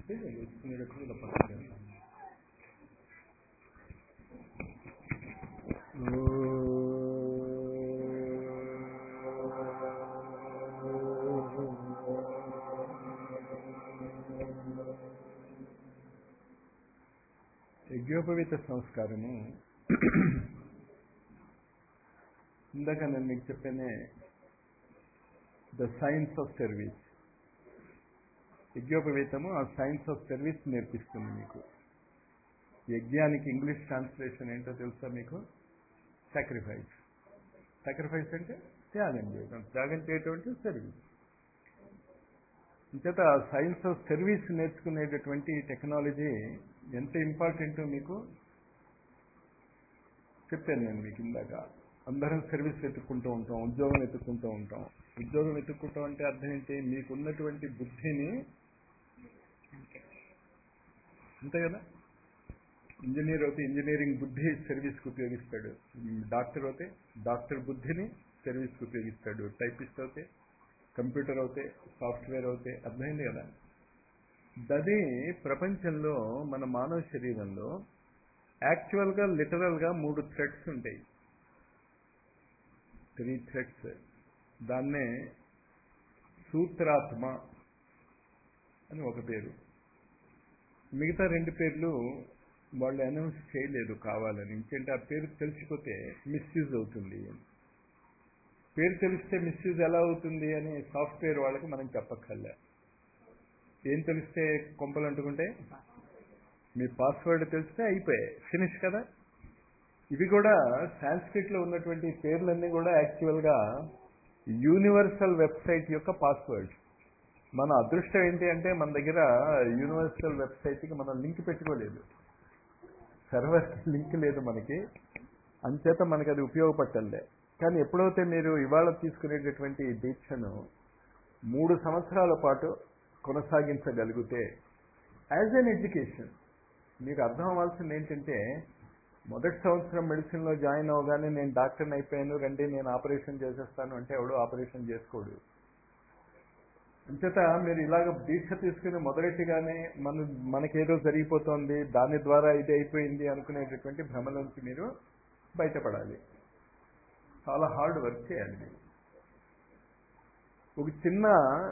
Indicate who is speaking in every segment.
Speaker 1: వేసుకునేటప్పుడు ఇలా పక్కన యజ్ఞోపవీత సంస్కారము ఇందాక నేను మీకు చెప్పానే ద సైన్స్ ఆఫ్ సర్వీస్ యజ్ఞోపవీతము ఆ సైన్స్ ఆఫ్ సర్వీస్ నేర్పిస్తుంది మీకు యజ్ఞానికి ఇంగ్లీష్ ట్రాన్స్లేషన్ ఏంటో తెలుసా మీకు సాక్రిఫైస్ సాక్రిఫైస్ అంటే త్యాగం చేయడం త్యాగం చేయటం అంటే సర్వీస్ ఇంచేత సైన్స్ ఆఫ్ సర్వీస్ నేర్చుకునేటటువంటి టెక్నాలజీ ఎంత ఇంపార్టెంటో మీకు చెప్పాను నేను మీకు ఇందాక అందరం సర్వీస్ వెతుక్కుంటూ ఉంటాం ఉద్యోగం వెతుక్కుంటూ ఉంటాం ఉద్యోగం వెతుక్కుంటాం అంటే అర్థం ఏంటి మీకున్నటువంటి బుద్ధిని అంతే కదా ఇంజనీర్ అయితే ఇంజనీరింగ్ బుద్ధి సర్వీస్కి ఉపయోగిస్తాడు డాక్టర్ అయితే డాక్టర్ బుద్ధిని సర్వీస్కి ఉపయోగిస్తాడు టైపిస్ట్ అయితే కంప్యూటర్ అవుతే సాఫ్ట్వేర్ అవుతే అర్థమైంది కదా దది ప్రపంచంలో మన మానవ శరీరంలో యాక్చువల్గా లిటరల్గా మూడు థ్రెడ్స్ ఉంటాయి త్రీ థ్రెడ్స్ దాన్నే సూత్రాత్మ అని ఒక పేరు మిగతా రెండు పేర్లు వాళ్ళు అనౌన్స్ చేయలేదు కావాలని ఇంకేంటి ఆ పేరు తెలిసిపోతే మిస్యూజ్ అవుతుంది పేరు తెలిస్తే మిస్యూజ్ ఎలా అవుతుంది అని సాఫ్ట్వేర్ వాళ్ళకి మనం చెప్పక్కర్లే ఏం తెలిస్తే కొంపలు అంటుకుంటే మీ పాస్వర్డ్ తెలిస్తే అయిపోయాయి ఫినిష్ కదా ఇవి కూడా సాంస్క్రిట్లో ఉన్నటువంటి పేర్లన్నీ కూడా యాక్చువల్గా యూనివర్సల్ వెబ్సైట్ యొక్క పాస్వర్డ్ మన అదృష్టం ఏంటి అంటే మన దగ్గర యూనివర్సల్ వెబ్సైట్కి మనం లింక్ పెట్టుకోలేదు సర్వర్కి లింక్ లేదు మనకి అంచేత మనకి అది ఉపయోగపట్టలే కానీ ఎప్పుడైతే మీరు ఇవాళ తీసుకునేటటువంటి దీక్షను మూడు సంవత్సరాల పాటు కొనసాగించగలిగితే యాజ్ అన్ ఎడ్యుకేషన్ మీకు అర్థం అవ్వాల్సింది ఏంటంటే మొదటి సంవత్సరం మెడిసిన్లో జాయిన్ అవగానే నేను డాక్టర్ని అయిపోయాను రండి నేను ఆపరేషన్ చేసేస్తాను అంటే ఎవడు ఆపరేషన్ చేసుకోడు అంచేత మీరు ఇలాగ దీక్ష తీసుకుని మొదలెట్టిగానే మన మనకేదో జరిగిపోతుంది దాని ద్వారా ఇది అయిపోయింది అనుకునేటటువంటి భ్రమ నుంచి మీరు బయటపడాలి చాలా హార్డ్ వర్క్ చేయాలి మీరు ఒక చిన్న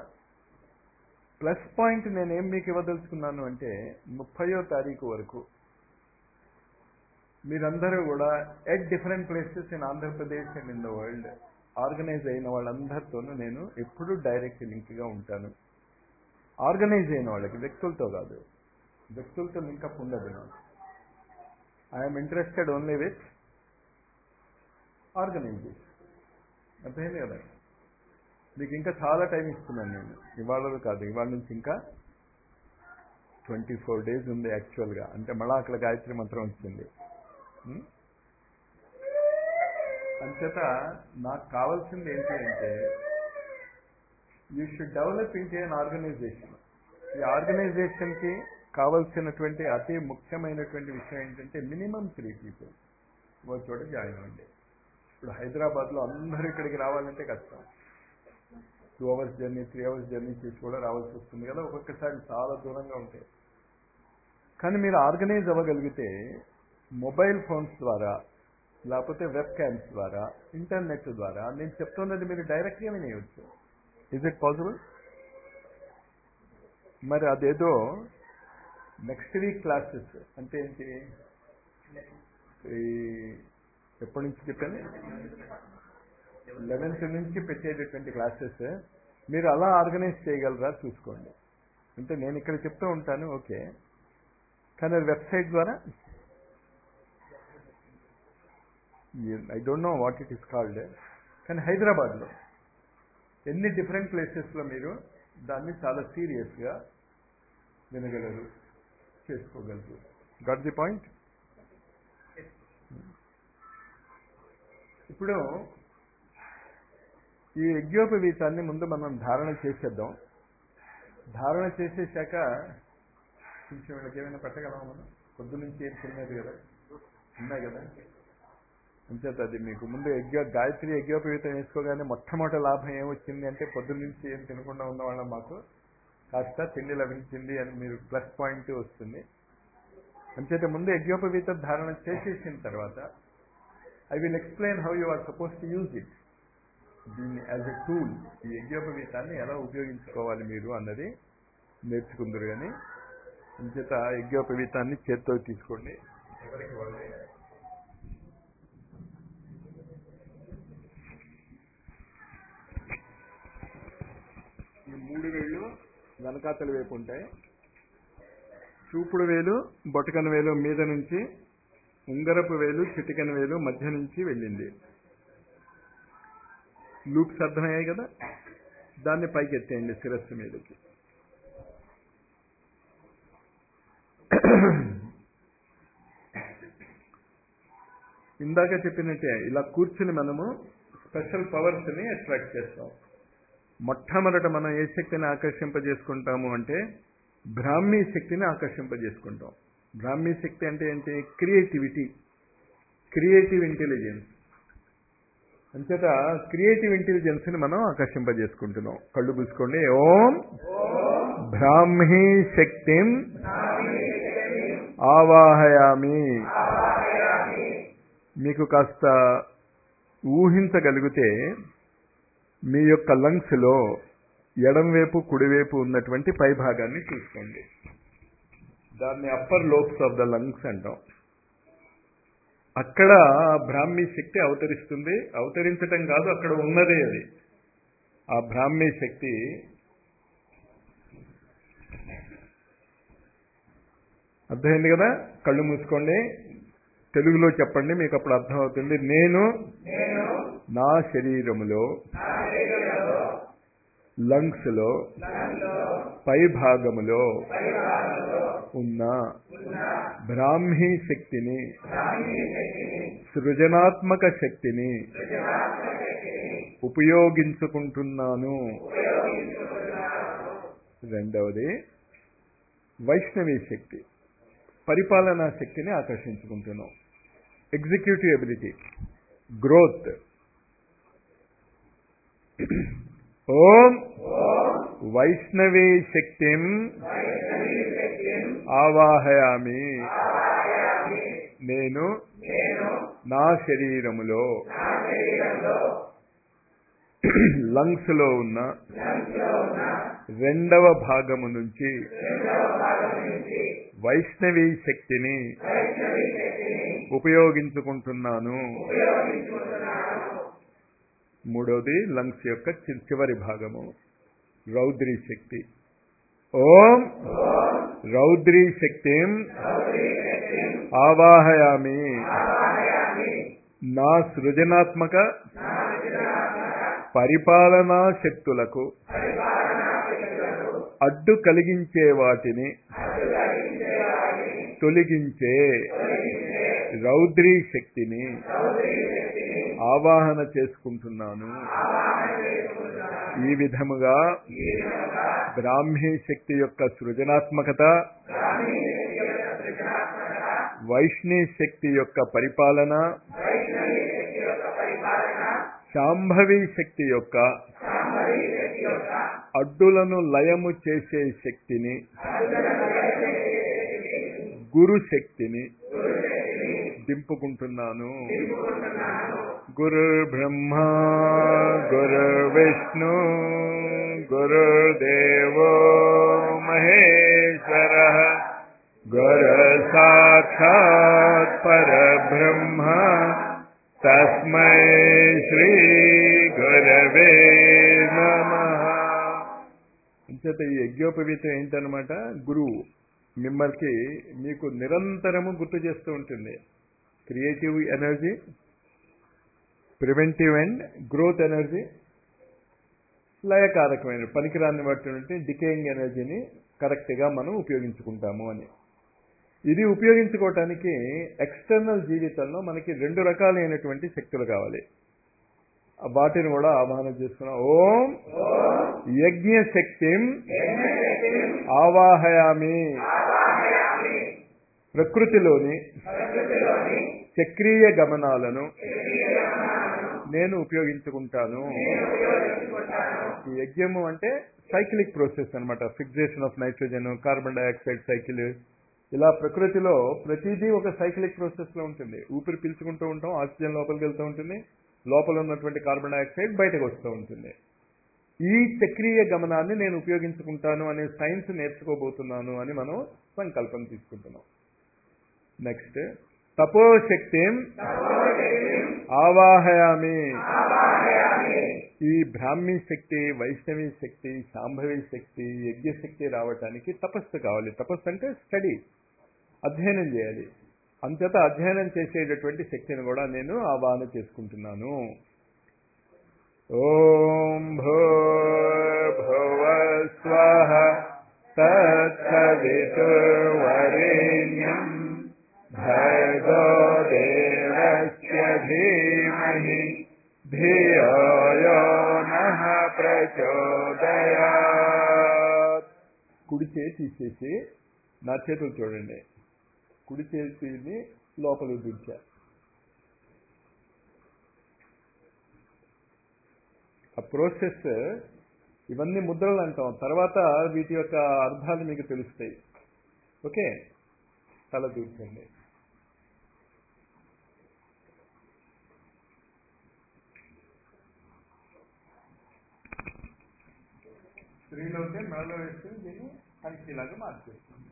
Speaker 1: ప్లస్ పాయింట్ నేనేం మీకు ఇవ్వదలుచుకున్నాను అంటే ముప్పయో తారీఖు వరకు మీరందరూ కూడా at different places in Andhra Pradesh and in the world organise అయిన వాళ్ళందరితోనూ నేను ఎప్పుడూ డైరెక్ట్ లింక్గా ఉంటాను ఆర్గనైజ్ అయిన వాళ్ళకి వ్యక్తులతో కాదు వ్యక్తులతో లింకప్ ఉండదు నాకు I'm interested only with organization అర్థమైంది కదా మీకు ఇంకా చాలా టైం ఇస్తున్నాను నేను ఇవాళ కాదు ఇవాళ నుంచి ఇంకా ట్వంటీ ఫోర్ డేస్ ఉంది యాక్చువల్గా అంటే మళ్ళా అక్కడ గాయత్రి మంత్రం వచ్చింది అంచేత నాకు కావాల్సింది ఏంటి అంటే యూ షుడ్ డెవలప్ ఇంటే అన్ ఆర్గనైజేషన్ ఈ ఆర్గనైజేషన్కి కావలసినటువంటి అతి ముఖ్యమైనటువంటి విషయం ఏంటంటే మినిమం త్రీ పీపుల్ ఒక చోట జాయిన్ అవ్వండి ఇప్పుడు హైదరాబాద్లో అందరూ ఇక్కడికి రావాలంటే కష్టం two hours journey three hours journey చేసి కూడా రావాల్సి వస్తుంది కదా ఒక్కొక్కసారి చాలా దూరంగా ఉంటాయి కానీ మీరు ఆర్గనైజ్ అవ్వగలిగితే మొబైల్ ఫోన్స్ ద్వారా లేకపోతే వెబ్ క్యామ్స్ ద్వారా ఇంటర్నెట్ ద్వారా నేను చెప్తున్నది మీరు డైరెక్ట్గా వినేయచ్చు ఇజ్ ఇట్ పాసిబుల్ మరి అదేదో నెక్స్ట్ వీక్ క్లాసెస్ అంటే ఏంటి ఈ ఎప్పటి నుంచి చెప్పాను లెవెన్త్ నుంచి పెట్టేటటువంటి క్లాసెస్ మీరు అలా ఆర్గనైజ్ చేయగలరా చూసుకోండి అంటే నేను ఇక్కడ చెప్తూ ఉంటాను ఓకే కానీ అది వెబ్సైట్ ద్వారా I don't know what it is called కానీ హైదరాబాద్లో ఎన్ని డిఫరెంట్ ప్లేసెస్లో మీరు దాన్ని చాలా సీరియస్గా వినగలరు చేసుకోగలరు గట్ ది పాయింట్ ఇప్పుడు ఈ యజ్ఞోపవీతాన్ని ముందు మనం ధారణ చేసేద్దాం ధారణ చేసేసాక కొంచెం వీళ్ళకి ఏమైనా పెట్టగలమా మనం పొద్దు నుంచి ఏం తినలేదు కదా ఉన్నాయి కదా అంచేత అది మీకు ముందు యజ్ఞ గాయత్రి యజ్ఞోపవీతం వేసుకోగానే మొట్టమొదటి లాభం ఏమొచ్చింది అంటే పొద్దు నుంచి ఏం తినకుండా ఉన్న వాళ్ళం మాకు కాస్త తిండి లభించింది అని మీరు ప్లస్ పాయింట్ వస్తుంది అంచేత ముందు యజ్ఞోపవీత ధారణ చేసేసిన తర్వాత I will explain how you are suppose to use it దీన్ని యాజ్ ఎ టూల్ ఈ యజ్ఞోపవీతాన్ని ఎలా ఉపయోగించుకోవాలి మీరు అన్నది నేర్చుకుందరు కానీ అంచేత యజ్ఞోపవీతాన్ని చేత్తో తీసుకోండి ఎవరికి వాళ్ళే ఈ మూడు వేళ్ళు వెనకాతల వైపు ఉంటాయి చూపుడు వేలు బొటకన వేలు మీద నుంచి ఉంగరపు వేలు చిటికన వేలు మధ్య నుంచి వెళ్ళింది లూప్స్ అర్థమయ్యాయి కదా దాన్ని పైకి ఎత్తేయండి శిరస్సు మీదకి ఇందాక చెప్పినట్టే ఇలా కూర్చుని మనము స్పెషల్ పవర్స్ ని అట్రాక్ట్ చేస్తాం మొట్టమొదట మనం ఏ శక్తిని ఆకర్షింపజేసుకుంటాము అంటే బ్రాహ్మీ శక్తిని ఆకర్షింపజేసుకుంటాం బ్రాహ్మీ శక్తి అంటే ఏంటి క్రియేటివిటీ క్రియేటివ్ ఇంటెలిజెన్స్ అంచేత క్రియేటివ్ ఇంటెలిజెన్స్ ని మనం ఆకర్షింపజేసుకుంటున్నాం కళ్ళు పూసుకోండి ఓం బ్రాహ్మీ శక్తిం ఆవాహయామి మీకు కాస్త ఊహించగలిగితే మీ యొక్క లంగ్స్ లో ఎడంవైపు కుడివైపు ఉన్నటువంటి పై భాగాన్ని చూసుకోండి దాన్ని upper lobes of the lungs అంటాం అక్కడ బ్రాహ్మీ శక్తి అవతరిస్తుంది అవతరించటం కాదు అక్కడ ఉన్నదే అది ఆ బ్రాహ్మీ శక్తి అర్థమైంది కదా కళ్ళు మూసుకోండి తెలుగులో చెప్పండి మీకు అప్పుడు అర్థమవుతుంది నేను నా శరీరములో లంగ్స్ లో పై భాగములో ఉన్న బ్రాహ్మీ శక్తిని సృజనాత్మక శక్తిని ఉపయోగించుకుంటున్నాను రెండవది వైష్ణవీ శక్తి పరిపాలనా శక్తిని ఆకర్షించుకుంటున్నాం ఎగ్జిక్యూటివ్ ఎబిలిటీ గ్రోత్ ఓం వైష్ణవీ శక్తిం ఆవాహయామి నేను నా శరీరములో లంగ్స్ లో ఉన్న రెండవ భాగము నుంచి వైష్ణవీ శక్తిని ఉపయోగించుకుంటున్నాను మూడవది లంగ్స్ యొక్క చి- చివరి భాగము రౌద్రీ శక్తి ఓం రౌద్రీ శక్తిం ఆవాహయామి నా సృజనాత్మక పరిపాలనా శక్తులకు అడ్డు కలిగించే వాటిని తొలగించే రౌద్రీ శక్తిని ఆవాహన చేసుకుంటున్నాను ఈ విధముగా బ్రాహ్మీ శక్తి యొక్క సృజనాత్మకత వైష్ణీ శక్తి యొక్క పరిపాలన శాంభవి శక్తి యొక్క అడ్డులను లయము చేసే శక్తిని గురు శక్తిని దింపుకుంటున్నాను గురు బ్రహ్మ గురు విష్ణు గురుదేవో మహేశ్వర గురు సాక్షాత్ పరబ్రహ్మ తస్మై శ్రీ గురవే నమ అంచేత ఈ యజ్ఞోపవీతం ఏంటనమాట గురువు మిమ్మల్ని మీకు నిరంతరము గుర్తు చేస్తూ ఉంటుంది creative energy preventive and growth energy లయకారకమైన పనికిరానిటువంటి డికేయింగ్ ఎనర్జీని కరెక్ట్గా మనం ఉపయోగించుకుంటాము అని ఇది ఉపయోగించుకోవటానికి ఎక్స్టర్నల్ జీవితంలో మనకి రెండు రకాలైనటువంటి శక్తులు కావాలి వాటిని కూడా ఆవాహన చేసుకున్నాం ఓం యజ్ఞ శక్తిం ఆవాహయామి ప్రకృతిలోని చక్రీయ గమనాలను నేను ఉపయోగించుకుంటాను ఈ యజ్ఞము అంటే సైక్లిక్ ప్రాసెస్ అనమాట fixation of nitrogen carbon dioxide cycle ఇలా ప్రకృతిలో ప్రతిదీ ఒక సైక్లిక్ ప్రాసెస్ లో ఉంటుంది ఊపిరి పీల్చుకుంటూ ఉంటాం ఆక్సిజన్ లోపలికి వెళ్తూ ఉంటుంది లోపల ఉన్నటువంటి కార్బన్ డైఆక్సైడ్ బయటకు వస్తూ ఉంటుంది ఈ చక్రీయ గమనాన్ని నేను ఉపయోగించుకుంటాను అనే సైన్స్ నేర్చుకోబోతున్నాను అని మనం సంకల్పం తీసుకుంటున్నాం నెక్స్ట్ తపోశక్తి ఆవాహయామి ఈ బ్రాహ్మీ శక్తి వైష్ణవి శక్తి శాంభవి శక్తి యజ్ఞశక్తి రావటానికి తపస్సు కావాలి తపస్సు అంటే స్టడీ అధ్యయనం చేయాలి అంతేత అధ్యయనం చేసేటటువంటి శక్తిని కూడా నేను ఆవాహన చేసుకుంటున్నాను ఓం భూ భువ స్వః తత్సవితుర్వరేణ్యం భర్గో దేవస్య ధీమహి ధియో యో నః ప్రచోదయాత్ కుడి చేయి తీసేసి నా చేతులు చూడండి కుడి చేతిని లోపల దించా ఆ ప్రోసెస్ ఇవన్నీ ముద్రలు అంటాం తర్వాత వీటి యొక్క అర్థాలు మీకు తెలుస్తాయి ఓకే తల దూర్చండి స్త్రీలో ఉంటే మెడలో వేసుకుని దీన్ని కంచిలాగా మార్చేస్తుంది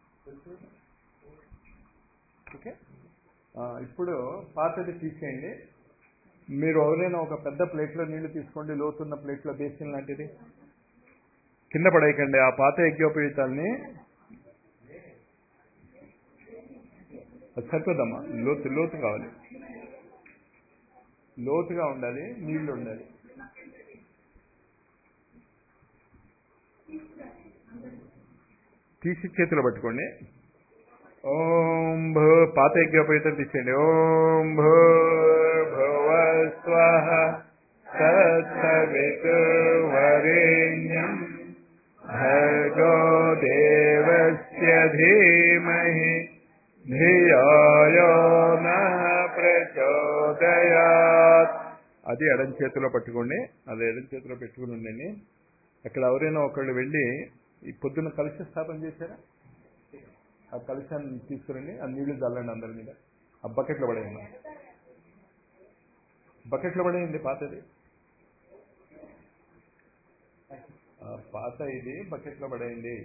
Speaker 1: ఓకే ఇప్పుడు పాతది తీసేయండి మీరు ఎవరైనా ఒక పెద్ద ప్లేట్లో నీళ్లు తీసుకోండి లోతున్న ప్లేట్లో బేసిన్ లాంటిది కింద పడేయకండి ఆ పాత యజ్ఞోపవీతాల్ని అది సరిపోదమ్మా లోతు లోతు కావాలి లోతుగా ఉండాలి నీళ్లు ఉండాలి తీసి చేతిలో పట్టుకోండి ఓం భూ పాత యజ్ఞోపవీతం తీసేయండి ఓం భూ భువ స్వః తత్సవితుర్వరేణ్యం భర్గో దేవస్య ధీమహి ధియో యో నః ప్రచోదయాత్ అది ఎడం చేతిలో పట్టుకోండి అది ఎడం చేతిలో పెట్టుకుని ఉండండి అక్కడ ఎవరైనా ఒకళ్ళు వెళ్ళి ఈ పొద్దున్న కలుష స్థాపన చేశారా ఆ కలుషాన్ని తీసుకురండి ఆ నీళ్లు చల్లండి అందరి మీద ఆ బకెట్లో పడేయండి బకెట్లో పడేయండి పాతది ఆ పాత ఇది బకెట్లో పడేయండి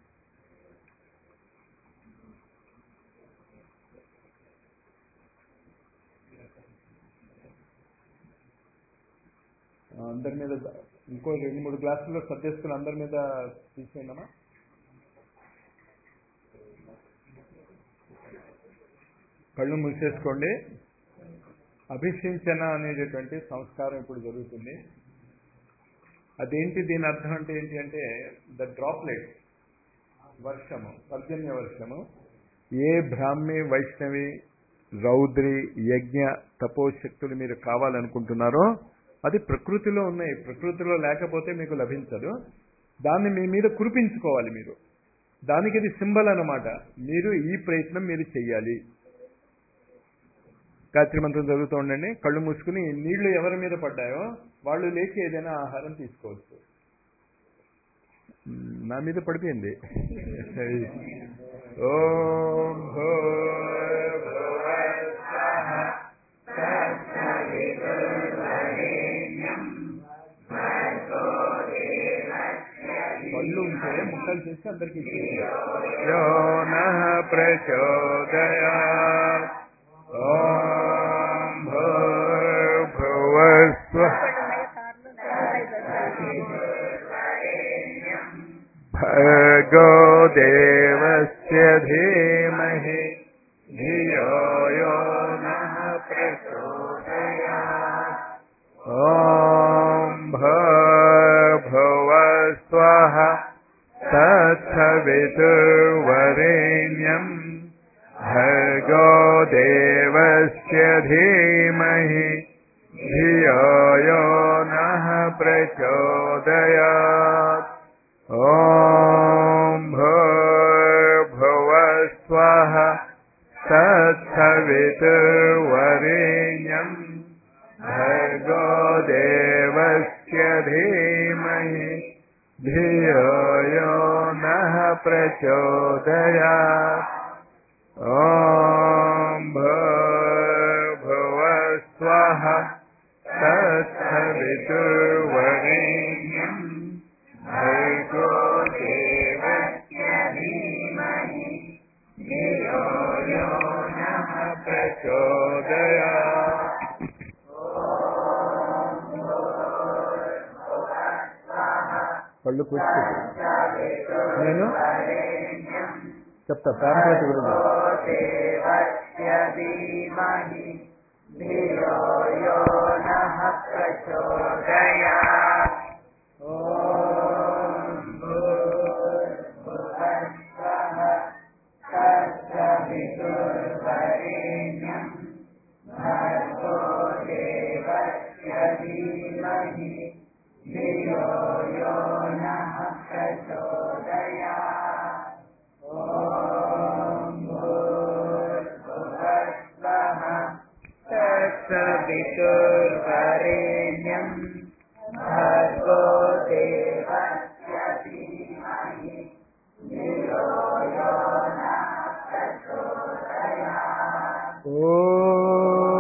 Speaker 1: అందరి మీద ఇంకో రెండు మూడు గ్లాసుల్లో సర్దేసుకుని అందరి మీద తీసేయండమ్మా కళ్ళు మూసేసుకోండి అభిషించన అనేటటువంటి సంస్కారం ఇప్పుడు జరుగుతుంది అదేంటి దీని అర్థం అంటే ఏంటి అంటే ద డ్రాప్లెట్ వర్షము పర్జన్య వర్షము ఏ బ్రాహ్మి వైష్ణవి రౌద్రి యజ్ఞ తపోశక్తులు మీరు కావాలనుకుంటున్నారో అది ప్రకృతిలో ఉన్నాయి ప్రకృతిలో లేకపోతే మీకు లభించదు దాన్ని మీ మీద కురిపించుకోవాలి మీరు దానికి ఇది సింబల్ అన్నమాట మీరు ఈ ప్రయత్నం మీరు చెయ్యాలి గాయత్రి మంత్రం చదువుతూ ఉండండి కళ్ళు మూసుకుని నీళ్లు ఎవరి మీద పడ్డాయో వాళ్ళు లేచి ఏదైనా ఆహారం తీసుకోవచ్చు నా మీద పడిపోయింది ఓం పళ్ళు ఉంటే ముక్కలు చేసి అందరికి యో నః ప్రచోదయా ఓం భూర్భువస్వ భర్గో దేవస్య ధీమహి ధియో యో నః ప్రచోదయాత్ ఓం భూర్భువస్వః తత్సవితుర్వరేణ్యం భర్గో దేవస్య ధీమహి ధియో యో నః ప్రచోదయాత్ ఓం భూర్భువస్వః తత్సవితుర్వరేణ్యం భర్గో దేవస్య ధీమహి ధియో प्रचोदयात् ॐ भूर्भुवस्वः तत्सवितुर्वरेण्यम् भर्गो देवस्य धीमहि धियो यो नः प्रचोदयात् కళ్ళు కూర్చుంది నేను చెప్తా ప్యాంప్లెట్ గురించి
Speaker 2: देवस्य धीमहि धियो यो नः प्रचोदयात् ॐ भूर्भुवस्वः तत्सवितुर्वरेण्यम् भर्गो देवस्य धीमहि धियो यो नः प्रचोदयात् ॐ भूर्भुवस्वः तत्सवितुर्वरेण्यम् भर्गो देवस्य धीमहि धियो यो नः प्रचोदयात्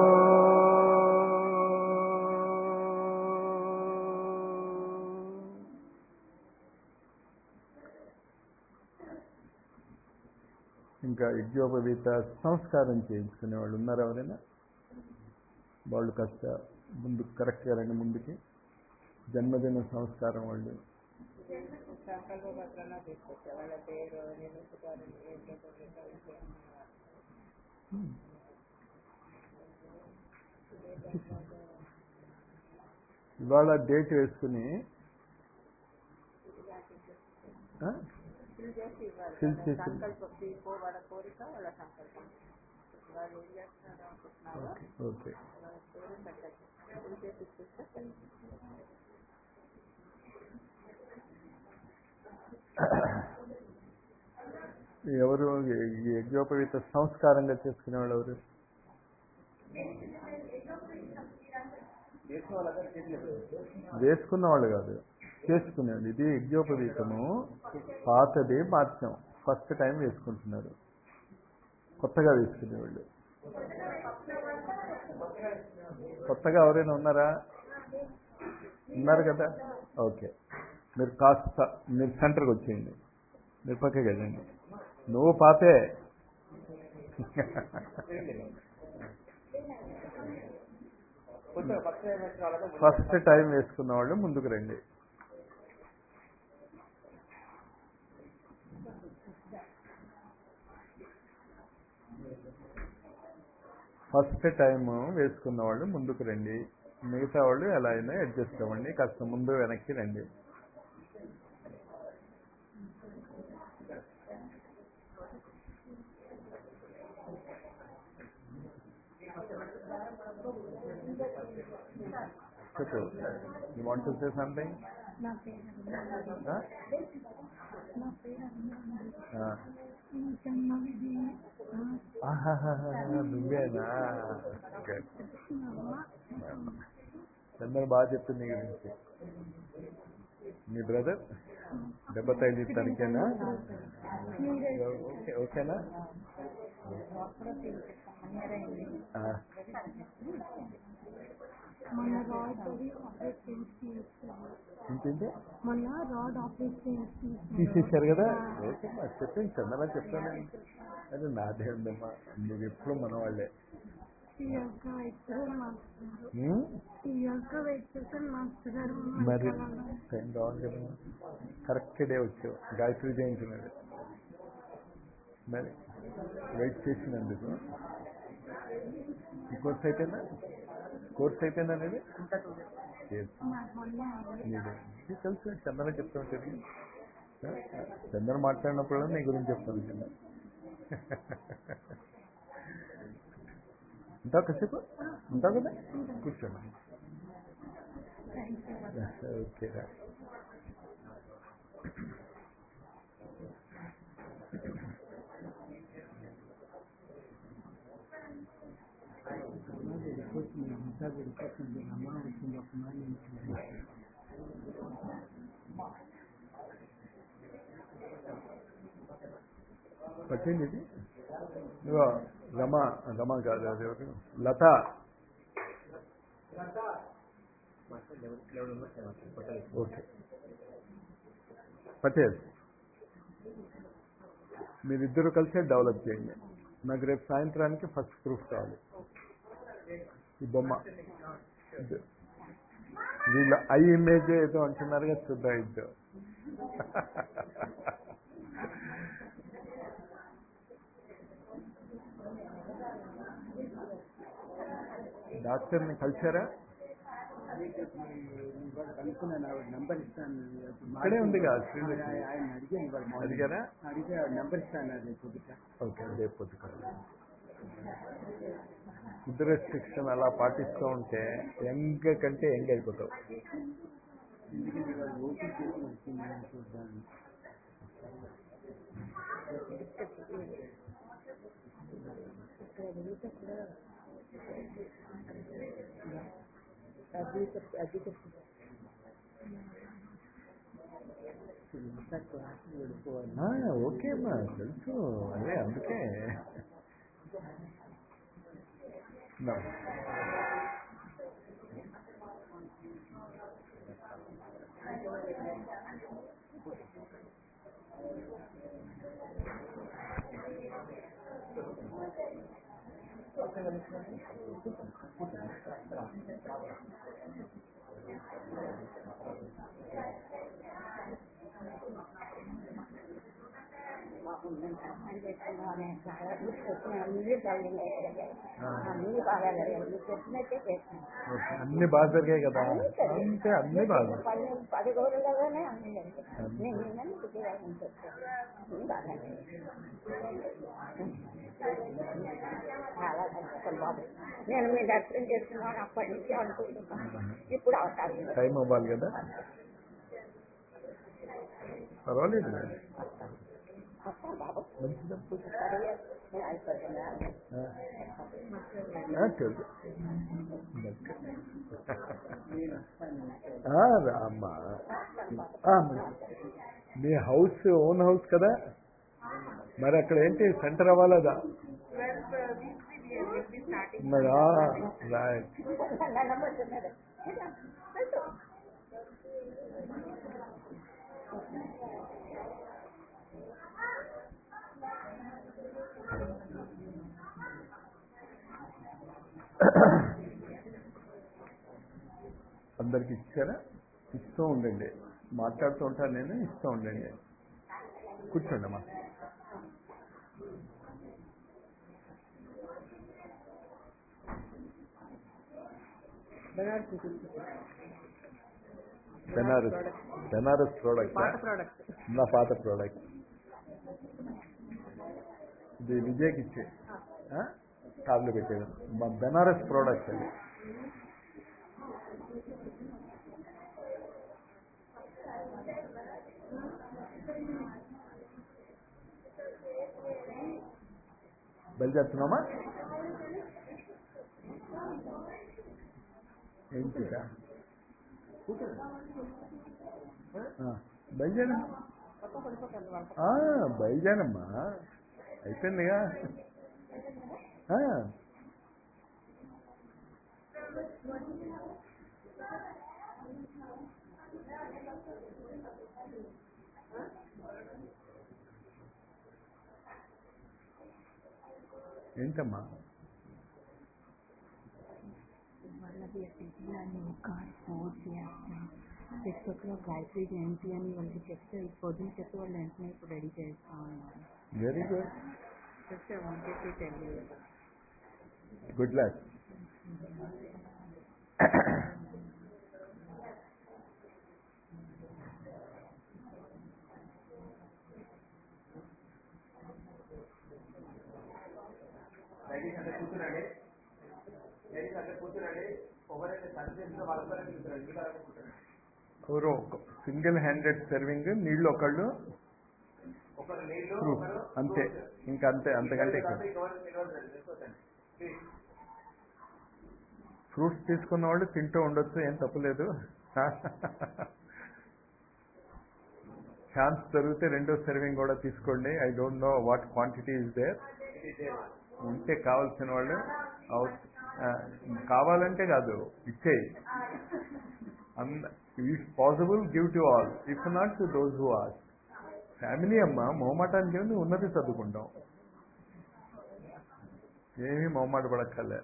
Speaker 1: ఇంకా యజ్ఞోపవీత సంస్కారం చేయించుకునే వాళ్ళు ఉన్నారు ఎవరైనా వాళ్ళు కాస్త ముందు కరెక్ట్గా రండి ముందుకి జన్మదిన సంస్కారం వాళ్ళు
Speaker 2: సంకల్ప పత్రంలో తీసుకొచ్చా వాళ్ళ పేరు నిర్మించుకోవాలి
Speaker 1: ఇవాళ డేట్ వేసుకుని ఆ? Fill చేసి
Speaker 2: సంకల్పం తీపో వాళ్ళ కోరిక వాళ్ళ సంకల్పం వాళ్ళు ఏం చేస్తున్నారు అనుకుంటున్నారో
Speaker 1: ఓకే
Speaker 2: వాళ్ళ పేరు పెట్టచ్చు ఇది చేసి ఇచ్చేస్తే సరే.
Speaker 1: ఎవరు ఈ యజ్ఞోపవీత సంస్కారంగా చేసుకునే వాళ్ళు ఎవరు వేసుకున్న వాళ్ళు కాదు చేసుకునేవాళ్ళు ఇది యజ్ఞోపవీతము పాతది మార్చాం ఫస్ట్ టైం వేసుకుంటున్నారు కొత్తగా వేసుకునేవాళ్ళు కొత్తగా ఎవరైనా ఉన్నారా ఉన్నారు కదా ఓకే మీరు కాస్త మీరు సెంటర్కి వచ్చేయండి మీరు పక్కకి వెళ్ళండి నువ్వు పాతే ఫస్ట్ టైం వేసుకున్న వాళ్ళు ముందుకు రండి ఫస్ట్ టైం వేసుకున్న వాళ్ళు ముందుకు రండి మిగతా వాళ్ళు ఎలా అయినా అడ్జస్ట్ అవ్వండి కాస్త ముందు వెనక్కి రండి చెప్పు you want to say something
Speaker 3: నా పేరు నా పేరు జన్మవిధి
Speaker 1: నువ్వేనా అందరూ బాగా చెప్తుంది నీ గురించి మీ బ్రదర్ దెబ్బ తగిలి తనకేనా ఓకే ఓకేనా ఆ,
Speaker 3: మొన్న రాడ్ అది ఆపరేట్ చేసి ఇచ్చారు.
Speaker 1: ఇంకేంటి
Speaker 3: మొన్న రాడ్ ఆపరేట్ చేసి ఇచ్చారు.
Speaker 1: తీసేశారు కదా ఓకే మా చెప్పింది చందనా చెప్తాను అదే నాదే ఉందమ్మా నువ్వు ఎప్పుడు మన వాళ్ళే
Speaker 3: ఈ యొక్క ఇద్దరు మాస్టర్
Speaker 1: ఉం?
Speaker 3: ఈ యొక్క వ్యక్తితో మాస్టర్ గారు
Speaker 1: మరి
Speaker 3: మమ్మల్ని
Speaker 1: టైం రావాలి కదా కరెక్ట్ డే వచ్చావు గాయత్రి జయంతి మరి మరి వెయిట్ చేసినందుకు ఈ కోర్స్ అయిపోయిందా కోర్స్ అయిపోయిందా అనేది లేదు.
Speaker 3: మొన్న
Speaker 1: నీది. నీకు తెలుసు చందన చెప్తా ఉంటుంది చందన మాట్లాడినప్పుడు నీ గురించి చెప్తాను చందన ఉంటావు కాసేపు ఉంటావు కదా కూర్చోండి ఓకే రా ఏంటి ఇది ఇదిగో రమ రమ కాదు అది ఎవరు లత ఓకే పటేల్ మీరిద్దరు కలిసే డెవలప్ చేయండి నాకు రేపు సాయంత్రానికి ఫస్ట్ ప్రూఫ్ కావాలి ఈ బొమ్మ ఇది. వీళ్ళ ఐ ఇమేజ్ ఏదో అంటున్నారుగా చూద్దాం ఇద్దరు డాక్టర్ని కలిసారా
Speaker 4: అనుకున్నాను ఆవిడ నంబర్ ఇస్తాను
Speaker 1: ఇక్కడే ఉంది కదా శ్రీలక్ష్మి.
Speaker 4: ఆయన- ఆయన అడిగాను ఇవాళ మార్నింగ్.
Speaker 1: అడిగారా
Speaker 4: అడిగితే ఆవిడ నంబర్ ఇస్తాను అది పొద్దుట
Speaker 1: ఓకే రేపు పొద్దుకల్లా ఫుడ్ రెస్ట్రిక్షన్ అలా పాటిస్తూ ఉంటే యంగ్ కంటే యంగ్ అయిపోతావు
Speaker 4: ఎందుకంటే ఇవాళ ఓపీ చేసి వచ్చిందని చూద్దాను
Speaker 2: ఇక్కడ వెళ్తే కూడా అది చెప్పి అది చెప్పి
Speaker 4: ఇంత క్లాస్ వెళ్ళిపోవాలి
Speaker 1: ఆ, ఓకే అమ్మా తెలుసు అదే అందుకే నా.
Speaker 2: అన్ని బాగా
Speaker 1: ఆ,
Speaker 2: అన్ని బాగా జరిగాయి మీరు చెప్పినట్టే చేస్తాను
Speaker 1: ఓకే. అన్ని బాగా జరిగాయి కదా అంతే అన్ని బాగా
Speaker 2: పది పది రోజులుగానే అన్ని జరిగాయి నేను నిన్న శుక్రవారం చెప్పాను అన్ని బాగా చాలా సంతోషం బాబు నేను మీ దర్శనం చేస్తున్నాను అప్పటి నుంచి అనుకుంటున్నాను ఇప్పుడు అవకాశం ఉంది.
Speaker 1: టైం అవ్వాలి కదా పర్వాలేదు
Speaker 2: వస్తాను బాబు
Speaker 1: మంచిదప్పుడు
Speaker 2: సరే నేను అయిపోతున్నాను
Speaker 1: ఆ, తెలుసు
Speaker 4: నేను వస్తాను
Speaker 1: ఆ, రామ్మా ఆ, మీ హౌస్ ఓన్ హౌస్ కదా మరి అక్కడ ఏంటి సెంటర్ అవ్వాలదా ఉన్నదా రైట్
Speaker 2: నమ్మకం
Speaker 1: అందరికి ఇచ్చారా ఇస్తూ ఉండండి మాట్లాడుతూ ఉంటాను నేను ఇస్తూ ఉండండి కూర్చోండి అమ్మా బెనారస్ బెనారస్ ప్రోడక్ట్
Speaker 2: ప్రోడక్ట్
Speaker 1: నా పాత ప్రోడక్ట్ ఇది విజయ్కి ఇచ్చే టాబ్లు పెట్టాను మా బెనారస్ ప్రోడక్ట్ అది బయలుదేరుతున్నామా ఏంటిదా బయలుదేరా ఆ, బయలుదేరమ్మా అయిపోయిందిగా ఆ, ఏంటమ్మా
Speaker 3: వాళ్ళది ఎస్ఐటీ అని ఒక ఫోర్స్ చేస్తాం six o'clock Gayatri Jayanti అని వాళ్ళకి చెప్తే పొద్దున్న చెప్తే వాళ్ళు వెంటనే ఇప్పుడు రెడీ చేస్తా ఉన్నారు
Speaker 1: very good
Speaker 3: just I wanted to tell you
Speaker 1: good luck
Speaker 4: ladies అంటే కూర్చున్నాండి లేడీస్ అంటే కూర్చున్నాండి ఒకరైతే సర్వ్ చేసిన వాళ్ళందరూ కూర్చున్నాండి ఇంకా కూర్చున్నాండి
Speaker 1: ఎవరు సింగిల్ హ్యాండెడ్ సర్వింగ్ నీళ్ళు ఒకళ్ళు
Speaker 4: ఒకరు నీళ్ళు
Speaker 1: ఫ్రూట్
Speaker 4: ఒకరు
Speaker 1: అంతే ఇంకా అంతే అంతకంటే ఎక్కువ ఫ్రూట్స్ తీసుకున్న వాళ్ళు తింటూ ఉండొచ్చు ఏం తప్పులేదు ఛాన్స్ దొరికితే రెండో సర్వింగ్ కూడా తీసుకోండి I don't know what quantity is there ఉంటే కావాల్సిన వాళ్ళు అవ- ఆ, కావాలంటే కాదు ఇచ్చేయి if possible give to all if not to those who are family అమ్మ మొహమాటానికి ఏముంది ఉన్నది చదువుకుంటాం ఏమీ మొహమాట పడక్కర్లే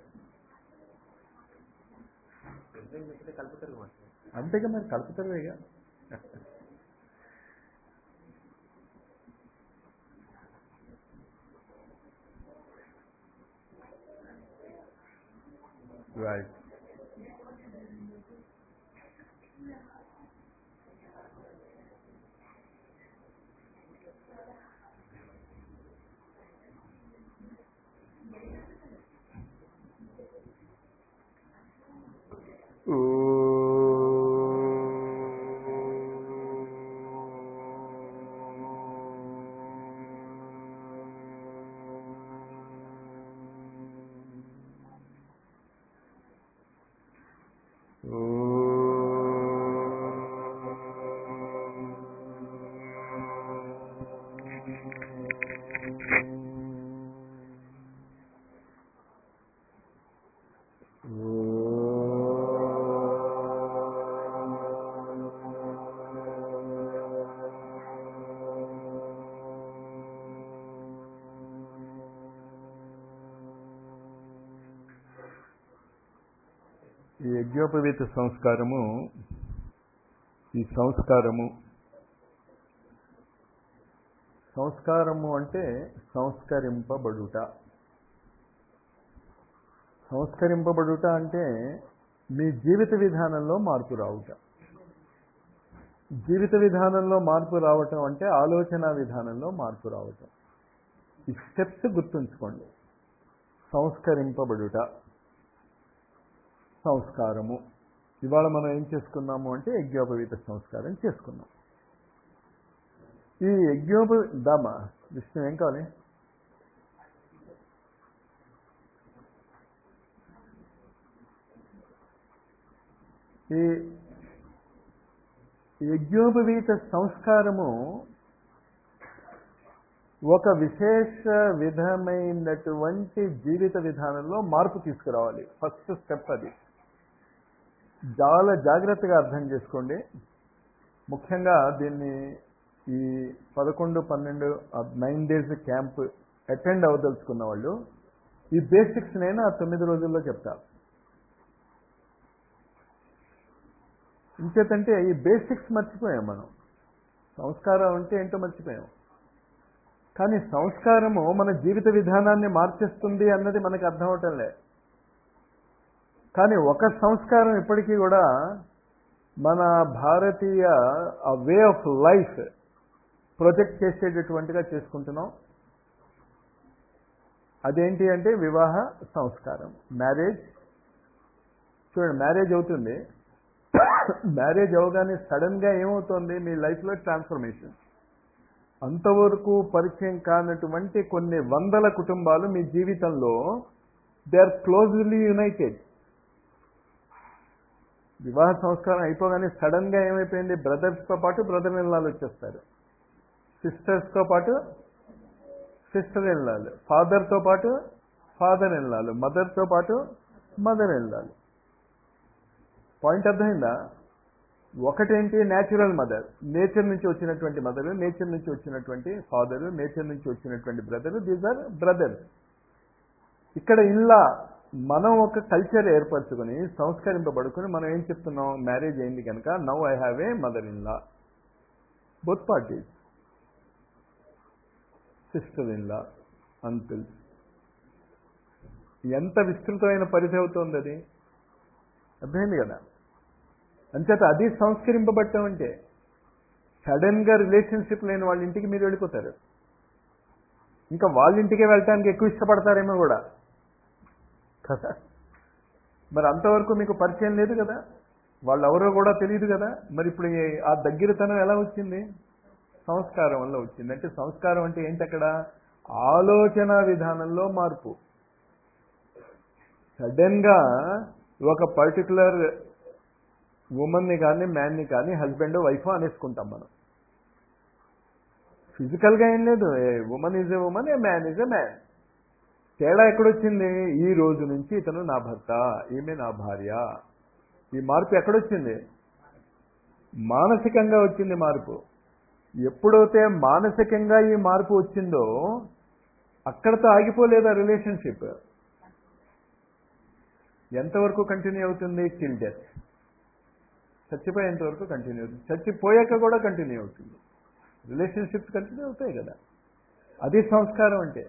Speaker 4: కలుపుతారు మాస్టర్
Speaker 1: అంతేగా మరి కలుపుతారుగా రైట్ ఈ యజ్ఞోపవీత సంస్కారము ఈ సంస్కారము సంస్కారము అంటే సంస్కరింపబడుట సంస్కరింపబడుట అంటే మీ జీవిత విధానంలో మార్పు రావుట జీవిత విధానంలో మార్పు రావటం అంటే ఆలోచన విధానంలో మార్పు రావటం ఈ స్టెప్స్ గుర్తుంచుకోండి సంస్కరింపబడుట సంస్కారము ఇవాళ మనం ఏం చేసుకున్నాము అంటే యజ్ఞోపవీత సంస్కారం చేసుకున్నాం ఈ యజ్ఞోప దామా విష్ణు ఏం కావాలి ఈ యజ్ఞోపవీత సంస్కారము ఒక విశేష విధమైనటువంటి జీవిత విధానంలో మార్పు తీసుకురావాలి ఫస్ట్ స్టెప్ అది చాలా జాగ్రత్తగా అర్థం చేసుకోండి ముఖ్యంగా దీన్ని ఈ పదకొండు పన్నెండు నైన్ డేస్ క్యాంప్ అటెండ్ అవ్వదలుచుకున్న వాళ్ళు ఈ బేసిక్స్ నేను ఆ తొమ్మిది రోజుల్లో చెప్తా ఇంచేతంటే ఈ బేసిక్స్ మర్చిపోయాం మనం సంస్కారం అంటే ఏంటో మర్చిపోయాం కానీ సంస్కారము మన జీవిత విధానాన్ని మార్చేస్తుంది అన్నది మనకు అర్థం అవటం లే కానీ ఒక సంస్కారం ఇప్పటికీ కూడా మన భారతీయ వే ఆఫ్ లైఫ్ ప్రొజెక్ట్ చేసేటటువంటిగా చేసుకుంటున్నాం అదేంటి అంటే వివాహ సంస్కారం మ్యారేజ్ చూడండి మ్యారేజ్ అవుతుంది మ్యారేజ్ అవగానే సడన్గా ఏమవుతుంది మీ లైఫ్లో ట్రాన్స్ఫర్మేషన్ అంతవరకు పరిచయం కానటువంటి కొన్ని వందల కుటుంబాలు మీ జీవితంలో దే ఆర్ క్లోజ్లీ యునైటెడ్ వివాహ సంస్కారం అయిపోగానే సడన్ గా ఏమైపోయింది బ్రదర్స్ తో పాటు బ్రదర్ ఇన్లాలు వచ్చేస్తారు సిస్టర్స్ తో పాటు సిస్టర్ ఇన్లాలు ఫాదర్ తో పాటు ఫాదర్ ఇన్లాలు మదర్ తో పాటు మదర్ ఇన్లాలు పాయింట్ అర్థమైందా ఒకటేంటి న్యాచురల్ మదర్ నేచర్ నుంచి వచ్చినటువంటి మదర్ నేచర్ నుంచి వచ్చినటువంటి ఫాదర్ నేచర్ నుంచి వచ్చినటువంటి బ్రదర్ దీస్ ఆర్ బ్రదర్స్ ఇక్కడ ఇల్లా మనం ఒక కల్చర్ ఏర్పరచుకొని సంస్కరింపబడుకొని మనం ఏం చెప్తున్నాం మ్యారేజ్ అయింది కనుక now I have a mother in law both parties sister in law uncles ఎంత విస్తృతమైన పరిధి అవుతోంది అది అర్థమైంది కదా అంచేత అది సంస్కరింపబట్టం అంటే సడన్ గా రిలేషన్షిప్ లేని వాళ్ళ ఇంటికి మీరు వెళ్ళిపోతారు ఇంకా వాళ్ళ ఇంటికే వెళ్ళటానికి ఎక్కువ ఇష్టపడతారేమో కూడా కదా మరి అంతవరకు మీకు పరిచయం లేదు కదా వాళ్ళు ఎవరో కూడా తెలియదు కదా మరి ఇప్పుడు ఈ- ఆ దగ్గరతనం ఎలా వచ్చింది సంస్కారం వల్ల వచ్చింది అంటే సంస్కారం అంటే ఏంటి అక్కడ ఆలోచన విధానంలో మార్పు సడన్ గా ఒక పర్టికులర్ ఉమెన్ని కానీ మ్యాన్ని కానీ హస్బెండ్ వైఫ్ అనేసుకుంటాం మనం ఫిజికల్గా ఏం లేదు women is a women a man is a man తేడా ఎక్కడొచ్చింది ఈ రోజు నుంచి ఇతను నా భర్త ఈమె నా భార్య ఈ మార్పు ఎక్కడొచ్చింది మానసికంగా వచ్చింది మార్పు ఎప్పుడైతే మానసికంగా ఈ మార్పు వచ్చిందో అక్కడతో ఆగిపోలేదు ఆ రిలేషన్షిప్ ఎంతవరకు కంటిన్యూ అవుతుంది టిల్ డెత్ చచ్చిపోయేంత వరకు కంటిన్యూ అవుతుంది చచ్చిపోయాక కూడా కంటిన్యూ అవుతుంది రిలేషన్షిప్స్ కంటిన్యూ అవుతాయి కదా అది సంస్కారం అంటే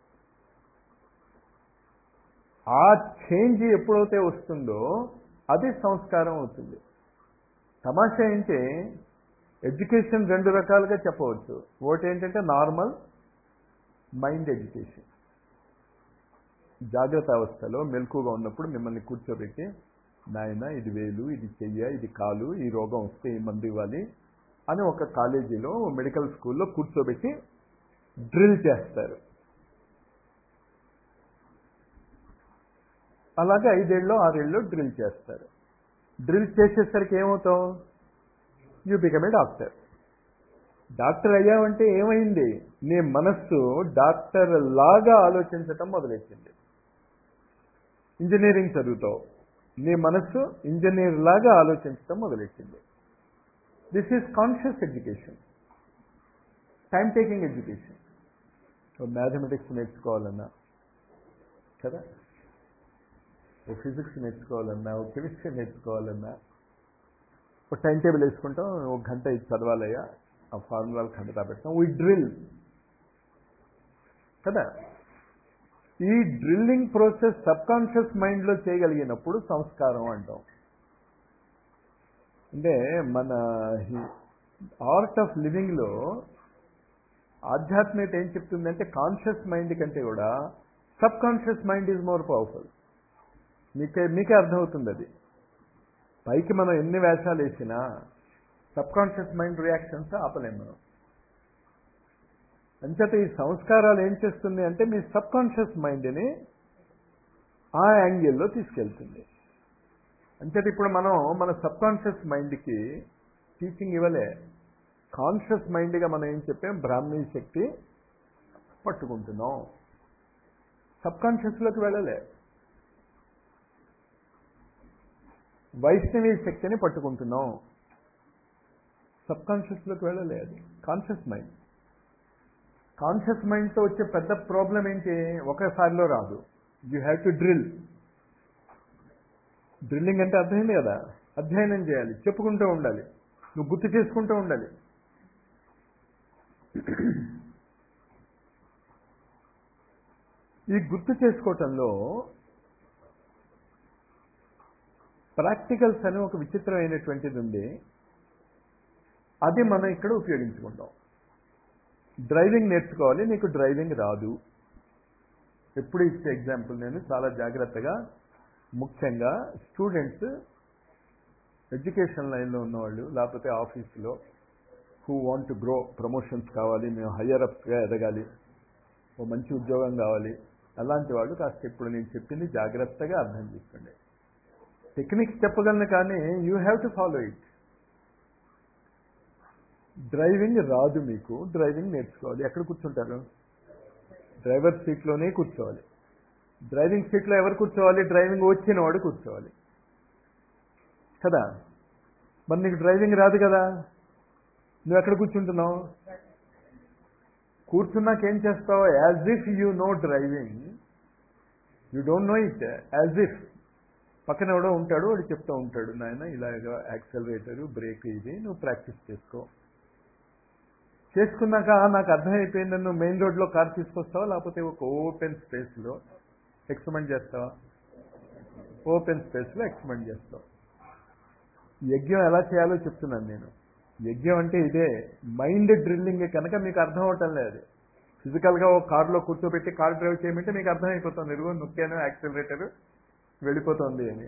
Speaker 1: ఆ చేంజ్ ఎప్పుడైతే వస్తుందో అది సంస్కారం అవుతుంది తమాషా ఏంటి ఎడ్యుకేషన్ రెండు రకాలుగా చెప్పవచ్చు ఒకటి ఏంటంటే నార్మల్ మైండ్ ఎడ్యుకేషన్ జాగ్రత్త అవస్థలో మెలకుగా ఉన్నప్పుడు మిమ్మల్ని కూర్చోబెట్టి నాయన ఇది వేలు ఇది చెయ్య ఇది కాలు ఈ రోగం వస్తే ఈ మందు ఇవ్వాలి అని ఒక కాలేజీలో మెడికల్ స్కూల్లో కూర్చోబెట్టి డ్రిల్ చేస్తారు అలాగే ఐదేళ్ళు ఆరేళ్ళు డ్రిల్ చేస్తారు డ్రిల్ చేసేసరికి ఏమవుతావు you become a doctor doctor అయ్యావంటే ఏమైంది నీ మనస్సు డాక్టర్ లాగా ఆలోచించటం మొదలెట్టింది ఇంజనీరింగ్ చదువుతావు నీ మనస్సు ఇంజనీర్ లాగా ఆలోచించటం మొదలెట్టింది this is conscious education time taking education mathematics నేర్చుకోవాలన్నా కదా ఓ ఫిజిక్స్ నేర్చుకోవాలన్నా ఓ కెమిస్ట్రీ నేర్చుకోవాలన్నా ఒక టైం టేబుల్ వేసుకుంటాం ఒక గంట ఇది చదవాలయ్యా ఆ ఫార్ములాలు ఖండతా పెడతాం వీ డ్రిల్ కదా ఈ డ్రిల్లింగ్ ప్రాసెస్ సబ్ కాన్షియస్ మైండ్లో చేయగలిగినప్పుడు సంస్కారం అంటాం అంటే మన ఆర్ట్ ఆఫ్ లివింగ్లో ఆధ్యాత్మికత ఏం చెప్తుందంటే కాన్షియస్ మైండ్ కంటే కూడా subconscious mind is more powerful మీకే మీకే అర్థమవుతుంది అది పైకి మనం ఎన్ని వేషాలు వేసినా సబ్ కాన్షియస్ మైండ్ రియాక్షన్స్ ఆపలేం మనం అంచేత ఈ సంస్కారాలు ఏం చేస్తుంది అంటే మీ సబ్ కాన్షియస్ మైండ్ని ఆ యాంగిల్లో తీసుకెళ్తుంది అంచేత ఇప్పుడు మనం మన సబ్ కాన్షియస్ మైండ్కి టీచింగ్ ఇవ్వలే కాన్షియస్ మైండ్గా మనం ఏం చెప్పాం బ్రాహ్మీ శక్తి పట్టుకుంటున్నాం సబ్ కాన్షియస్లోకి వెళ్ళలే వైష్ణవీ శక్తిని పట్టుకుంటున్నాం సబ్ కాన్షియస్లోకి వెళ్ళలే అది కాన్షియస్ మైండ్ కాన్షియస్ మైండ్తో వచ్చే పెద్ద ప్రాబ్లం ఏంటి ఒకసారిలో రాదు you have to drill drilling అంటే అర్థమైంది కదా అధ్యయనం చేయాలి చెప్పుకుంటూ ఉండాలి నువ్వు గుర్తు చేసుకుంటూ ఉండాలి ఈ గుర్తు చేసుకోవటంలో ప్రాక్టికల్స్ అని ఒక విచిత్రమైనటువంటిది ఉంది అది మనం ఇక్కడ ఉపయోగించుకుంటాం డ్రైవింగ్ నేర్చుకోవాలి నీకు డ్రైవింగ్ రాదు ఎప్పుడు ఇచ్చే ఎగ్జాంపుల్ నేను చాలా జాగ్రత్తగా ముఖ్యంగా స్టూడెంట్స్ ఎడ్యుకేషన్ లైన్లో ఉన్నవాళ్ళు లేకపోతే ఆఫీసులో who want to grow promotions కావాలి మేము హయ్యర్ అప్గా ఎదగాలి ఓ మంచి ఉద్యోగం కావాలి అలాంటి వాళ్ళు కాస్త ఇప్పుడు నేను చెప్పింది జాగ్రత్తగా అర్థం చేసుకోండి టెక్నిక్స్ చెప్పగలను కానీ you have to follow it driving రాదు మీకు డ్రైవింగ్ నేర్చుకోవాలి ఎక్కడ కూర్చుంటారు డ్రైవర్ సీట్లోనే కూర్చోవాలి డ్రైవింగ్ సీట్లో ఎవరు కూర్చోవాలి డ్రైవింగ్ వచ్చిన వాడు కూర్చోవాలి కదా మరి నీకు డ్రైవింగ్ రాదు కదా నువ్వు ఎక్కడ కూర్చుంటున్నావు కూర్చున్నాక ఏం చేస్తావు as if you know driving you don't know it as if పక్కన ఎవడో ఉంటాడు వాడు చెప్తూ ఉంటాడు నాయన ఇలాగ యాక్సలరేటరు బ్రేక్ ఇది నువ్వు ప్రాక్టీస్ చేసుకో చేసుకున్నాక నాకు అర్థమైపోయింది నువ్వు మెయిన్ రోడ్లో కార్ తీసుకొస్తావా లేకపోతే ఒక ఓపెన్ స్పేస్లో ఎక్స్పెరిమెంట్ చేస్తావా ఓపెన్ స్పేస్లో ఎక్స్పెరిమెంట్ చేస్తావు యజ్ఞం ఎలా చేయాలో చెప్తున్నాను నేను యజ్ఞం అంటే ఇదే మైండ్ డ్రిల్లింగ్ కనుక మీకు అర్థం అవటం లేదు ఫిజికల్గా ఒక కార్లో కూర్చోబెట్టి కార్ డ్రైవ్ చేయమంటే మీకు అర్థమైపోతుంది ఇదిగో నొక్కాను యాక్సిలరేటర్ వెళ్ళిపోతుంది అని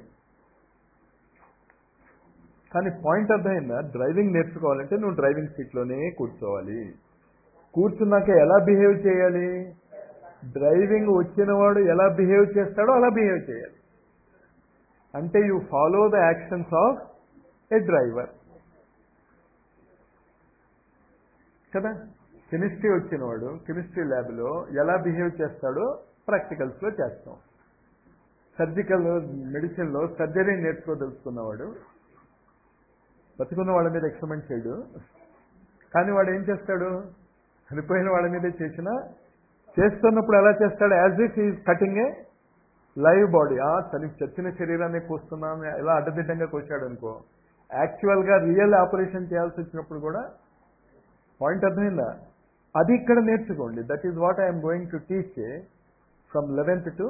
Speaker 1: కానీ పాయింట్ అర్థమైందా డ్రైవింగ్ నేర్చుకోవాలంటే నువ్వు డ్రైవింగ్ సీట్లోనే కూర్చోవాలి కూర్చున్నాక ఎలా బిహేవ్ చేయాలి డ్రైవింగ్ వచ్చినవాడు ఎలా బిహేవ్ చేస్తాడో అలా బిహేవ్ చేయాలి అంటే you follow the actions of a driver కదా కెమిస్ట్రీ వచ్చినవాడు కెమిస్ట్రీ ల్యాబ్లో ఎలా బిహేవ్ చేస్తాడో ప్రాక్టికల్స్లో చేస్తాం సర్జికల్ మెడిసిన్లో సర్జరీ నేర్చుకోదలుచుకున్నవాడు బతుకున్న వాళ్ళ మీద ఎక్స్పెరిమెంట్ చేయడు కానీ వాడు ఏం చేస్తాడు చనిపోయిన వాళ్ళ మీదే చేసినా చేస్తున్నప్పుడు ఎలా చేస్తాడు as if is cutting a live body ఆ చని చచ్చిన శరీరాన్ని కోస్తున్నాను ఎలా అడ్డదిడ్డంగా కోసాడు అనుకో యాక్చువల్గా రియల్ ఆపరేషన్ చేయాల్సి వచ్చినప్పుడు కూడా పాయింట్ అర్థమైందా అది ఇక్కడ నేర్చుకోండి that is what I'm going to teach from eleventh to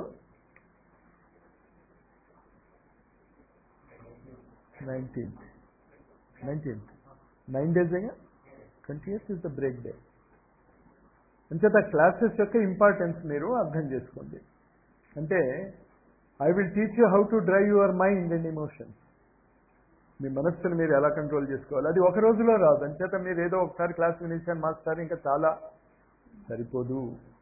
Speaker 1: nineteenth nineteenth nine days twenty years is the break day అంచేత క్లాసెస్ యొక్క ఇంపార్టెన్స్ మీరు అర్థం చేసుకోండి అంటే I will teach you how to drive your mind and emotions మీ మనస్సును మీరు ఎలా కంట్రోల్ చేసుకోవాలి అది ఒక రోజులో రాదు అంచేత మీరు ఏదో ఒకసారి క్లాస్ వినేసాను మాస్టర్ ఇంకా చాలా సరిపోదు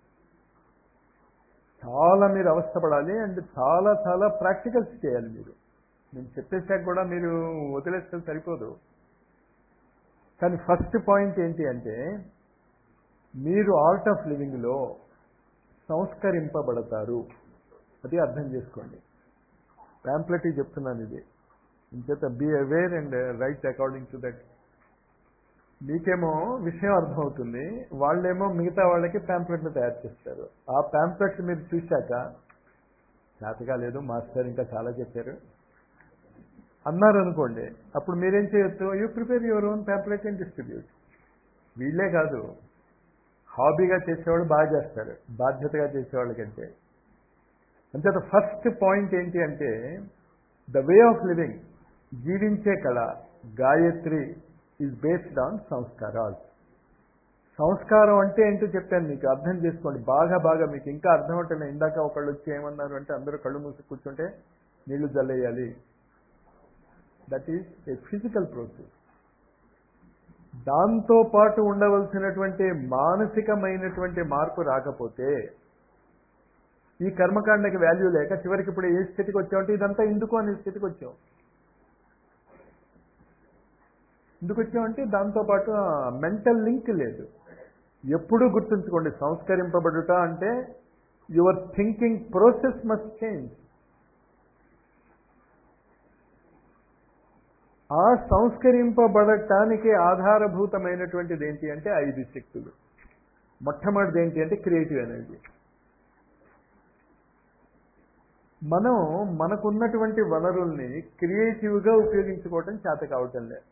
Speaker 1: చాలా మీరు అవస్థపడాలి అండ్ చాలా చాలా ప్రాక్టికల్స్ చేయాలి మీరు నేను చెప్పేశాక కూడా మీరు వదిలేస్తే సరిపోదు కానీ ఫస్ట్ పాయింట్ ఏంటి అంటే మీరు ఆర్ట్ ఆఫ్ లివింగ్లో సంస్కరింపబడతారు అది అర్థం చేసుకోండి ప్యాంప్లెట్ చెప్తున్నాను ఇది ఇంచేత be aware and write according to that మీకేమో విషయం అర్థమవుతుంది వాళ్ళేమో మిగతా వాళ్ళకి ప్యాంప్లెట్లు తయారు చేస్తారు ఆ ప్యాంప్లెట్స్ మీరు చూశాక చేతగా లేదు మాస్టర్ ఇంకా చాలా చెప్పారు అన్నారు అనుకోండి అప్పుడు మీరేం చేయొచ్చు you prepare your own pamphlet and distribute వీళ్ళే కాదు హాబీగా చేసేవాళ్ళు బాగా చేస్తారు బాధ్యతగా చేసేవాళ్ళ కంటే అంచేత ఫస్ట్ పాయింట్ ఏంటి అంటే ద వే ఆఫ్ లివింగ్ జీవించే కళ గాయత్రి ఈజ్ బేస్డ్ ఆన్ సంస్కారాలు సంస్కారం అంటే ఏంటో చెప్పాను మీకు అర్థం చేసుకోండి బాగా బాగా మీకు ఇంకా అర్థం అవటం ఇందాక ఒకళ్ళు వచ్చి ఏమన్నారు అంటే అందరూ కళ్ళు మూసి కూర్చుంటే నీళ్లు జల్లేయాలి that is a physical process దాంతో పాటు ఉండవలసినటువంటి మానసికమైనటువంటి మార్పు రాకపోతే ఈ కర్మకాండకి వాల్యూ లేక చివరికి ఇప్పుడు ఏ స్థితికి వచ్చామంటే ఇదంతా ఎందుకు అనే స్థితికి వచ్చాం ఎందుకు వచ్చామంటే దాంతోపాటు మెంటల్ లింక్ లేదు ఎప్పుడూ గుర్తుంచుకోండి సంస్కరింపబడుట అంటే your thinking process must change ఆ సంస్కరింపబడటానికి ఆధారభూతమైనటువంటిది ఏంటి అంటే ఐదు శక్తులు మొట్టమొదటిది ఏంటి అంటే క్రియేటివ్ ఎనర్జీ మనం మనకున్నటువంటి వనరుల్ని క్రియేటివ్గా ఉపయోగించుకోవటం చేత కావటం లేదు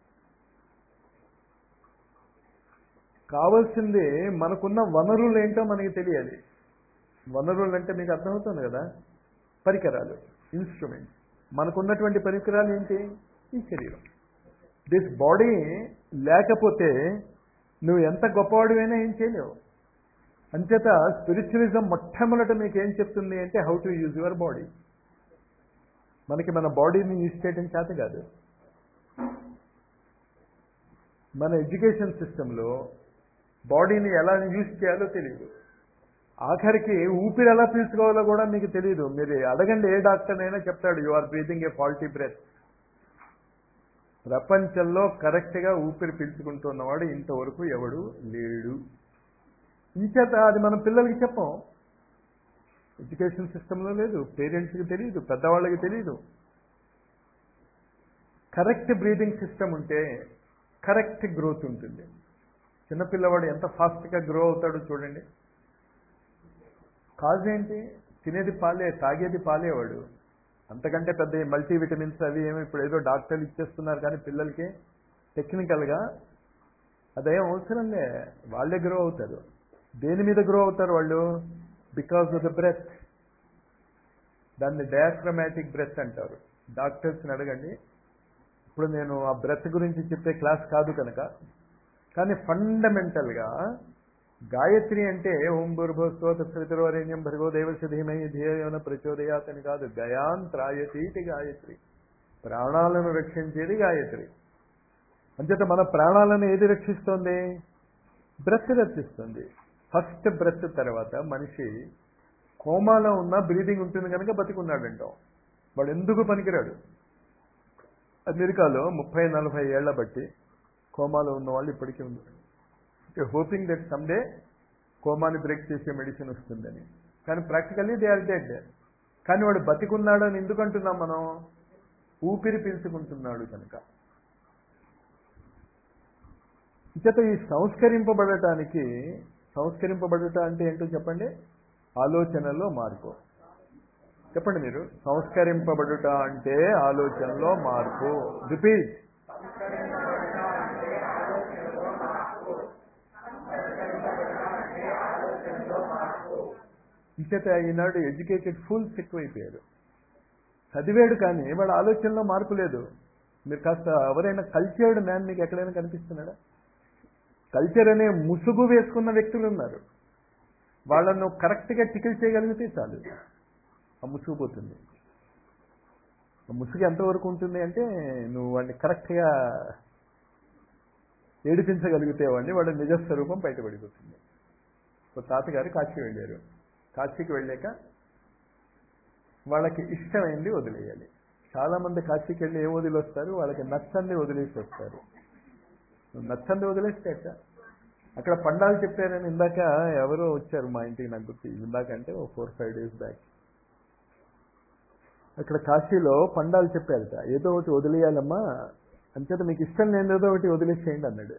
Speaker 1: కావాల్సింది మనకున్న వనరులు ఏంటో మనకి తెలియాలి వనరులు అంటే మీకు అర్థమవుతుంది కదా పరికరాలు ఇన్స్ట్రుమెంట్స్ మనకున్నటువంటి పరికరాలు ఏంటి ఈ శరీరం దిస్ బాడీ లేకపోతే నువ్వు ఎంత గొప్పవాడివైనా ఏం చేయలేవు అంచేత స్పిరిచువలిజం మొట్టమొదట మీకు ఏం చెప్తుంది అంటే how to use your body మనకి మన బాడీని యూజ్ చేయడం చేత కాదు మన ఎడ్యుకేషన్ సిస్టంలో బాడీని ఎలా యూజ్ చేయాలో తెలియదు ఆఖరికి ఊపిరి ఎలా పీల్చుకోవాలో కూడా మీకు తెలియదు మీరు అడగండి ఏ డాక్టర్ అయినా చెప్తాడు you are breathing a faulty breath ప్రపంచంలో కరెక్ట్గా ఊపిరి పీల్చుకుంటున్నవాడు ఇంతవరకు ఎవడు లేడు ఇంచేత అది మనం పిల్లలకి చెప్పం ఎడ్యుకేషన్ సిస్టంలో లేదు పేరెంట్స్కి తెలియదు పెద్దవాళ్ళకి తెలియదు కరెక్ట్ బ్రీదింగ్ సిస్టమ్ ఉంటే కరెక్ట్ గ్రోత్ ఉంటుంది చిన్నపిల్లవాడు ఎంత ఫాస్ట్గా గ్రో అవుతాడో చూడండి కాజ్ ఏంటి తినేది పాలే తాగేది పాలేవాడు అంతకంటే పెద్ద మల్టీ విటమిన్స్ అవి ఏమో ఇప్పుడు ఏదో డాక్టర్లు ఇచ్చేస్తున్నారు కానీ పిల్లలకి టెక్నికల్గా అదేం అవసరంలే వాళ్ళే గ్రో అవుతారు దేని మీద గ్రో అవుతారు వాళ్ళు బికాస్ ఆఫ్ ద బ్రెత్ దాన్ని డయాఫ్రమాటిక్ బ్రెత్ అంటారు డాక్టర్స్ని అడగండి ఇప్పుడు నేను ఆ బ్రెత్ గురించి చెప్పే క్లాస్ కాదు కనుక కానీ ఫండమెంటల్గా గాయత్రి అంటే ఓం భూర్భోస్వ తత్సవితరోరేణ్యం భర్గో దేవస్య ధీమహి ధియోన ప్రచోదయాత్ అని కాదు గయాన్ త్రాయతీటి గాయత్రి ప్రాణాలను రక్షించేది గాయత్రి అంచేత మన ప్రాణాలను ఏది రక్షిస్తోంది బ్రెత్ రక్షిస్తుంది ఫస్ట్ బ్రెత్ తర్వాత మనిషి కోమాలో ఉన్న బ్రీదింగ్ ఉంటుంది కనుక బతికున్నాడంటాం వాడు ఎందుకు పనికిరాడు అమెరికాలో ముప్పై నలభై ఏళ్ల బట్టి కోమాలో ఉన్న వాళ్ళు ఇప్పటికీ ఉన్నారు హోపింగ్ దట్ సమ్డే కోమాని బ్రేక్ చేసే మెడిసిన్ వస్తుందని కానీ ప్రాక్టికల్లీ దే ఆర్ డెడ్ కానీ వాడు బతికున్నాడు అని ఎందుకు అంటున్నాం మనం ఊపిరి పీల్చుకుంటున్నాడు కనుక చేత ఈ సంస్కరింపబడటానికి సంస్కరింపబడట అంటే ఏంటో చెప్పండి ఆలోచనలో మార్పు చెప్పండి మీరు సంస్కరింపబడుట అంటే ఆలోచనలో మార్పు రిపీట్ ఇంచేత ఈనాడు ఎడ్యుకేటెడ్ ఫుల్స్ ఎక్కువైపోయారు చదివాడు కానీ వాడు ఆలోచనలో మార్పు లేదు మీరు కాస్త ఎవరైనా కల్చర్డ్ మ్యాన్ మీకు ఎక్కడైనా కనిపిస్తున్నాడా కల్చర్ అనే ముసుగు వేసుకున్న వ్యక్తులు ఉన్నారు వాళ్ళను కరెక్ట్గా టికిల్ చేయగలిగితే చాలు ఆ ముసుగు పోతుంది ఆ ముసుగు ఎంతవరకు ఉంటుంది అంటే నువ్వు వాడిని కరెక్ట్గా ఏడిపించగలిగితే వాడిని వాడి నిజస్వరూపం బయటపడిపోతుంది ఒక తాతగారు కాశీ వెళ్ళారు కాశీకి వెళ్ళాక వాళ్ళకి ఇష్టమైంది వదిలేయాలి చాలా మంది కాశీకి వెళ్ళి ఏం వదిలి వస్తారు వాళ్ళకి నచ్చంది వదిలేసి వస్తారు నచ్చంది వదిలేస్తే అట్ట అక్కడ పండాలు చెప్పారని ఇందాక ఎవరో వచ్చారు మా ఇంటికి నాకు గుర్తు ఇందాక అంటే ఓ ఫోర్ ఫైవ్ డేస్ బ్యాక్ అక్కడ కాశీలో పండాలు చెప్పారట ఏదో ఒకటి వదిలేయాలమ్మా అంచేత మీకు ఇష్టం లేని ఏదో ఒకటి వదిలేసేయండి అన్నాడు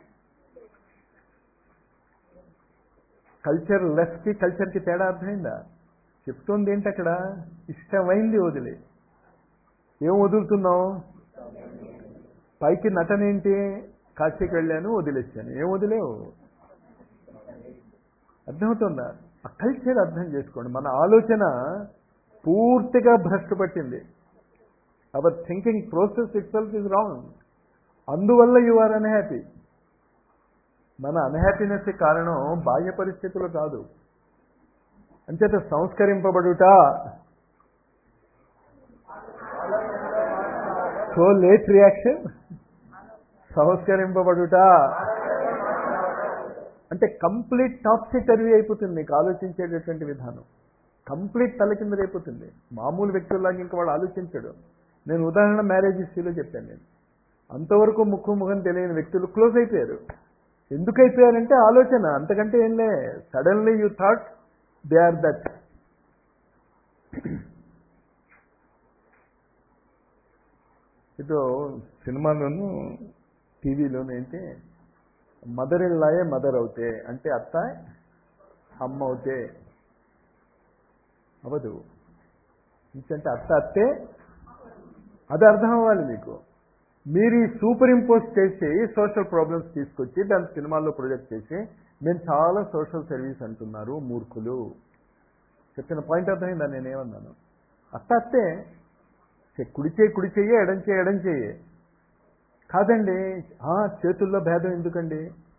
Speaker 1: కల్చర్ లెస్కి కల్చర్కి తేడా అర్థమైందా చెప్తోంది ఏంటి అక్కడ ఇష్టమైంది వదిలే ఏం వదులుతున్నావు పైకి నటనేంటి కాశీకి వెళ్ళాను వదిలేశాను ఏం వదిలేవు అర్థమవుతుందా ఆ కల్చర్ అర్థం చేసుకోండి మన ఆలోచన పూర్తిగా భ్రష్టు పట్టింది our thinking process itself is wrong అందువల్ల యు ఆర్ అన్హ్యాపీ మన అన్హ్యాపీనెస్ కారణం బాహ్య పరిస్థితులు కాదు అంచేత సంస్కరింపబడుట సో లేట్ రియాక్షన్ సంస్కరింపబడుట అంటే కంప్లీట్ టాప్సీ టర్వీ అయిపోతుంది మీకు ఆలోచించేటటువంటి విధానం కంప్లీట్ తలకిందరైపోతుంది మామూలు వ్యక్తుల్లాగా ఇంకా వాడు ఆలోచించడు నేను ఉదాహరణ మ్యారేజ్ హిస్టరీలో చెప్పాను నేను అంతవరకు ముక్కు ముఖం తెలియని వ్యక్తులు క్లోజ్ అయిపోయారు ఎందుకు అయిపోయారంటే ఆలోచన అంతకంటే ఏం లే suddenly you thought they are that ఇదో సినిమాలోను టీవీలోను ఏంటి మదర్ ఇల్లాయే మదర్ అవుతే అంటే అత్త అమ్మ అవుతే అవదు ఎందుకంటే అత్త అత్తే అది అర్థం అవ్వాలి మీకు మీరు ఈ సూపర్ ఇంపోజ్ చేసి సోషల్ ప్రాబ్లమ్స్ తీసుకొచ్చి దాని సినిమాల్లో ప్రొజెక్ట్ చేసి మేము చాలా సోషల్ సర్వీస్ అంటున్నారు మూర్ఖులు చెప్పిన పాయింట్ అర్థమైందా నేనేమన్నాను అత్త అత్తే కుడి చేయి కుడి చెయ్యి ఎడం చేయి ఎడం చెయ్యి కాదండి ఆ, చేతుల్లో భేదం ఎందుకండి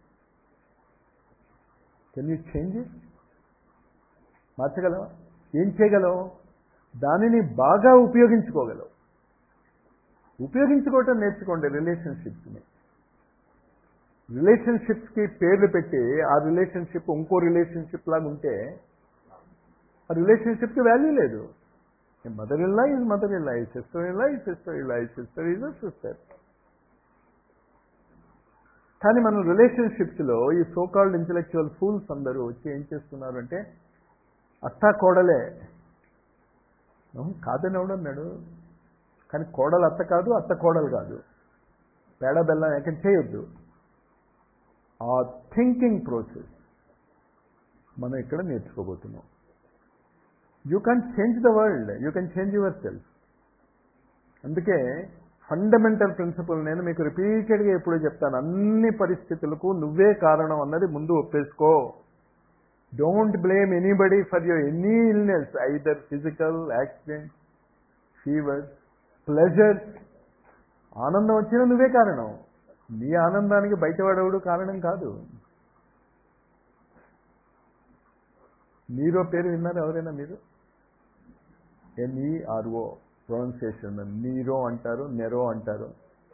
Speaker 1: కెన్ యూ చేంజ్ మార్చగలవా ఏం చేయగలవు దానిని బాగా ఉపయోగించుకోగలవు ఉపయోగించుకోవటం నేర్చుకోండి రిలేషన్షిప్స్ని రిలేషన్షిప్స్కి పేర్లు పెట్టి ఆ రిలేషన్షిప్ ఇంకో రిలేషన్షిప్ లాగా ఉంటే ఆ రిలేషన్షిప్కి వాల్యూ లేదు mother in law is mother in law ఈ సిస్టర్ ఇల్లా ఈ సిస్టర్ ఇల్లా ఈ సిస్టర్ ఈజ్ సిస్టర్ కానీ మన రిలేషన్షిప్స్లో ఈ సోకాల్డ్ ఇంటలెక్చువల్ ఫూల్స్ అందరూ వచ్చి ఏం చేస్తున్నారు అంటే అత్త కోడలే అవును, కాదని ఎవడన్నాడు కానీ కోడలు అత్త కాదు అత్త కోడలు కాదు పేడ బెల్లం ఏకం చేయొద్దు ఆ థింకింగ్ ప్రాసెస్ మనం ఇక్కడ నేర్చుకోబోతున్నాం you can change the world you can change yourself అందుకే ఫండమెంటల్ ప్రిన్సిపల్ నేను మీకు రిపీటెడ్గా ఎప్పుడు చెప్తాను అన్ని పరిస్థితులకు నువ్వే కారణం అన్నది ముందు ఒప్పేసుకో don't blame anybody for your any illness either physical accident fever pleasure ఆనందం వచ్చినా నువ్వే కారణం నీ ఆనందానికి బయటపడవుడు కారణం కాదు నీరో పేరు విన్నారు ఎవరైనా మీరు ఎన్ఈఆర్ఓ ప్రొనౌన్సియేషన్ నీరో అంటారు నెరో అంటారు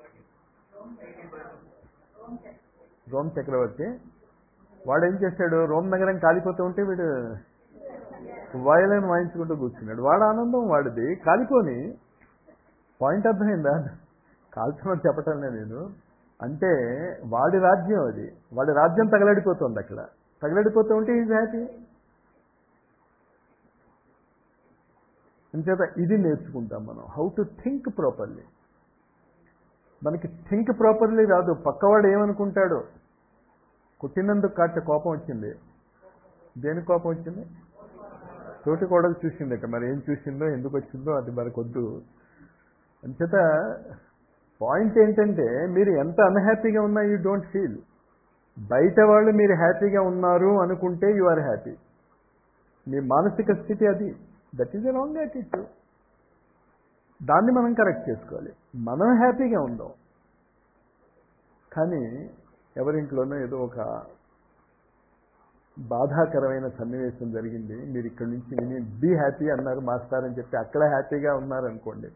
Speaker 1: రోమ్ చక్రవర్తి వాడు ఏం చేశాడు రోమ్ నగరం కాలిపోతూ ఉంటే వీడు వయలైన్ వాయించుకుంటూ కూర్చున్నాడు వాడు ఆనందం వాడిది కాలిపోని పాయింట్ అర్థమైందా కాల్చమని చెప్పటం లేదు నేను అంటే వాడి రాజ్యం అది వాడి రాజ్యం తగలడిపోతుంది అక్కడ తగలడిపోతూ ఉంటే ఈజ్ హ్యాపీ అంచేత ఇది నేర్చుకుంటాం మనం హౌ టు థింక్ ప్రాపర్లీ మనకి థింక్ ప్రాపర్లీ రాదు పక్కవాడు ఏమనుకుంటాడో కొట్టినందుకు కాట కోపం వచ్చింది దేని కోపం వచ్చింది తోటి కోడలు చూసిందట మరి ఏం చూసిందో ఎందుకు వచ్చిందో అది మనకొద్దు అంచేత పాయింట్ ఏంటంటే మీరు ఎంత అన్హ్యాపీగా ఉన్నా యూ డోంట్ ఫీల్ బయట వాళ్ళు మీరు హ్యాపీగా ఉన్నారు అనుకుంటే యు ఆర్ హ్యాపీ మీ మానసిక స్థితి అది that is a wrong attitude దాన్ని మనం కరెక్ట్ చేసుకోవాలి మనం హ్యాపీగా ఉందాం కానీ ఎవరింట్లోనో ఏదో ఒక బాధాకరమైన సన్నివేశం జరిగింది మీరు ఇక్కడి నుంచి విని బీ హ్యాపీ అన్నారు మాస్టర్ అని చెప్పి అక్కడ హ్యాపీగా ఉన్నారనుకోండి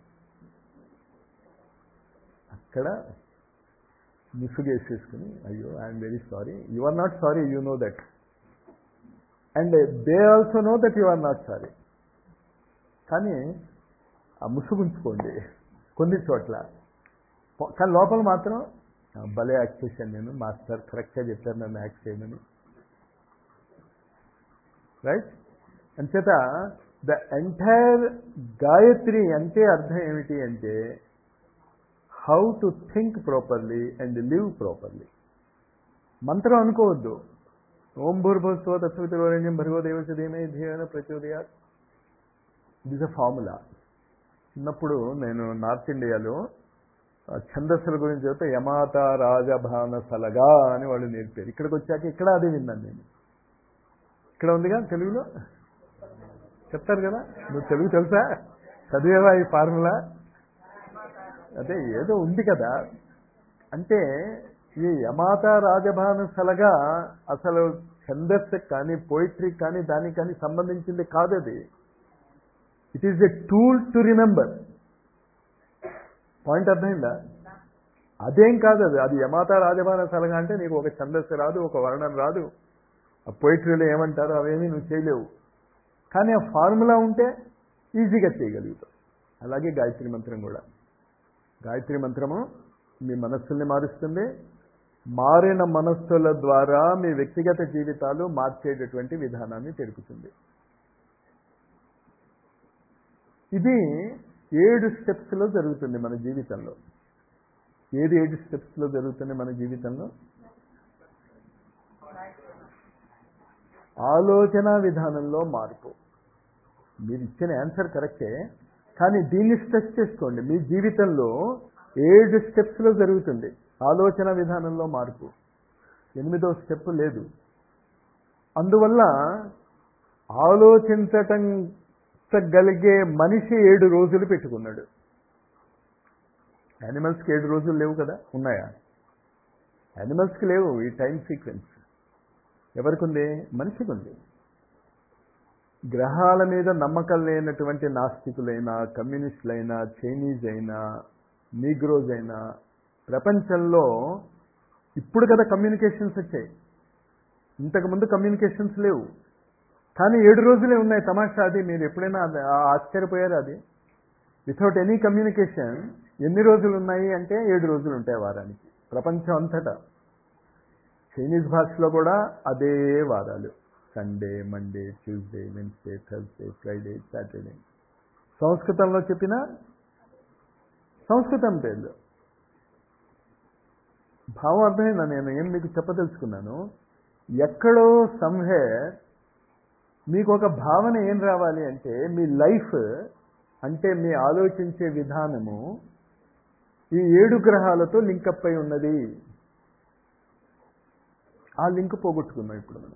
Speaker 1: అక్కడ ముసుగేసేసుకుని అయ్యో I'm very sorry you are not sorry you know that and they also know that you are not sorry కానీ ఆ ముసుగుంచుకోండి కొన్ని చోట్ల కానీ లోపల మాత్రం "ఆ, భలే యాక్ట్ చేశాను నేను మాస్టర్ కరెక్ట్గా చెప్పారు నన్ను యాక్ట్ చేయమని రైట్ అంచేత ద ఎంటైర్ గాయత్రి అంటే అర్థం ఏమిటి అంటే how to think properly and live properly మంత్రం అనుకోవద్దు ఓం భూర్భుస్వ తత్వతిరోరణ్యం భర్గో దేవస్య ధీమే ధీమైన ప్రచోదయాత్ ఇట్ ఇస్ అ ఫార్ములా చిన్నప్పుడు నేను నార్త్ ఇండియాలో ఆ ఛందస్సుల గురించి చెప్తే యమాత రాజభాన సలగా అని వాళ్ళు నేర్పారు ఇక్కడికి వచ్చాక ఇక్కడ అదే విన్నాను నేను ఇక్కడ ఉందిగా తెలుగులో చెప్తారు కదా నువ్వు తెలుగు తెలుసా చదివేవా ఈ ఫార్ములా అదే ఏదో ఉంది కదా అంటే ఈ యమాత రాజభానుసలగా అసలు ఛందస్సు కానీ పోయిట్రీ కానీ దానికి కానీ సంబంధించింది కాదు అది it is a tool to remember point అర్థమైందా అదేం కాదు అది అది యమాత రాజభాన సలగా అంటే నీకు ఒక ఛందస్సు రాదు ఒక వర్ణం రాదు ఆ పోయిటరీలో ఏమంటారో అవేమీ నువ్వు చేయలేవు కానీ ఆ ఫార్ములా ఉంటే ఈజీగా చేయగలుగుతావు అలాగే గాయత్రి మంత్రం కూడా గాయత్రి మంత్రము మీ మనస్సుల్ని మారుస్తుంది మారిన మనస్సుల ద్వారా మీ వ్యక్తిగత జీవితాలు మార్చేటటువంటి విధానాన్ని తెలుపుతుంది ఇది ఏడు స్టెప్స్లో జరుగుతుంది మన జీవితంలో ఏది ఏడు స్టెప్స్లో జరుగుతుంది మన జీవితంలో ఆలోచన విధానంలో మార్పు మీరు ఇచ్చిన ఆన్సర్ కరెక్టే కానీ దీన్ని స్ట్రెస్ చేసుకోండి మీ జీవితంలో ఏడు స్టెప్స్లో జరుగుతుంది ఆలోచన విధానంలో మార్పు ఎనిమిదో స్టెప్ లేదు అందువల్ల ఆలోచించటం గలిగే మనిషి ఏడు రోజులు పెట్టుకున్నాడు యానిమల్స్కి ఏడు రోజులు లేవు కదా ఉన్నాయా యానిమల్స్కి లేవు ఈ టైం సీక్వెన్స్ ఎవరికి ఉంది మనిషికి ఉంది గ్రహాల మీద నమ్మకం లేనటువంటి నాస్తికులైనా కమ్యూనిస్టులైనా చైనీస్ అయినా నీగ్రోజ్ అయినా ప్రపంచంలో ఇప్పుడు కదా కమ్యూనికేషన్స్ వచ్చాయి ఇంతకుముందు కమ్యూనికేషన్స్ లేవు కానీ ఏడు రోజులే ఉన్నాయి తమాషా అది మీరు ఎప్పుడైనా అది- ఆ ఆశ్చర్యపోయారు అది వితౌట్ ఎనీ కమ్యూనికేషన్ ఎన్ని రోజులు ఉన్నాయి అంటే ఏడు రోజులు ఉంటాయి వారానికి ప్రపంచం అంతటా చైనీస్ భాషలో కూడా అదే వారాలు Sunday Monday Tuesday Wednesday Thursday Friday Saturday సంస్కృతంలో చెప్పిన సంస్కృతం పేర్లు భావం అర్థమైందా నేను ఏం మీకు చెప్పదలుచుకున్నాను ఎక్కడో సంహేర్ మీకు ఒక భావన ఏం రావాలి అంటే మీ లైఫ్ అంటే మీ ఆలోచించే విధానము ఈ ఏడు గ్రహాలతో లింకప్ అయి ఉన్నది ఆ లింక్ పోగొట్టుకున్నాం ఇప్పుడు మనం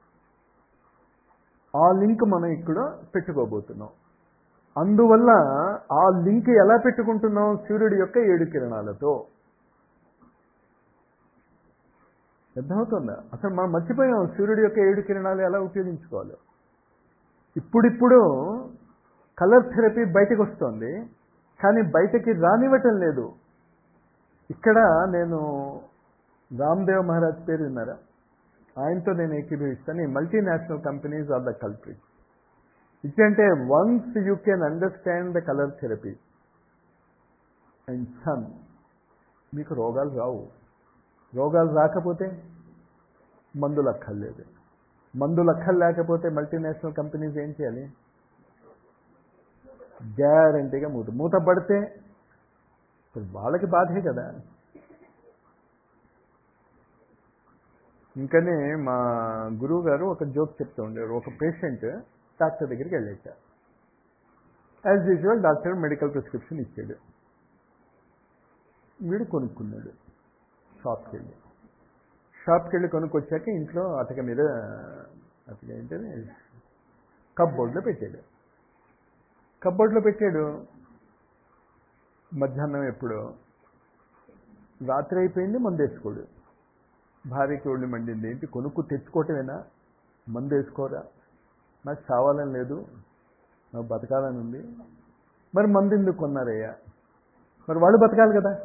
Speaker 1: ఆ లింక్ మనం ఇక్కడ పెట్టుకోబోతున్నాం అందువల్ల ఆ లింక్ ఎలా పెట్టుకుంటున్నాం సూర్యుడి యొక్క ఏడు కిరణాలతో అర్థమవుతుందా అసలు మనం మర్చిపోయాం సూర్యుడి యొక్క ఏడు కిరణాలు ఎలా ఉపయోగించుకోవాలో ఇప్పుడిప్పుడు కలర్ థెరపీ బయటకు వస్తుంది కానీ బయటకి రానివ్వటం లేదు ఇక్కడ నేను రామ్దేవ్ మహారాజ్ పేరు విన్నారా ఆయనతో నేను ఏకీభవిస్తాను ఈ multinational companies are the culprit ఇచ్చంటే once you can understand the colour therapy and sun మీకు రోగాలు రావు రోగాలు రాకపోతే మందులు అక్కర్లేదు మందులు అక్కర్ లేకపోతే మల్టీనేషనల్ కంపెనీస్ ఏం చేయాలి గ్యారంటీగా మూత మూత పడితే ఇప్పుడు వాళ్ళకి బాధే కదా ఇంకనే మా గురువు గారు ఒక జోక్ చెప్తూ ఉండేవారు ఒక పేషెంట్ డాక్టర్ దగ్గరికి వెళ్ళేశారు as usual doctor medical prescription ఇచ్చాడు వీడు కొనుక్కున్నాడు షాప్కి వెళ్ళి షాప్కి వెళ్ళి కొనుక్కొచ్చాక ఇంట్లో అతక మీద అతక ఏంటది కప్బోర్డ్లో పెట్టాడు కప్బోర్డ్లో పెట్టాడు మధ్యాహ్నం ఎప్పుడో రాత్రి అయిపోయింది మందు వేసుకోడు భార్యకి ఒళ్ళు మండింది ఏంటి కొనుక్కు తెచ్చుకోవటమేనా మందు వేసుకోరా నాకు చావాలని లేదు నాకు బతకాలని ఉంది మరి మందు ఎందుకు కొన్నారయ్యా మరి వాళ్ళు బతకాలి కదా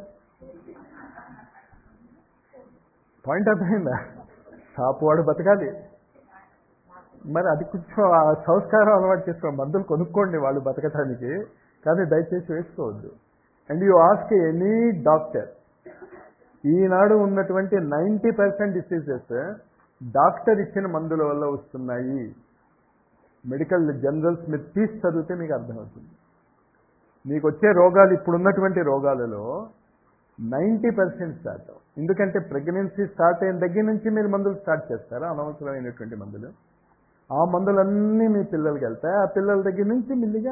Speaker 1: పాయింట్ అర్థమైందా షాపు వాడు బతకాలి మరి అది కొంచెం ఆ సంస్కారం అలవాటు చేసుకో మందులు కొనుక్కోండి వాళ్ళు బతకటానికి కానీ దయచేసి వేసుకోవద్దు and you ask any doctor ఈనాడు ఉన్నటువంటి నైంటీ పర్సెంట్ డిసీజెస్ డాక్టర్ ఇచ్చిన మందుల వల్ల వస్తున్నాయి మెడికల్ జనరల్స్ మీరు తీసి చదివితే మీకు అర్థమవుతుంది మీకు వచ్చే రోగాలు ఇప్పుడున్నటువంటి రోగాలలో నైంటీ పర్సెంట్ శాతం ఎందుకంటే ప్రెగ్నెన్సీ స్టార్ట్ అయిన దగ్గర నుంచి మీరు మందులు స్టార్ట్ చేస్తారు అనవసరమైనటువంటి మందులు ఆ మందులన్నీ మీ పిల్లలకి వెళ్తాయి ఆ పిల్లల దగ్గర నుంచి మెల్లిగా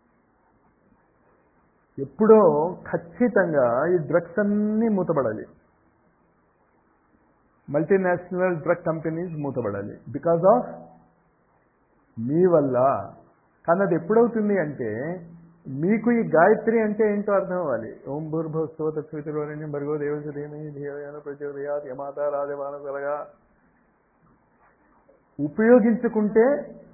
Speaker 1: ఎప్పుడో ఖచ్చితంగా ఈ డ్రగ్స్ అన్నీ మూతపడాలి మల్టీనేషనల్ డ్రగ్ కంపెనీస్ మూతపడాలి బికాజ్ ఆఫ్ మీ వల్ల కానీ అది ఎప్పుడవుతుంది అంటే మీకు ఈ గాయత్రి అంటే ఏంటో అర్థం అవ్వాలి ఓం భూర్భవస్తో తత్వితురోరణ్యం భర్గో దేవసదేమి ధీయన ప్రచోదయాత్ యమాత రాజమాన కలగా ఉపయోగించుకుంటే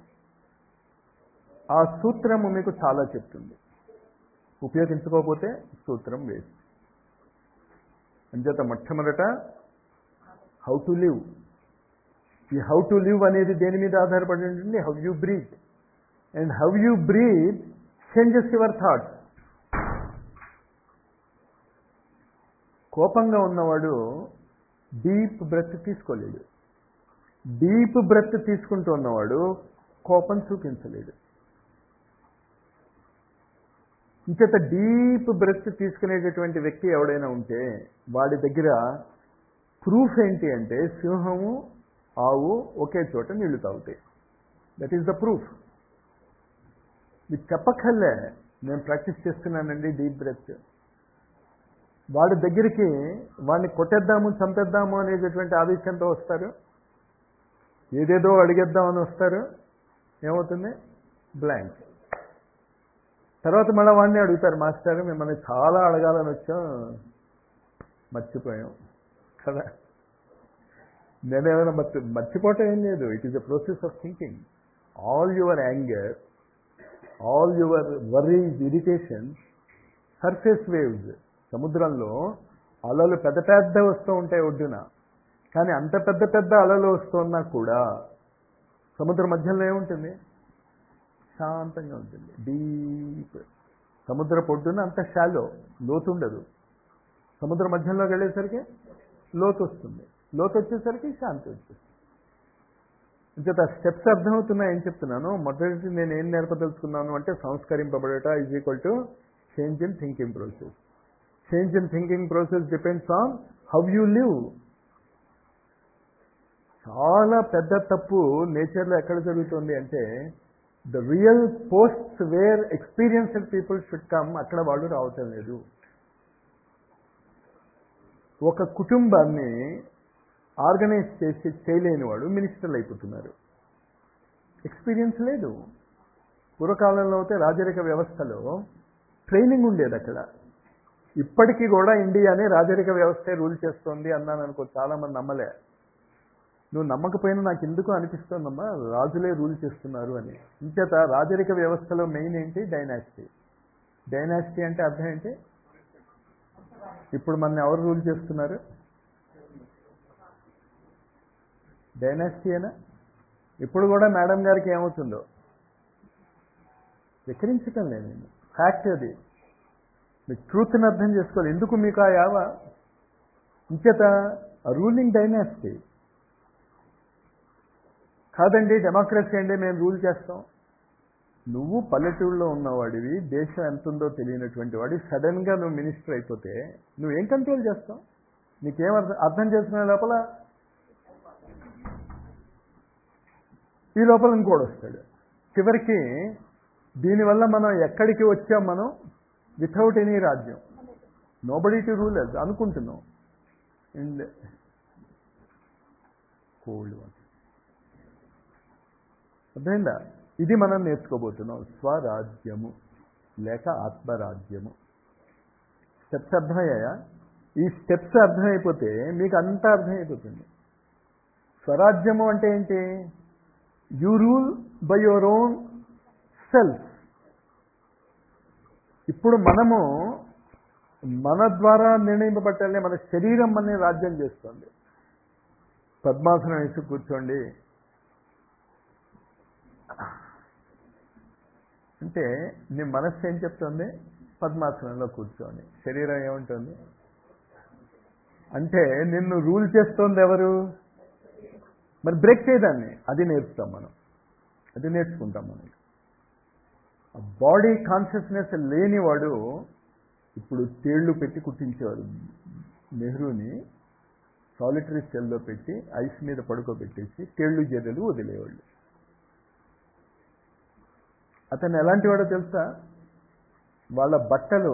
Speaker 1: ఆ సూత్రము మీకు చాలా చెప్తుంది ఉపయోగించుకోకపోతే సూత్రం వేస్ట్ అంచేత మొట్టమొదట హౌ టు లివ్ ఈ హౌ టు లివ్ అనేది దేని మీద ఆధారపడి ఉంటుంది how you breathe and how you breathe changes your thoughts కోపంగా ఉన్నవాడు డీప్ బ్రెత్ తీసుకోలేడు డీప్ బ్రెత్ తీసుకుంటూ ఉన్నవాడు కోపం చూపించలేడు ఇంచేత డీప్ బ్రెత్ తీసుకునేటటువంటి వ్యక్తి ఎవడైనా ఉంటే వాడి దగ్గర ప్రూఫ్ ఏంటి అంటే సింహము ఆవు ఒకే చోట నీళ్లు తాగుతాయి దట్ ఈస్ ద ప్రూఫ్ మీకు చెప్పక్కర్లే నేను ప్రాక్టీస్ చేస్తున్నానండి డీప్ బ్రెత్ వాడి దగ్గరికి వాడిని కొట్టేద్దాము చంపేద్దాము అనేటటువంటి ఆదేశంతో వస్తారు ఏదేదో అడిగేద్దామని వస్తారు ఏమవుతుంది బ్లాంక్ తర్వాత మళ్ళీ వాడిని అడుగుతారు మాస్టర్ మిమ్మల్ని చాలా అడగాలని వచ్చాం మర్చిపోయాం కదా నేనేమైనా మర్చి మర్చిపోవటం ఏం లేదు it is the process of thinking all your anger all your worries irritation surface waves సముద్రంలో అలలు పెద్ద పెద్ద వస్తూ ఉంటాయి ఒడ్డున కానీ అంత పెద్ద పెద్ద అలలు వస్తున్నా కూడా సముద్ర మధ్యలో ఏముంటుంది శాంతంగా ఉంటుంది డీప్ సముద్ర పొడ్డున అంత షాలో లోతు ఉండదు సముద్ర మధ్యంలోకి వెళ్ళేసరికి లోతు వస్తుంది లోతు వచ్చేసరికి శాంతి వచ్చేస్తుంది అంచేత స్టెప్స్ అర్థమవుతున్నాయి ఏం చెప్తున్నాను మొదటి నేను ఏం నేర్పదలుచుకున్నాను అంటే సంస్కరింపబడట is equal to change in thinking process change in thinking process depends on how you live చాలా పెద్ద తప్పు నేచర్లో ఎక్కడ జరుగుతుంది అంటే the real posts where experienced people should come అక్కడ వాళ్ళు రావటం లేదు ఒక కుటుంబాన్ని ఆర్గనైజ్ చేసి చేయలేని వాడు మినిస్టర్లు అయిపోతున్నారు ఎక్స్పీరియన్స్ లేదు పూర్వకాలంలో అయితే రాజరిక వ్యవస్థలో ట్రైనింగ్ ఉండేది అక్కడ ఇప్పటికీ కూడా ఇండియానే రాజరిక వ్యవస్థే రూల్ చేస్తోంది అన్నాను అనుకో చాలా మంది నమ్మలే నువ్వు నమ్మకపోయినా నాకు ఎందుకు అనిపిస్తోందమ్మా రాజులే రూల్ చేస్తున్నారు అని ఇంచేత రాజరిక వ్యవస్థలో మెయిన్ ఏంటి డైనాసిటీ డైనాసిటీ అంటే అర్థం ఏంటి ఇప్పుడు మన ఎవరు రూల్ చేస్తున్నారు డైనాసిటీయేనా ఇప్పుడు కూడా మేడం గారికి ఏమవుతుందో వికరించటం లేదు నేను ఫ్యాక్ట్ అది మీకు ట్రూత్ని అర్థం చేసుకోవాలి ఎందుకు మీకు ఆ యావ ఇంచేత ఆ రూలింగ్ డైనాసిటీ కాదండి డెమోక్రసీ అండి మేము రూల్ చేస్తాం నువ్వు పల్లెటూరులో ఉన్నవాడివి దేశం ఎంత ఉందో తెలియనటువంటి వాడి సడన్గా నువ్వు మినిస్టర్ అయిపోతే నువ్వేం కంట్రోల్ చేస్తావు నీకేం అర్థం అర్థం చేసుకునే లోపల ఈ లోపల ఇంకోటి వస్తాడు చివరికి దీనివల్ల మనం ఎక్కడికి వచ్చాం మనం వితౌట్ ఎనీ రాజ్యం నోబడీ టు రూల్ అనుకుంటున్నాం అండ్ కోల్డ్ వాటర్ అర్థమైందా ఇది మనం నేర్చుకోబోతున్నాం స్వరాజ్యము లేక ఆత్మరాజ్యము స్టెప్స్ అర్థమయ్యాయా ఈ స్టెప్స్ అర్థమైపోతే మీకు అంతా అర్థమైపోతుంది స్వరాజ్యము అంటే ఏంటి you rule by your own self ఇప్పుడు మనము మన ద్వారా నిర్ణయింపబట్టాలనే మన శరీరం మన రాజ్యం చేస్తుంది పద్మాసనం వేసి కూర్చోండి అంటే నీ మనస్సు ఏం చెప్తుంది పద్మాసనంలో కూర్చోండి శరీరం ఏముంటుంది అంటే నిన్ను రూల్ చేస్తోంది ఎవరు మరి బ్రేక్ చేయదాన్ని అది నేర్పుతాం మనం అది నేర్చుకుంటాం మనం బాడీ కాన్షియస్నెస్ లేనివాడు ఇప్పుడు తేళ్లు పెట్టి కుట్టించేవారు నెహ్రూని సాలిటరీ సెల్లో పెట్టి ఐస్ మీద పడుకోబెట్టేసి తేళ్లు జర్రెలు వదిలేవాళ్ళు అతను ఎలాంటి వాడో తెలుసా వాళ్ళ బట్టలు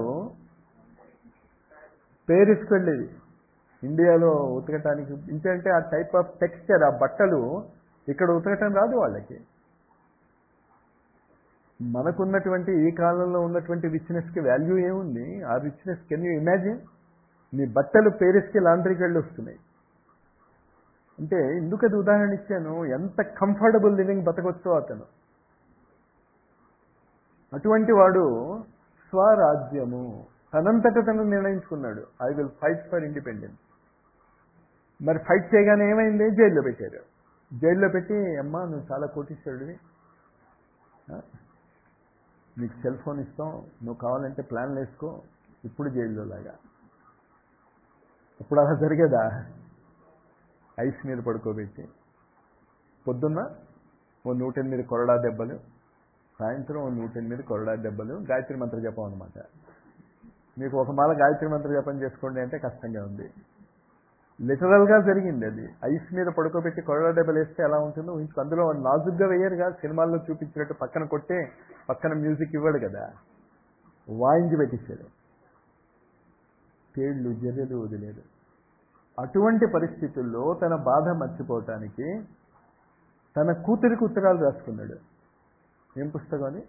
Speaker 1: పేరిస్కి వెళ్ళేవి ఇండియాలో ఉతకటానికి ఇంకంటే ఆ టైప్ ఆఫ్ టెక్స్చర్ ఆ బట్టలు ఇక్కడ ఉతకటం రాదు వాళ్ళకి మనకున్నటువంటి ఈ కాలంలో ఉన్నటువంటి రిచ్నెస్కి వాల్యూ ఏముంది ఆ రిచ్నెస్ కెన్ యూ ఇమాజిన్ నీ బట్టలు పేరిస్కి లాండ్రీకి వెళ్ళి వస్తున్నాయి అంటే ఎందుకు అది ఉదాహరణ ఇచ్చాను ఎంత కంఫర్టబుల్ లివింగ్ బతకొచ్చో అతను అటువంటి వాడు స్వరాజ్యము తనంతట తను నిర్ణయించుకున్నాడు I will fight for independence మరి ఫైట్ చేయగానే ఏమైంది జైల్లో పెట్టారు జైల్లో పెట్టి అమ్మా నువ్వు చాలా కోటీశ్వరుడివి ఆ? నీకు సెల్ ఫోన్ ఇస్తాం నువ్వు కావాలంటే ప్లాన్లు వేసుకో ఇప్పుడు జైల్లో లాగా ఇప్పుడు అలా జరిగేదా ఐస్ మీద పడుకోబెట్టి పొద్దున్న ఓ నూట ఎనిమిది కొరడా దెబ్బలు సాయంత్రం ఓ నూట ఎనిమిది కొరడా దెబ్బలు గాయత్రి మంత్ర జపం అనమాట మీకు ఒక మాల గాయత్రి మంత్ర జపం చేసుకోండి అంటే కష్టంగా ఉంది లిటరల్గా జరిగింది అది ఐస్ మీద పడుకోబెట్టి కొరడా దెబ్బలు వేస్తే ఎలా ఉంటుందో ఊహించుకో అందులో నాజుగ్గా వేయరుగా సినిమాల్లో చూపించినట్టు పక్కన కొట్టే పక్కన మ్యూజిక్ ఇవ్వడు కదా వాయించి పెట్టించాడు తేళ్లు జర్రెలు వదిలేడు అటువంటి పరిస్థితుల్లో తన బాధ మర్చిపోవటానికి తన కూతురికి ఉత్తరాలు రాసుకున్నాడు ఏం పుస్తకం అది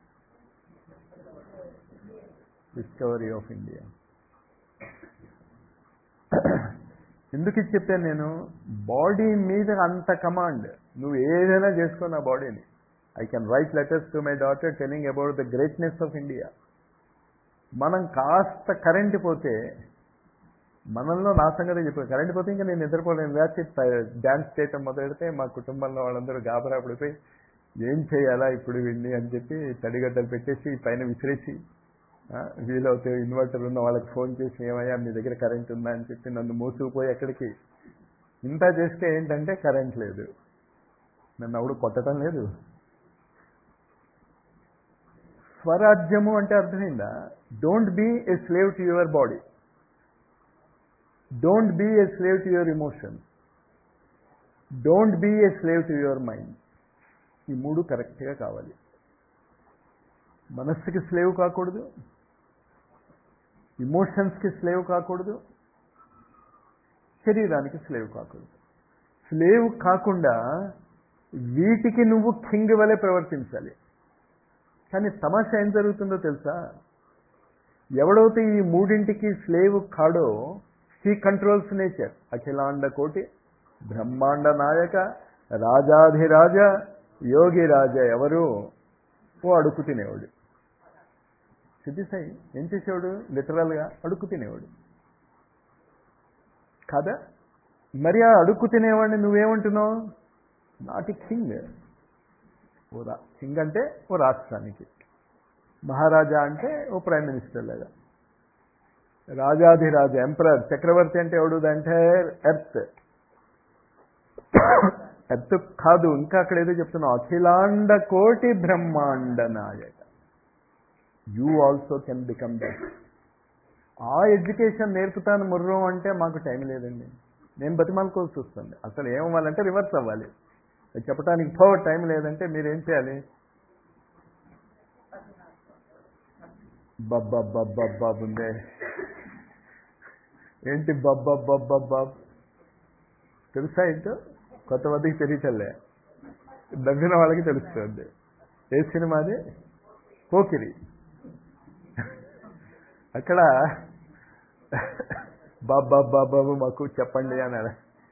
Speaker 1: డిస్కవరీ ఆఫ్ ఇండియా ఎందుకు ఇది చెప్పాను నేను బాడీ మీద అంత కమాండ్ నువ్వు ఏదైనా చేసుకో నా బాడీని I can write letters to my daughter telling about the greatness of India మనం కాస్త కరెంట్ పోతే మనల్లో నా సంగతి చెప్పారు కరెంట్ పోతే ఇంకా నేను నిద్రపోలేను రాత్రి డ్యాన్స్ చేయటం మొదలెడితే మా కుటుంబంలో వాళ్ళందరూ గాబరా పడిపోయి ఏం చేయాలా ఇప్పుడు వీడిని అని చెప్పి తడిగడ్డలు పెట్టేసి పైన విసిరేసి ఆ, వీలవుతే ఇన్వర్టర్ ఉన్న వాళ్ళకి ఫోన్ చేసి ఏమయ్యా మీ దగ్గర కరెంట్ ఉందా అని చెప్పి నన్ను మోసుకుపోయి ఎక్కడికి ఇంత చేస్తే ఏంటంటే కరెంట్ లేదు నన్ను ఎవడు కొట్టడం లేదు స్వరాజ్యము అంటే అర్థమైందా don't be a slave to your body don't be a slave to your emotion don't be a slave to your mind ఈ మూడు కరెక్ట్గా కావాలి మనస్సుకి స్లేవ్ కాకూడదు ఇమోషన్స్కి స్లేవ్ కాకూడదు శరీరానికి స్లేవ్ కాకూడదు స్లేవ్ కాకుండా వీటికి నువ్వు కింగ్ వలె ప్రవర్తించాలి కానీ తమాషా ఏం జరుగుతుందో తెలుసా ఎవడైతే ఈ మూడింటికి స్లేవ్ కాడో హీ కంట్రోల్స్ నేచర్ అఖిలాండ కోటి బ్రహ్మాండ నాయక రాజాధిరాజ యోగి రాజా ఎవరు ఓ అడుక్కు తినేవాడు సిద్ధిసాయి ఏం చేసేవాడు లిటరల్గా అడుక్కు తినేవాడు కాదా మరి ఆ అడుక్కు తినేవాడిని నువ్వేమంటున్నావు నాటి కింగ్ ఓ రా కింగ్ అంటే ఓ రాష్ట్రానికి మహారాజా అంటే ఓ ప్రైమ్ మినిస్టర్ లాగా రాజాధిరాజ ఎంపరర్ చక్రవర్తి అంటే ఎవడు అంటే ఎర్త్ ఎర్త్ కాదు ఇంకా అక్కడ ఏదో చెప్తున్నావు అఖిలాండ కోటి బ్రహ్మాండ నాయక you also can become that ఆ ఎడ్యుకేషన్ నేర్పుతాను ముర్రం అంటే మాకు టైం లేదండి నేను బతిమాలుకోవాల్సి వస్తుంది అసలు ఏమవ్వాలంటే రివర్స్ అవ్వాలి అది చెప్పడానికి పో టైం లేదంటే మీరేం చేయాలి బబ్బబ్బబ్బబ్బబ్బ ఉందే ఏంటి బబ్బబ్బబ్బబ్బ తెలుసా ఏంటో కొంతమందికి తెలియటల్లే నవ్విన వాళ్ళకి తెలుస్తుంది ఏ సినిమాది పోకిరి అక్కడ బాబా బాబాబు మాకు చెప్పండి అన్నాడు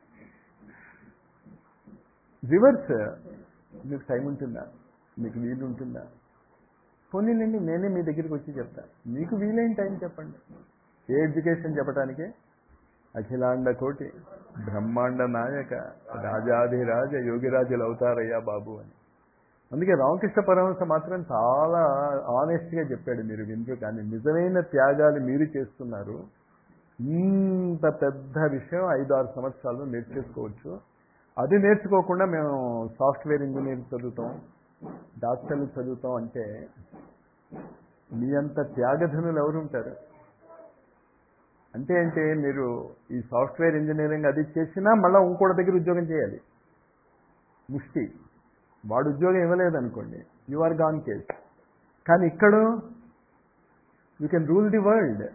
Speaker 1: రివర్స్ మీకు టైం ఉంటుందా మీకు వీలు ఉంటుందా పోనీలండి నేనే మీ దగ్గరికి వచ్చి చెప్తా మీకు వీలైన టైం చెప్పండి ఏ ఎడ్యుకేషన్ చెప్పడానికి అఖిలాండ కోటి బ్రహ్మాండ నాయక రాజాధిరాజ యోగిరాజులు అవుతారయ్యా బాబు అని అందుకే రామకృష్ణ పరమహంస మాత్రం చాలా ఆనెస్ట్గా చెప్పాడు మీరు వింటూ కానీ నిజమైన త్యాగాలు మీరు చేస్తున్నారు ఇంత పెద్ద విషయం ఐదు ఆరు సంవత్సరాలు నేర్చేసుకోవచ్చు అది నేర్చుకోకుండా మేము సాఫ్ట్వేర్ ఇంజనీర్ చదువుతాం డాక్టర్లు చదువుతాం అంటే మీ అంత త్యాగధనులు ఎవరు ఉంటారు అంటే ఏంటి మీరు ఈ సాఫ్ట్వేర్ ఇంజనీరింగ్ అది చేసినా మళ్ళీ ఇంకోటి దగ్గర ఉద్యోగం చేయాలి ముష్టి వాడు ఉద్యోగం ఇవ్వలేదు అనుకోండి యు ఆర్ గాన్ కేస్ కానీ ఇక్కడ you can rule the world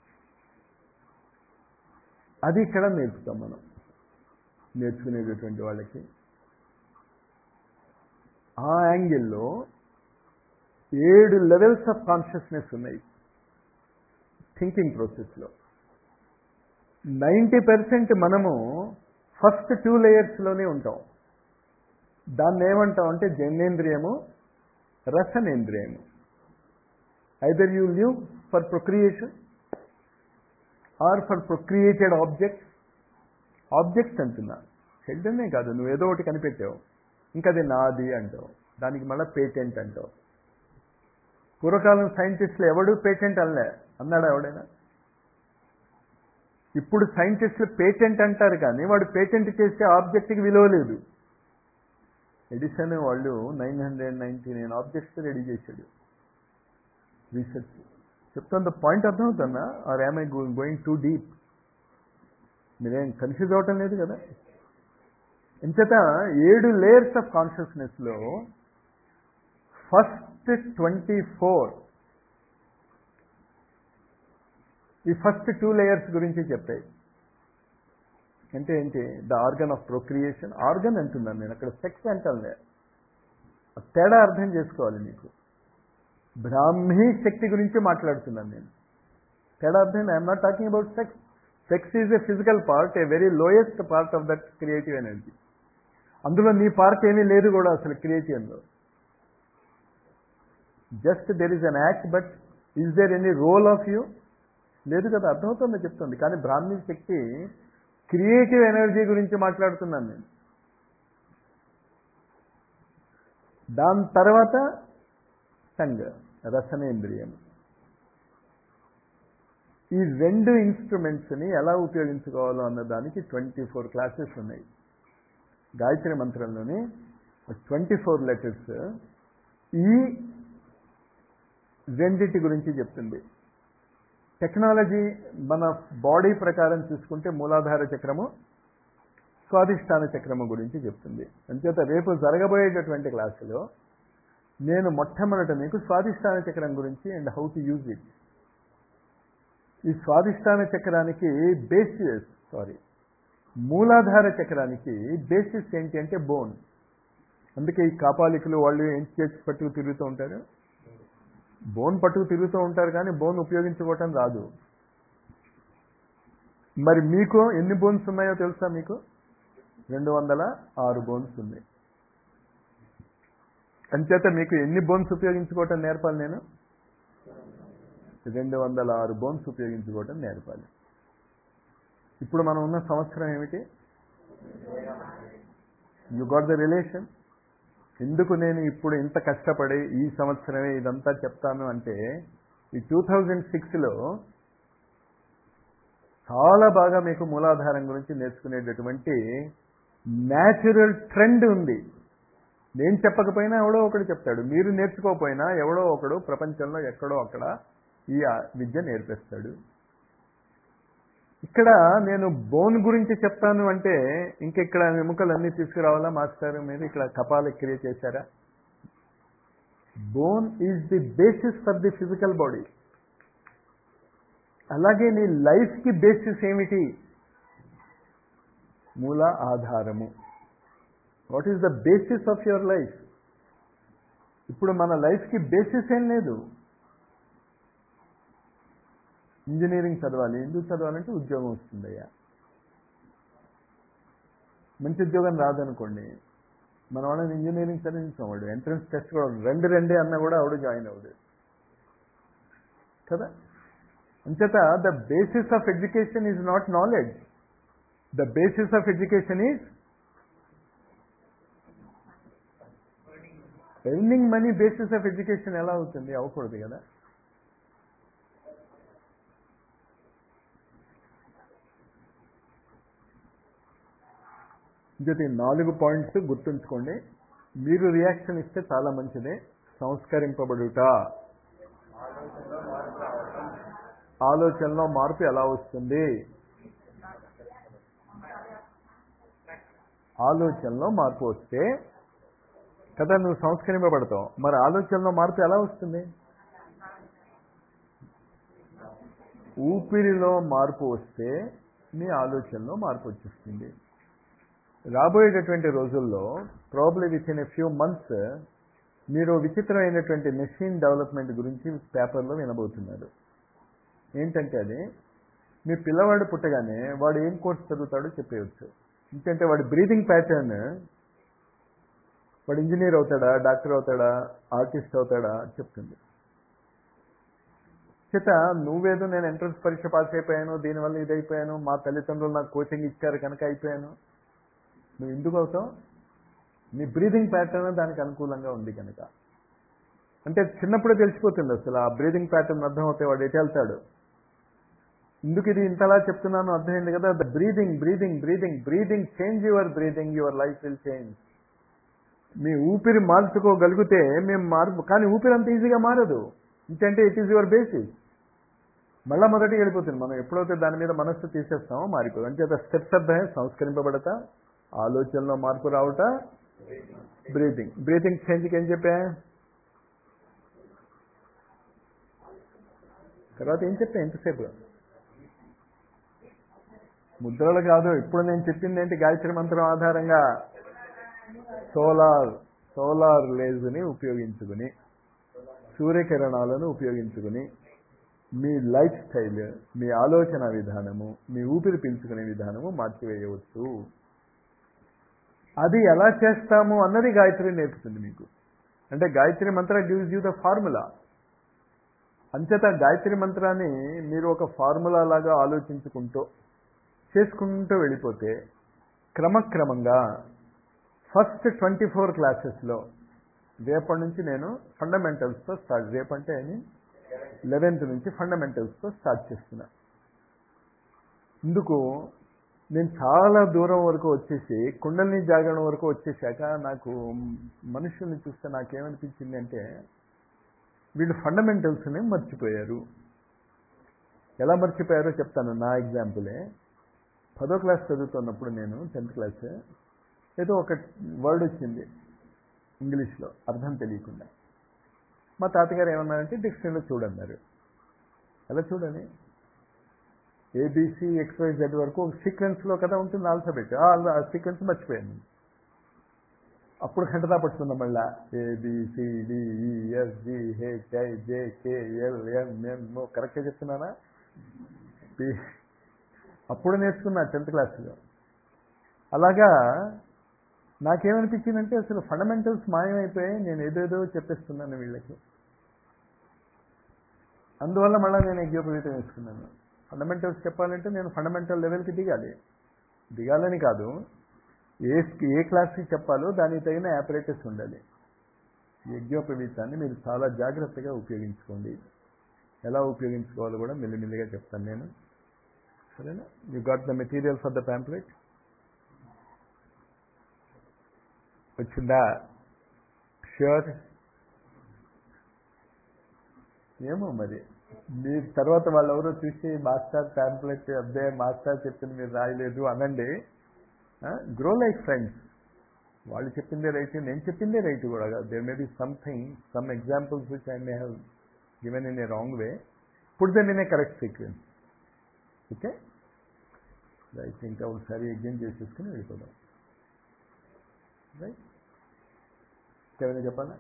Speaker 1: అది ఇక్కడ నేర్పుతాం మనం నేర్చుకునేటటువంటి వాళ్ళకి ఆ యాంగిల్లో ఏడు లెవెల్స్ ఆఫ్ కాన్షియస్నెస్ ఉన్నాయి థింకింగ్ ప్రాసెస్లో నైంటీ పర్సెంట్ మనము ఫస్ట్ టూ లేయర్స్లోనే ఉంటాం దాన్ని ఏమంటాం అంటే జన్నేంద్రియము రసనేంద్రియము either you live for procreation or for procreated objects objects అంటున్నా చెడ్డనే కాదు నువ్వు ఏదో ఒకటి కనిపెట్టావు ఇంకా అది నాది అంటావు దానికి మళ్ళీ పేటెంట్ అంటావు పూర్వకాలం సైంటిస్టులు ఎవడు పేటెంట్ అనలే అన్నాడా ఎవడైనా ఇప్పుడు సైంటిస్టులు పేటెంట్ అంటారు కానీ వాడు పేటెంట్ చేసే ఆబ్జెక్ట్కి విలువ లేదు ఎడిసన్ వాళ్ళు nine hundred ninety nine objects ready చేశాడు రీసెర్చ్ చెప్తున్న పాయింట్ అర్థమవుతుందా are I going too deep మీరేం కన్ఫ్యూజ్ అవటం లేదు కదా ఎంచేత ఏడు లేయర్స్ ఆఫ్ కాన్షియస్నెస్లో ఫస్ట్ ట్వంటీ ఫోర్ ఈ ఫస్ట్ టూ లేయర్స్ గురించి చెప్పాయి అంటే ఏంటి the organ of procreation organ అంటున్నాను నేను అక్కడ సెక్స్ అంటానులే తేడా అర్థం చేసుకోవాలి మీకు బ్రాహ్మీ శక్తి గురించి మాట్లాడుతున్నాను నేను తేడా అర్థం I'm not talking about sex sex is a physical part a very lowest part of that creative energy అందులో నీ పార్ట్ ఏమీ లేదు కూడా అసలు క్రియేటివ్లో just there is an act but is there any role of you లేదు కదా అర్థమవుతుందో చెప్తుంది కానీ బ్రాహ్మీ శక్తి క్రియేటివ్ ఎనర్జీ గురించి మాట్లాడుతున్నాను నేను దాని తర్వాత టంగ్ రసనేంద్రియం ఈ రెండు ఇన్స్ట్రుమెంట్స్ని ఎలా ఉపయోగించుకోవాలో అన్న దానికి ట్వంటీ ఫోర్ క్లాసెస్ ఉన్నాయి గాయత్రి మంత్రంలోని ట్వంటీ ఫోర్ లెటర్స్ ఈ రెండింటి గురించి చెప్తుంది టెక్నాలజీ మన బాడీ ప్రకారం చూసుకుంటే మూలాధార చక్రము స్వాధిష్టాన చక్రము గురించి చెప్తుంది అంచేత రేపు జరగబోయేటటువంటి క్లాసులో నేను మొట్టమొదట మీకు స్వాధిష్టాన చక్రం గురించి and how to use it ఈ స్వాధిష్టాన చక్రానికి బేసిస్ సారీ మూలాధార చక్రానికి బేసిస్ ఏంటి అంటే బోన్ అందుకే ఈ కాపాలికులు వాళ్ళు ఏం చేసి పట్టుకు తిరుగుతూ ఉంటారు బోన్ పట్టుకు తిరుగుతూ ఉంటారు కానీ బోన్ ఉపయోగించుకోవటం రాదు మరి మీకు ఎన్ని బోన్స్ ఉన్నాయో తెలుసా మీకు రెండు వందల ఆరు బోన్స్ ఉన్నాయి అంచేత మీకు ఎన్ని బోన్స్ ఉపయోగించుకోవటం నేర్పాలి నేను రెండు వందల ఆరు బోన్స్ ఉపయోగించుకోవటం నేర్పాలి ఇప్పుడు మనం ఉన్న సంవత్సరం ఏమిటి యు గాట్ ద రిలేషన్ ఎందుకు నేను ఇప్పుడు ఇంత కష్టపడి ఈ సంవత్సరమే ఇదంతా చెప్తాను అంటే ఈ టూ థౌజండ్ సిక్స్లో చాలా బాగా మీకు మూలాధారం గురించి నేర్చుకునేటటువంటి న్యాచురల్ ట్రెండ్ ఉంది నేను చెప్పకపోయినా ఎవడో ఒకడు చెప్తాడు మీరు నేర్చుకోకపోయినా ఎవడో ఒకడు ప్రపంచంలో ఎక్కడో అక్కడ ఈ ఆ- విద్య నేర్పిస్తాడు ఇక్కడ నేను బోన్ గురించి చెప్తాను అంటే ఇంక ఇక్కడ ఎముకలన్నీ తీసుకురావాలా మాస్టర్ మీరు ఇక్కడ కపాల క్రియ చేశారా bone is the basis for the physical body అలాగే నీ లైఫ్కి బేసిస్ ఏమిటి మూల ఆధారము what is the basis of your life ఇప్పుడు మన లైఫ్కి బేసిస్ ఏం లేదు ఇంజనీరింగ్ చదవాలి ఎందుకు చదవాలంటే ఉద్యోగం వస్తుందయ్యా మంచి ఉద్యోగం రాదనుకోండి మన వాళ్ళని ఇంజనీరింగ్ చదివించాడు ఎంట్రన్స్ టెస్ట్ కూడా రెండు రెండే అన్నా కూడా ఆవిడ జాయిన్ అవ్వడు కదా అంచేత the basis of education is not knowledge the basis of education is earning money basis of education ఎలా అవుతుంది అవ్వకూడదు కదా ఇంకటి నాలుగు పాయింట్స్ గుర్తుంచుకోండి మీరు రియాక్షన్ ఇస్తే చాలా మంచిదే సంస్కరింపబడుట ఆలోచనలో మార్పు ఎలా వస్తుంది ఆలోచనలో మార్పు వస్తే కదా నువ్వు సంస్కరింపబడతావు మరి ఆలోచనలో మార్పు ఎలా వస్తుంది ఊపిరిలో మార్పు వస్తే నీ ఆలోచనలో మార్పు వచ్చేస్తుంది రాబోయేటటువంటి రోజుల్లో probably within a few months మీరు విచిత్రమైనటువంటి మెషిన్ డెవలప్మెంట్ గురించి పేపర్లో వినబోతున్నారు ఏంటంటే అది మీ పిల్లవాడు పుట్టగానే వాడు ఏం కోర్స్ చదువుతాడో చెప్పేయచ్చు ఎందుకంటే వాడి బ్రీతింగ్ ప్యాటర్న్ వాడు ఇంజనీర్ అవుతాడా డాక్టర్ అవుతాడా ఆర్టిస్ట్ అవుతాడా చెప్తుంది చేత నువ్వేదో నేను ఎంట్రన్స్ పరీక్ష పాస్ అయిపోయాను దీనివల్ల ఇదైపోయాను మా తల్లిదండ్రులు నాకు కోచింగ్ ఇచ్చారు కనుక అయిపోయాను నువ్వు ఎందుకు అవుతావు నీ బ్రీదింగ్ ప్యాటర్న్ దానికి అనుకూలంగా ఉంది కనుక అంటే చిన్నప్పుడే తెలిసిపోతుంది అసలు ఆ బ్రీదింగ్ ప్యాటర్న్ అర్థం అవుతాయి వాడు ఎటు వెళ్తాడు ఎందుకు ఇది ఇంతలా చెప్తున్నాను అర్థమైంది కదా the breathing breathing breathing breathing change your breathing your life will change మీ ఊపిరి మార్చుకోగలిగితే మేము మార్పు కానీ ఊపిరి అంత ఈజీగా మారదు ఇంకంటే ఇట్ ఈస్ యువర్ బేసిస్ మళ్ళా మొదటికి వెళ్ళిపోతుంది మనం ఎప్పుడైతే దాని మీద మనస్సు తీసేస్తామో మారిపోదు అంచేత స్టెప్స్ అర్థమే సంస్కరింపబడత ఆలోచనలో మార్పు రావుట బ్రీతింగ్ బ్రీతింగ్ చేంజ్కి ఏం చెప్పా తర్వాత ఏం చెప్పా ఎంతసేపు ముద్రలు కాదు ఇప్పుడు నేను చెప్పింది ఏంటి గాయత్రి మంత్రం ఆధారంగా సోలార్ సోలార్ లేజ్ని ఉపయోగించుకుని సూర్యకిరణాలను ఉపయోగించుకుని మీ లైఫ్ స్టైల్ మీ ఆలోచన విధానము మీ ఊపిరి పీల్చుకునే విధానము మార్చివేయవచ్చు అది ఎలా చేస్తాము అన్నది గాయత్రి నేర్పుతుంది మీకు అంటే గాయత్రి మంత్ర గివ్స్ యూ ద ఫార్ములా అంచేత గాయత్రి మంత్రాన్ని మీరు ఒక ఫార్ములా లాగా ఆలోచించుకుంటూ చేసుకుంటూ వెళ్ళిపోతే క్రమక్రమంగా ఫస్ట్ ట్వంటీ ఫోర్ క్లాసెస్లో రేపటి నుంచి నేను ఫండమెంటల్స్తో స్టార్ట్ రేపంటే అని లెవెన్త్ నుంచి ఫండమెంటల్స్తో స్టార్ట్ చేస్తున్నా ఇందుకు నేను చాలా దూరం వరకు వచ్చేసి కుండల్ని జాగరణ వరకు వచ్చేసాక నాకు మనుషుల్ని చూస్తే నాకేమనిపించింది అంటే వీళ్ళు ఫండమెంటల్స్ని మర్చిపోయారు ఎలా మర్చిపోయారో చెప్తాను నా ఎగ్జాంపులే పదో క్లాస్ చదువుతున్నప్పుడు నేను టెన్త్ క్లాస్ ఏదో ఒక వర్డ్ వచ్చింది ఇంగ్లీష్లో అర్థం తెలియకుండా మా తాతగారు ఏమన్నారంటే డిక్షనరీలో చూడన్నారు ఎలా చూడని ఏబిసి ఎక్స్వై జెడ్ వరకు ఒక సీక్వెన్స్లో కదా ఉంటుంది ఆల్ఫాబెట్ ఆ సీక్వెన్స్ మర్చిపోయాను అప్పుడు గంటదా పట్టుకున్నాం మళ్ళా ABCDEFG H I J K L M ఎన్ కరెక్ట్గా చెప్తున్నానా పి- అప్పుడు నేర్చుకున్నా టెన్త్ క్లాస్లో అలాగా నాకేమనిపించిందంటే అసలు ఫండమెంటల్స్ మాయమైపోయాయి నేను ఏదేదో చెప్పేస్తున్నాను వీళ్ళకి అందువల్ల మళ్ళీ నేను యజ్ఞోపవీతం వేసుకున్నాను ఫండమెంటల్స్ చెప్పాలంటే నేను ఫండమెంటల్ లెవెల్కి దిగాలి దిగాలని కాదు ఏ ఏ క్లాస్కి చెప్పాలో దానికి తగిన యాపరేటస్ ఉండాలి యజ్ఞోపవీతాన్ని మీరు చాలా జాగ్రత్తగా ఉపయోగించుకోండి ఎలా ఉపయోగించుకోవాలో కూడా మెల్లిమెల్లిగా చెప్తాను నేను సరేనా you got the material for the pamphlet వచ్చిందా ష్యూర్ ఏమో మరి మీ తర్వాత వాళ్ళు ఎవరో చూసి మాస్టర్ ప్యాంప్లెట్ అబ్బే మాస్టర్ చెప్పింది మీరు రాయలేదు అనండి గ్రో లైక్ ఫ్రెండ్స్ వాళ్ళు చెప్పిందే రైట్ నేను చెప్పిందే రైట్ కూడా there may be something some examples which I may have given in a wrong way put then in a correct sequence okay right ఇంకా ఒకసారి ఎగ్జామ్ చేసేసుకుని వెళ్ళిపోదాం రైట్ ఏమైనా చెప్పాలా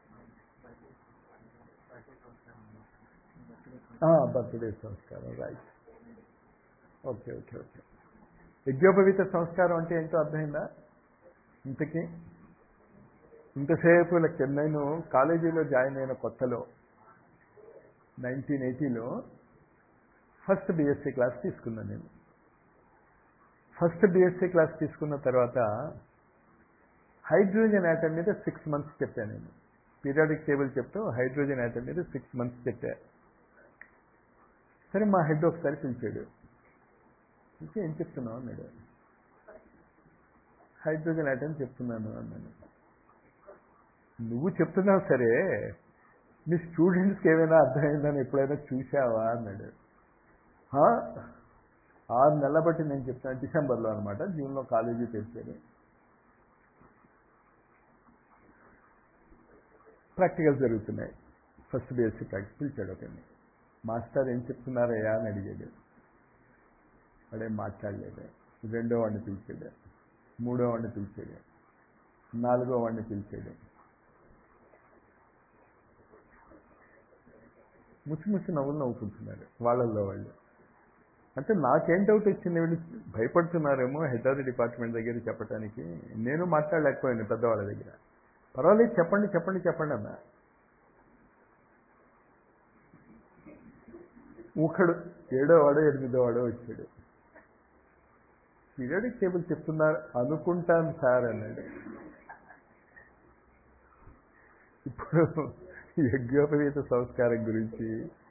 Speaker 1: బర్త్డే సంస్కారం రైట్ ఓకే ఓకే ఓకే యజ్ఞోపవీత సంస్కారం అంటే ఏంటో అర్థమైందా ఇంతకీ ఇంతసేపు లెక్క నేను కాలేజీలో జాయిన్ అయిన కొత్తలో నైన్టీన్ ఎయిటీలో ఫస్ట్ బీఎస్సీ క్లాస్ తీసుకున్నాను నేను ఫస్ట్ బీఎస్సీ క్లాస్ తీసుకున్న తర్వాత హైడ్రోజన్ యాటమ్ మీద సిక్స్ మంత్స్ చెప్పాను నేను పీరియాడిక్ టేబుల్ చెప్తూ హైడ్రోజన్ యాటమ్ మీద సిక్స్ మంత్స్ చెప్పా సరే మా హెడ్ ఒకసారి పిలిచాడు పిలిచి ఏం చెప్తున్నావు అన్నాడు హైడ్రోజన్ యాటమ్ చెప్తున్నాను అన్నాను నువ్వు చెప్తున్నావు సరే మీ స్టూడెంట్స్కి ఏమైనా అర్థమైందని ఎప్పుడైనా చూసావా అన్నాడు "హా? ఆరు నెలల బట్టి నేను చెప్తాను డిసెంబర్లో అనమాట జూన్లో కాలేజీ తెరిచారు ప్రాక్టికల్ జరుగుతున్నాయి ఫస్ట్ బీఎస్సీ ప్రాక్టిస్ పిలిచాడు ఒకరిని మాస్టర్ ఏం చెప్తున్నారయ్యా అని అడిగాడు వాడేం మాట్లాడలేదు రెండో వాడిని పిలిచాడు మూడో వాడిని పిలిచాడు నాలుగో వాడిని పిలిచాడు ముసి ముసి నవ్వులు నవ్వుకుంటున్నారు వాళ్ళల్లో వాళ్ళు అంటే నాకేం డౌట్ వచ్చింది వీళ్ళు భయపడుతున్నారేమో హెడ్ ఆఫ్ ది డిపార్ట్మెంట్ దగ్గర చెప్పడానికి నేను మాట్లాడలేకపోయాను పెద్దవాళ్ళ దగ్గర పర్వాలేదు చెప్పండి చెప్పండి చెప్పండి అన్న ఒకడు ఏడో వాడో ఎనిమిదో వాడో వచ్చాడు పీరియడిక్ టేబుల్ చెప్తున్నారు అనుకుంటాను సార్ అన్నాడు ఇప్పుడు యజ్ఞోపవీత సంస్కారం గురించి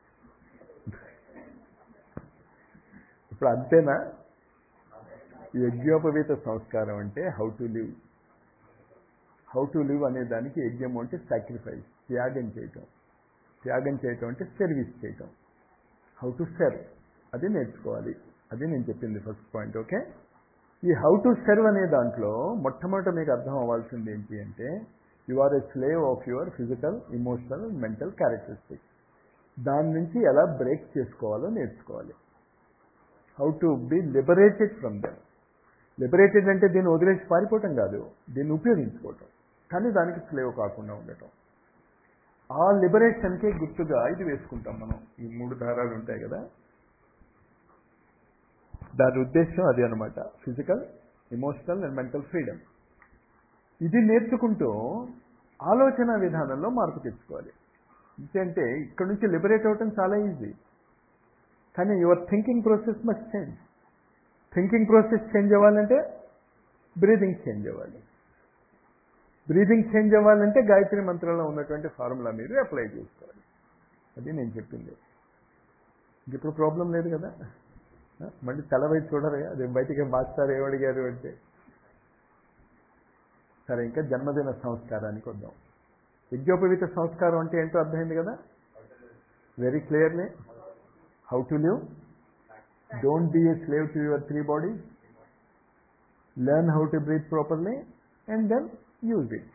Speaker 1: ఇప్పుడు అంతేనా యజ్ఞోపవీత సంస్కారం అంటే how to live how to live అనే దానికి యజ్ఞం అంటే సాక్రిఫైస్ త్యాగం చేయటం త్యాగం చేయటం అంటే సర్వీస్ చేయటం హౌ టు సర్వ్ అది నేర్చుకోవాలి అది నేను చెప్పింది ఫస్ట్ పాయింట్ ఓకే ఈ హౌ టు సర్వ్ అనే దాంట్లో మొట్టమొదట మీకు అర్థం అవ్వాల్సింది ఏంటి అంటే you are a slave of your physical emotional mental characteristics దాని నుంచి ఎలా బ్రేక్ చేసుకోవాలో నేర్చుకోవాలి how to be liberated from them liberated అంటే దీన్ని వదిలేసి పారిపోవటం కాదు దీన్ని ఉపయోగించుకోవటం కానీ దానికి స్లేవ్ కాకుండా ఉండటం ఆ లిబరేషన్కి గుర్తుగా ఇది వేసుకుంటాం మనం ఈ మూడు దారాలు ఉంటాయి కదా దాని ఉద్దేశం అది అనమాట physical emotional and mental freedom ఇది నేర్చుకుంటూ ఆలోచన విధానంలో మార్పు తెచ్చుకోవాలి ఎందుకంటే ఇక్కడ నుంచి లిబరేట్ అవ్వటం చాలా ఈజీ కానీ your thinking process must change thinking process change అవ్వాలంటే బ్రీదింగ్ చేంజ్ అవ్వాలి బ్రీదింగ్ చేంజ్ అవ్వాలంటే గాయత్రి మంత్రంలో ఉన్నటువంటి ఫార్ములా మీరు అప్లై చేసుకోవాలి అది నేను చెప్పింది ఇంక ఇప్పుడు ప్రాబ్లం లేదు కదా ఆ, మళ్ళీ తల వైపు చూడరు అది బయటికి మాస్టర్ ఏమడిగారు అంటే సరే ఇంకా జన్మదిన సంస్కారానికి వద్దాం యజ్ఞోపవీత సంస్కారం అంటే ఏంటో అర్థమైంది కదా very clearly how to live don't be a slave to your three body learn how to breathe properly and then use it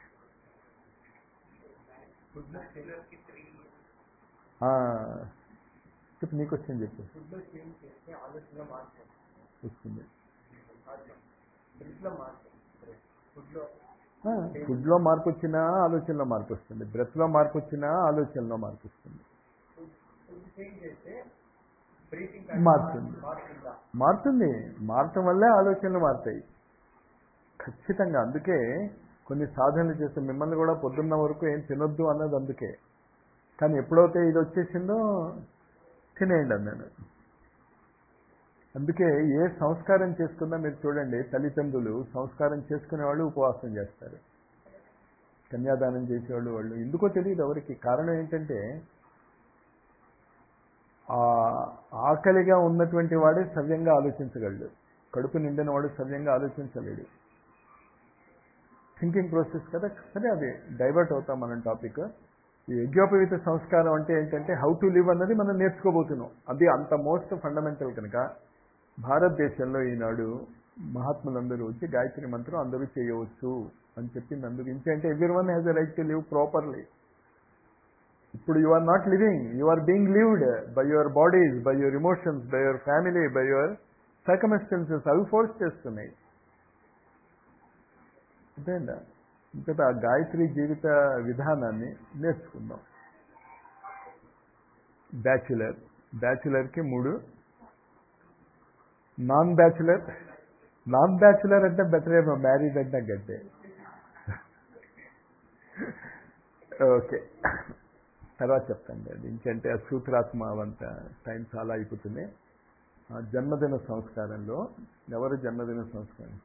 Speaker 1: చెప్పు నీకు వచ్చింది చెప్పు
Speaker 4: ఫుడ్ చేంజ్ చేస్తే ఆలోచనలో మార్పు
Speaker 1: వస్తుంది
Speaker 4: బ్రిడ్జ్లో మార్పు ఫుడ్లో
Speaker 1: ఫుడ్లో మార్పు వచ్చినా ఆలోచనలో మార్పు వస్తుంది బ్రెత్లో మార్పు వచ్చినా ఆలోచనలో మార్పు వస్తుంది
Speaker 4: ఫుడ్ చేంజ్ చేస్తే బ్రీతింగ్
Speaker 1: మారుతుంది.
Speaker 4: మారుతుందా
Speaker 1: మారుతుంది మారటం వల్లే ఆలోచనలు మారుతాయి ఖచ్చితంగా అందుకే కొన్ని సాధనలు చేస్తే మిమ్మల్ని కూడా పొద్దున్న వరకు ఏం తినొద్దు అన్నది అందుకే కానీ ఎప్పుడైతే ఇది వచ్చేసిందో తినేయండి అన్నాను అందుకే ఏ సంస్కారం చేసుకున్నా మీరు చూడండి తల్లిదండ్రులు సంస్కారం చేసుకునే వాళ్ళు ఉపవాసం చేస్తారు కన్యాదానం చేసేవాళ్ళు వాళ్ళు ఎందుకో తెలియదు ఎవరికి కారణం ఏంటంటే ఆ ఆకలిగా ఉన్నటువంటి వాడే సవ్యంగా ఆలోచించగలడు కడుపు నిండిన వాడు సవ్యంగా ఆలోచించలేడు థింకింగ్ ప్రాసెస్ కదా సరే అది డైవర్ట్ అవుతాం మనం టాపిక్ ఈ యజ్ఞోపవీత సంస్కారం అంటే ఏంటంటే హౌ టు లివ్ అన్నది మనం నేర్చుకోబోతున్నాం అది అంత మోస్ట్ ఫండమెంటల్ కనుక భారతదేశంలో ఈనాడు మహాత్ములందరూ వచ్చి గాయత్రి మంత్రం అందరూ చేయవచ్చు అని చెప్పింది అందుకు ఇంకేంటే every one has a right to live properly ఇప్పుడు you are not living you are being lived by your bodies by your emotions by your family by your circumstances అవి ఫోర్స్ చేస్తున్నాయి అంతేందా ఇంకా ఆ గాయత్రి జీవిత విధానాన్ని నేర్చుకుందాం బ్యాచులర్ బ్యాచులర్కి మూడు నాన్ బ్యాచులర్ నాన్ బ్యాచులర్ అంటే బెటర్ ఏమో మ్యారీడ్ అంటే గట్టే ఓకే తర్వాత చెప్తాను అది ఇంకంటే ఆ సూత్రాత్మ అవంతా టైం చాలా అయిపోతుంది ఆ జన్మదిన సంస్కారంలో ఎవరు జన్మదిన సంస్కారం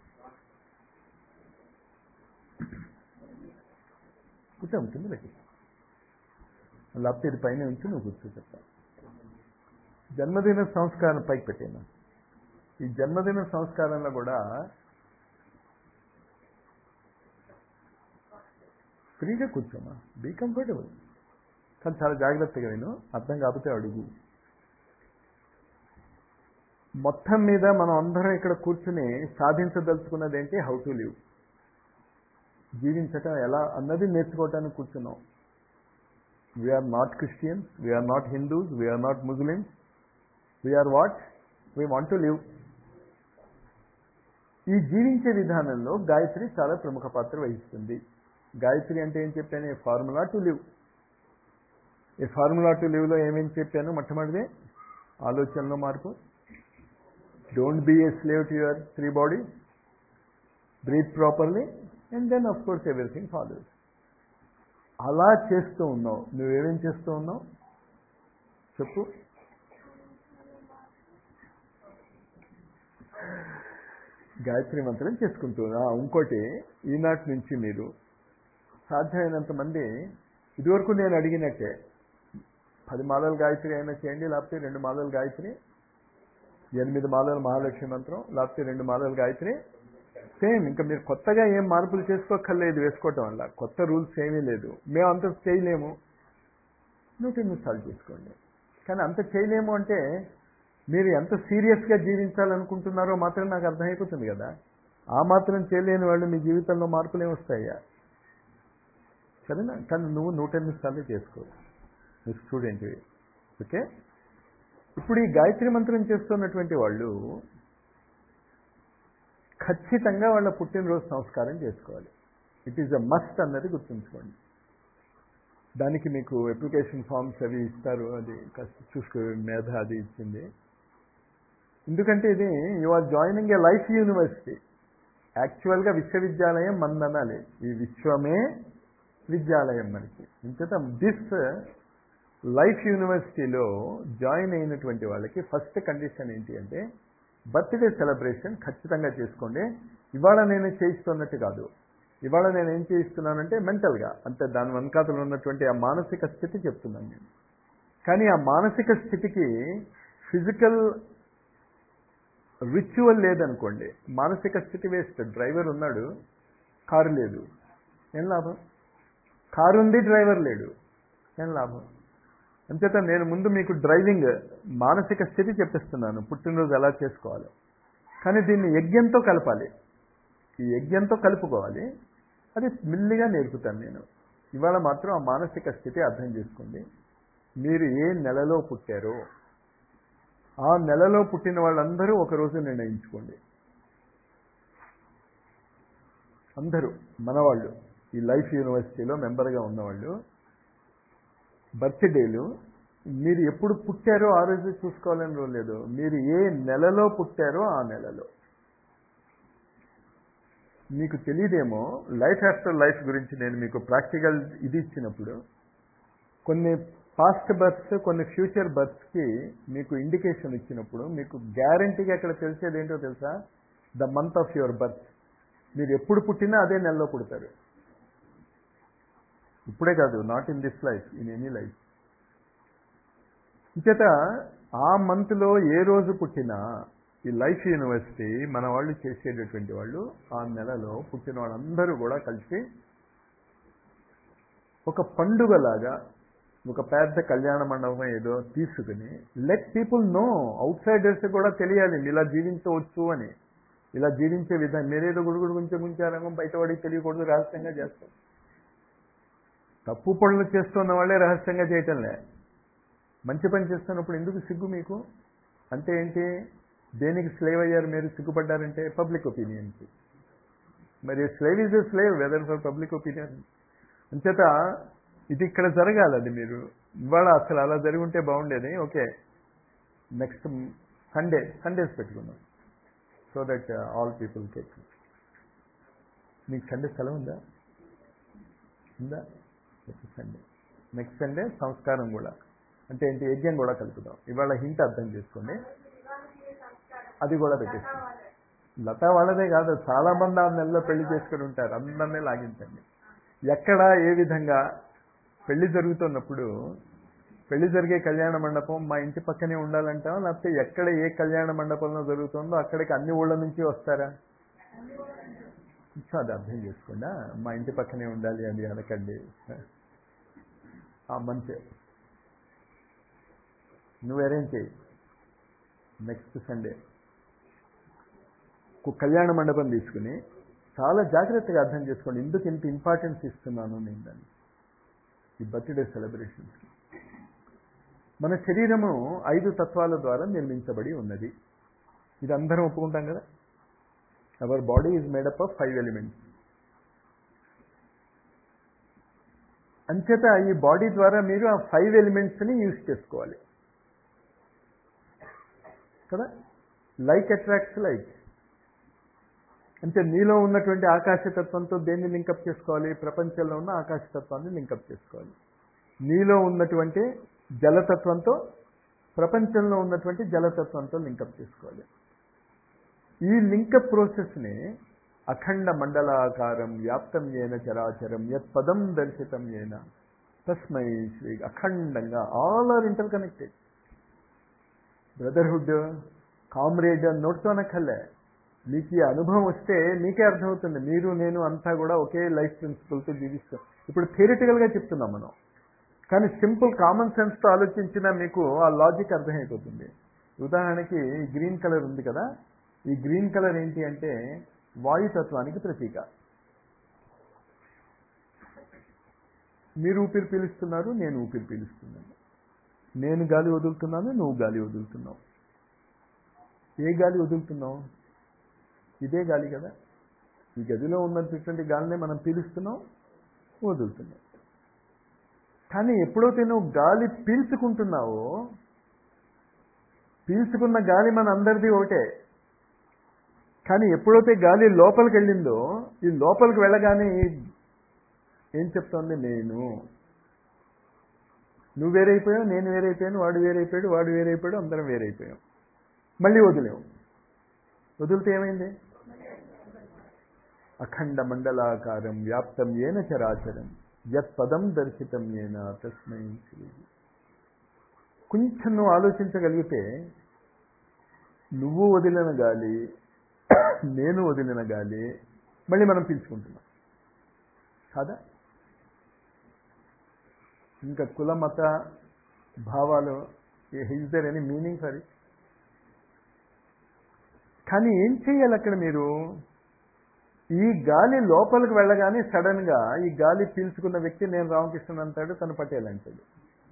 Speaker 1: కూర్చో ఉంటుంది లెక్క లేకపోతే ఇది పైన ఉంచి నువ్వు కూర్చో చెప్తా జన్మదిన సంస్కారం పైకి పెట్టాను ఈ జన్మదిన సంస్కారంలో కూడా ఫ్రీగా కూర్చోమా బీ కంఫర్టబుల్ కానీ చాలా జాగ్రత్తగా విను అర్థం కాకపోతే అడుగు మొత్తం మీద మనం అందరం ఇక్కడ కూర్చుని సాధించదలుచుకున్నది ఏంటి హౌ టు లివ్ జీవించటం ఎలా అన్నది నేర్చుకోవటానికి కూర్చున్నాం we are not Christians we are not Hindus we are not Muslims we are what we want to live ఈ జీవించే విధానంలో గాయత్రి చాలా ప్రముఖ పాత్ర వహిస్తుంది గాయత్రి అంటే ఏం చెప్పాను ఏ ఫార్ములా టు లివ్ ఈ ఫార్ములా టు లివ్లో ఏమేం చెప్పాను మొట్టమొదటిది ఆలోచనలో మార్పు don't be a slave to your three body breathe properly and then of course everything follows అలా చేస్తూ ఉన్నావు నువ్వేమేం చేస్తూ ఉన్నావు చెప్పు గాయత్రి మంత్రం చేసుకుంటున్నా ఇంకోటి ఈనాటి నుంచి మీరు సాధ్యమైనంత మంది ఇదివరకు నేను అడిగినట్టే పది మాలలు గాయత్రి అయినా చేయండి లేకపోతే రెండు మాలలు గాయత్రి ఎనిమిది మాలలు మహాలక్ష్మి మంత్రం లేకపోతే రెండు మాలలు గాయత్రి సేమ్ ఇంకా మీరు కొత్తగా ఏం మార్పులు చేసుకోక్కర్లేదు వేసుకోవటం వల్ల కొత్త రూల్స్ ఏమీ లేదు మేము అంత చేయలేము నూట ఎనిమిది సార్లు చేసుకోండి కానీ అంత చేయలేము అంటే మీరు ఎంత సీరియస్గా జీవించాలనుకుంటున్నారో మాత్రం నాకు అర్థమైపోతుంది కదా ఆ మాత్రం చేయలేని వాళ్ళు మీ జీవితంలో మార్పులు ఏమొస్తాయా సరేనా కానీ నువ్వు నూట ఎనిమిది సార్లు చేసుకో నువ్వు స్టూడెంట్వి ఓకే ఇప్పుడు ఈ గాయత్రి మంత్రం చేస్తున్నటువంటి వాళ్ళు ఖచ్చితంగా వాళ్ళ పుట్టినరోజు సంస్కారం చేసుకోవాలి ఇట్ ఈజ్ అ మస్ట్ అన్నది గుర్తుంచుకోండి దానికి మీకు అప్లికేషన్ ఫామ్స్ అవి ఇస్తారు అది కాస్త చూసుకో మేధ అది ఇచ్చింది ఎందుకంటే ఇది you are joining a life university యాక్చువల్గా విశ్వవిద్యాలయం మందనాలి ఈ విశ్వమే విద్యాలయం మనకి ఇంకట దిస్ లైఫ్ యూనివర్సిటీలో జాయిన్ అయినటువంటి వాళ్ళకి ఫస్ట్ కండిషన్ ఏంటి అంటే బర్త్డే సెలబ్రేషన్ ఖచ్చితంగా చేసుకోండి ఇవాళ నేను చేయిస్తున్నట్టు కాదు ఇవాళ నేను ఏం చేయిస్తున్నానంటే మెంటల్గా అంటే దాని వెనకాతలు ఉన్నటువంటి ఆ మానసిక స్థితి చెప్తున్నాను నేను కానీ ఆ మానసిక స్థితికి ఫిజికల్ రిచువల్ లేదనుకోండి మానసిక స్థితి వేస్ట్ డ్రైవర్ ఉన్నాడు కారు లేదు ఏం లాభం కారు ఉంది డ్రైవర్ లేడు ఏం లాభం అంచేత నేను ముందు మీకు డ్రైవింగ్ మానసిక స్థితి చెప్పిస్తున్నాను పుట్టినరోజు ఎలా చేసుకోవాలి కానీ దీన్ని యజ్ఞంతో కలపాలి ఈ యజ్ఞంతో కలుపుకోవాలి అది మెల్లిగా నేర్పుతాను నేను ఇవాళ మాత్రం ఆ మానసిక స్థితి అర్థం చేసుకోండి మీరు ఏ నెలలో పుట్టారో ఆ నెలలో పుట్టిన వాళ్ళందరూ ఒకరోజు నిర్ణయించుకోండి అందరూ మనవాళ్ళు ఈ లైఫ్ యూనివర్సిటీలో మెంబర్గా ఉన్నవాళ్ళు బర్త్డేలు మీరు ఎప్పుడు పుట్టారో ఆ రోజు చూసుకోవాలని రూల్ లేదు మీరు ఏ నెలలో పుట్టారో ఆ నెలలో మీకు తెలియదేమో లైఫ్ ఆఫ్టర్ లైఫ్ గురించి నేను మీకు ప్రాక్టికల్ ఇది ఇచ్చినప్పుడు కొన్ని పాస్ట్ బర్త్స్ కొన్ని ఫ్యూచర్ బర్త్స్కి మీకు ఇండికేషన్ ఇచ్చినప్పుడు మీకు గ్యారంటీగా అక్కడ తెలిసేది ఏంటో తెలుసా the month of your birth మీరు ఎప్పుడు పుట్టినా అదే నెలలో పుడతారు ఇప్పుడే కాదు not in this life in any life చేత ఆ మంత్లో ఏ రోజు పుట్టినా ఈ లైఫ్ యూనివర్సిటీ మన వాళ్ళు చేసేటటువంటి వాళ్ళు ఆ నెలలో పుట్టిన వాళ్ళందరూ కూడా కలిసి ఒక పండుగలాగా ఒక పెద్ద కళ్యాణ మండపం ఏదో తీసుకుని let people know outsiders కూడా తెలియాలి ఇలా జీవించవచ్చు అని ఇలా జీవించే విధానం మీరేదో గుడుగుడు గుంచె గుంచారంగం బయటవాడికి తెలియకూడదు రహస్యంగా చేస్తాం తప్పు పనులు చేస్తున్న వాళ్ళే రహస్యంగా చేయటంలే మంచి పని చేస్తున్నప్పుడు ఎందుకు సిగ్గు మీకు అంటే ఏంటి దేనికి స్లేవ్ అయ్యారు మీరు సిగ్గుపడ్డారంటే పబ్లిక్ ఒపీనియన్కి మరి slave is a slave whether for public opinion అంచేత ఇది ఇక్కడ జరగాలి అది మీరు ఇవాళ అసలు అలా జరిగి ఉంటే బాగుండేది ఓకే నెక్స్ట్ సండే సండేస్ పెట్టుకుందాం so that all people cake మీకు సండే సెలవు ఉందా ఉందా సండే నెక్స్ట్ సండే సంస్కారం కూడా అంటే ఏంటి యజ్ఞం కూడా కలుపుదాం ఇవాళ హింట్ అర్థం చేసుకోండి అది కూడా పెట్టేస్తాం లత వాళ్ళదే కాదు చాలా మంది ఆ నెలలో పెళ్లి చేసుకుని ఉంటారు అందరినీ లాగించండి ఎక్కడ ఏ విధంగా పెళ్లి జరుగుతున్నప్పుడు పెళ్లి జరిగే కళ్యాణ మండపం మా ఇంటి పక్కనే ఉండాలంటావా లేకపోతే ఎక్కడ ఏ కళ్యాణ మండపంలో జరుగుతుందో అక్కడికి అన్ని ఊళ్ళ నుంచి వస్తారా అది అర్థం చేసుకోండా మా ఇంటి పక్కనే ఉండాలి అది అనకండి ఆ మంచి నువ్వు అరేంజ్ చేయి నెక్స్ట్ సండే ఒక కళ్యాణ మండపం తీసుకుని చాలా జాగ్రత్తగా అర్థం చేసుకోండి ఎందుకు ఇంత ఇంపార్టెన్స్ ఇస్తున్నాను నేను దాన్ని ఈ బర్త్డే సెలబ్రేషన్స్కి మన శరీరము ఐదు తత్వాల ద్వారా నిర్మించబడి ఉన్నది ఇది అందరం ఒప్పుకుంటాం కదా our body is made up of five elements అంచేత ఈ బాడీ ద్వారా మీరు ఆ ఫైవ్ ఎలిమెంట్స్ని యూజ్ చేసుకోవాలి కదా లైక్ అట్రాక్ట్స్ లైక్ అంటే నీలో ఉన్నటువంటి ఆకాశతత్వంతో దేన్ని లింకప్ చేసుకోవాలి ప్రపంచంలో ఉన్న ఆకాశతత్వాన్ని లింకప్ చేసుకోవాలి నీలో ఉన్నటువంటి జలతత్వంతో ప్రపంచంలో ఉన్నటువంటి జలతత్వంతో లింకప్ చేసుకోవాలి ఈ లింకప్ ప్రాసెస్ని అఖండ మండలాకారం వ్యాప్తం ఏన చరాచరం యత్ పదం దర్శితం ఏన తస్మై శ్రీ అఖండంగా all are interconnected brotherhood comrade నోట్తో అనక్కర్లే మీకు ఈ అనుభవం వస్తే మీకే అర్థమవుతుంది మీరు నేను అంతా కూడా ఒకే లైఫ్ ప్రిన్సిపల్తో జీవిస్తాం ఇప్పుడు థియరిటికల్గా చెప్తున్నాం మనం కానీ సింపుల్ కామన్ సెన్స్తో ఆలోచించినా మీకు ఆ లాజిక్ అర్థమైపోతుంది ఉదాహరణకి ఈ గ్రీన్ కలర్ ఉంది కదా ఈ గ్రీన్ కలర్ ఏంటి అంటే వాయుతత్వానికి ప్రతీక మీరు ఊపిరి పీలుస్తున్నారు నేను ఊపిరి పీలుస్తున్నాను నేను గాలి వదులుతున్నాను నువ్వు గాలి వదులుతున్నావు ఏ గాలి వదులుతున్నావు ఇదే గాలి కదా ఈ గదిలో ఉన్నటువంటి గాలినే మనం పీలుస్తున్నాం వదులుతున్నాం కానీ ఎప్పుడైతే నువ్వు గాలి పీల్చుకుంటున్నావో పీల్చుకున్న గాలి మన అందరిది ఒకటే కానీ ఎప్పుడైతే గాలి లోపలికి వెళ్ళిందో ఈ లోపలికి వెళ్ళగానే ఏం చెప్తోంది నేను నువ్వు వేరైపోయావు నేను వేరైపోయాను వాడు వేరైపోయాడు వాడు వేరైపోయాడు అందరం వేరైపోయాం మళ్ళీ వదిలేవు వదిలితే ఏమైంది అఖండ మండలాకారం వ్యాప్తం ఏన చరాచరం యత్ పదం దర్శితం ఏన తస్మై శ్రీ కొంచెం నువ్వు ఆలోచించగలిగితే నువ్వు వదిలిన గాలి నేను వదిలిన గాలి మళ్ళీ మనం పీల్చుకుంటున్నాం కాదా ఇంకా కుల మత భావాలు is there any meaning for it కానీ ఏం చేయాలి అక్కడ మీరు ఈ గాలి లోపలికి వెళ్ళగానే సడన్ గా ఈ గాలి పీల్చుకున్న వ్యక్తి నేను రామకృష్ణన్ అంటాడు తను పటేల్ అంటాడు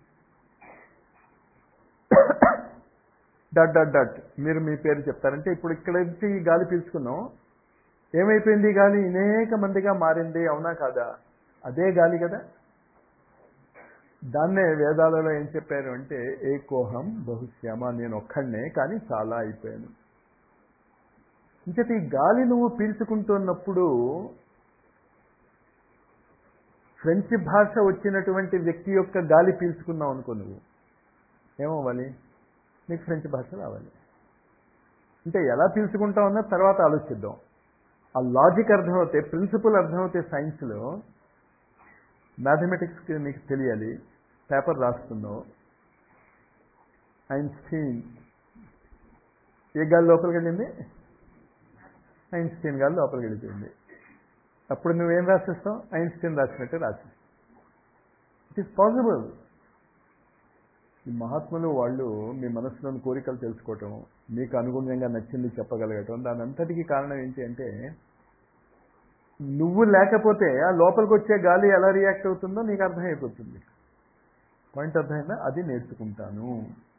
Speaker 1: డట్ డట్ డట్ మీరు మీ పేరు చెప్తారంటే ఇప్పుడు ఇక్కడ నుంచి ఈ గాలి పీల్చుకున్నాం ఏమైపోయింది ఈ గాలి అనేక మందిగా మారింది అవునా కాదా అదే గాలి కదా దాన్నే వేదాలలో ఏం చెప్పారు అంటే ఏకోహం బహుశ్యామ నేను ఒక్కడనే కానీ చాలా అయిపోయాను ఇంకటి ఈ గాలి నువ్వు పీల్చుకుంటున్నప్పుడు ఫ్రెంచ్ భాష వచ్చినటువంటి వ్యక్తి యొక్క గాలి పీల్చుకున్నావు అనుకో నువ్వు ఏమవ్వాలి నీకు ఫ్రెంచ్ భాష రావాలి అంటే ఎలా పీల్చుకుంటావు అన్నది తర్వాత ఆలోచిద్దాం ఆ లాజిక్ అర్థమవుతే ప్రిన్సిపల్ అర్థమవుతే సైన్స్లో మ్యాథమెటిక్స్కి నీకు తెలియాలి పేపర్ రాస్తున్నావు ఐన్స్టీన్ ఏ గాలి లోపలికి వెళ్ళింది ఐన్స్టీన్ గాలి లోపలికి వెళ్ళిపోయింది అప్పుడు నువ్వేం రాసేస్తావు ఐన్స్టీన్ రాసినట్టే రాసేస్తావు ఇట్ ఈస్ పాసిబుల్ ఈ మహాత్ములు వాళ్ళు మీ మనసులోని కోరికలు తెలుసుకోవటం మీకు అనుగుణంగా నచ్చింది చెప్పగలగటం దాని అంతటికీ కారణం ఏంటి అంటే నువ్వు లేకపోతే ఆ లోపలికి వచ్చే గాలి ఎలా రియాక్ట్ అవుతుందో నీకు అర్థమైపోతుంది పాయింట్ అర్థమైందా అది నేర్చుకుంటాను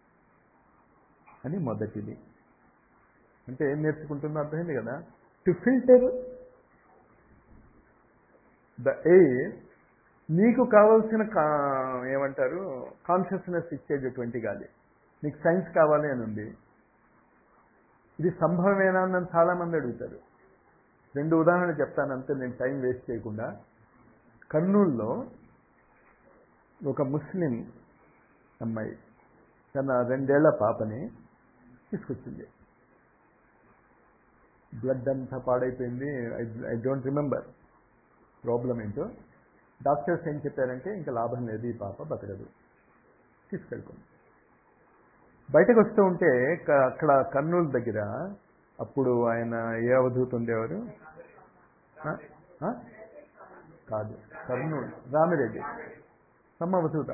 Speaker 1: అని మొదటిది అంటే ఏం నేర్చుకుంటుందో అర్థమైంది కదా టు ఫిల్టర్ ద ఎయిర్ నీకు కావాల్సిన కా ఏమంటారు కాన్షియస్నెస్ ఇచ్చేటటువంటి గాలి నీకు సైన్స్ కావాలి అని ఉంది ఇది సంభవమేనా అని నన్ను చాలామంది అడుగుతారు రెండు ఉదాహరణలు చెప్తాను అంతే నేను టైం వేస్ట్ చేయకుండా కర్నూలులో ఒక ముస్లిం అమ్మాయి తన రెండేళ్ల పాపని తీసుకొచ్చింది బ్లడ్ అంతా పాడైపోయింది ఐ డోంట్ రిమెంబర్ ప్రాబ్లం ఏంటో డాక్టర్స్ ఏం చెప్పారంటే ఇంకా లాభం లేదు ఈ పాప బతకదు తీసుకెళ్ళిపోయింది బయటకు వస్తూ ఉంటే క- అక్కడ కర్నూలు దగ్గర అప్పుడు ఆయన ఏ అవధూత ఉండేవారు ఆ? ఆ? కాదు కర్నూలు రామిరెడ్డి సమ్మ అవధూత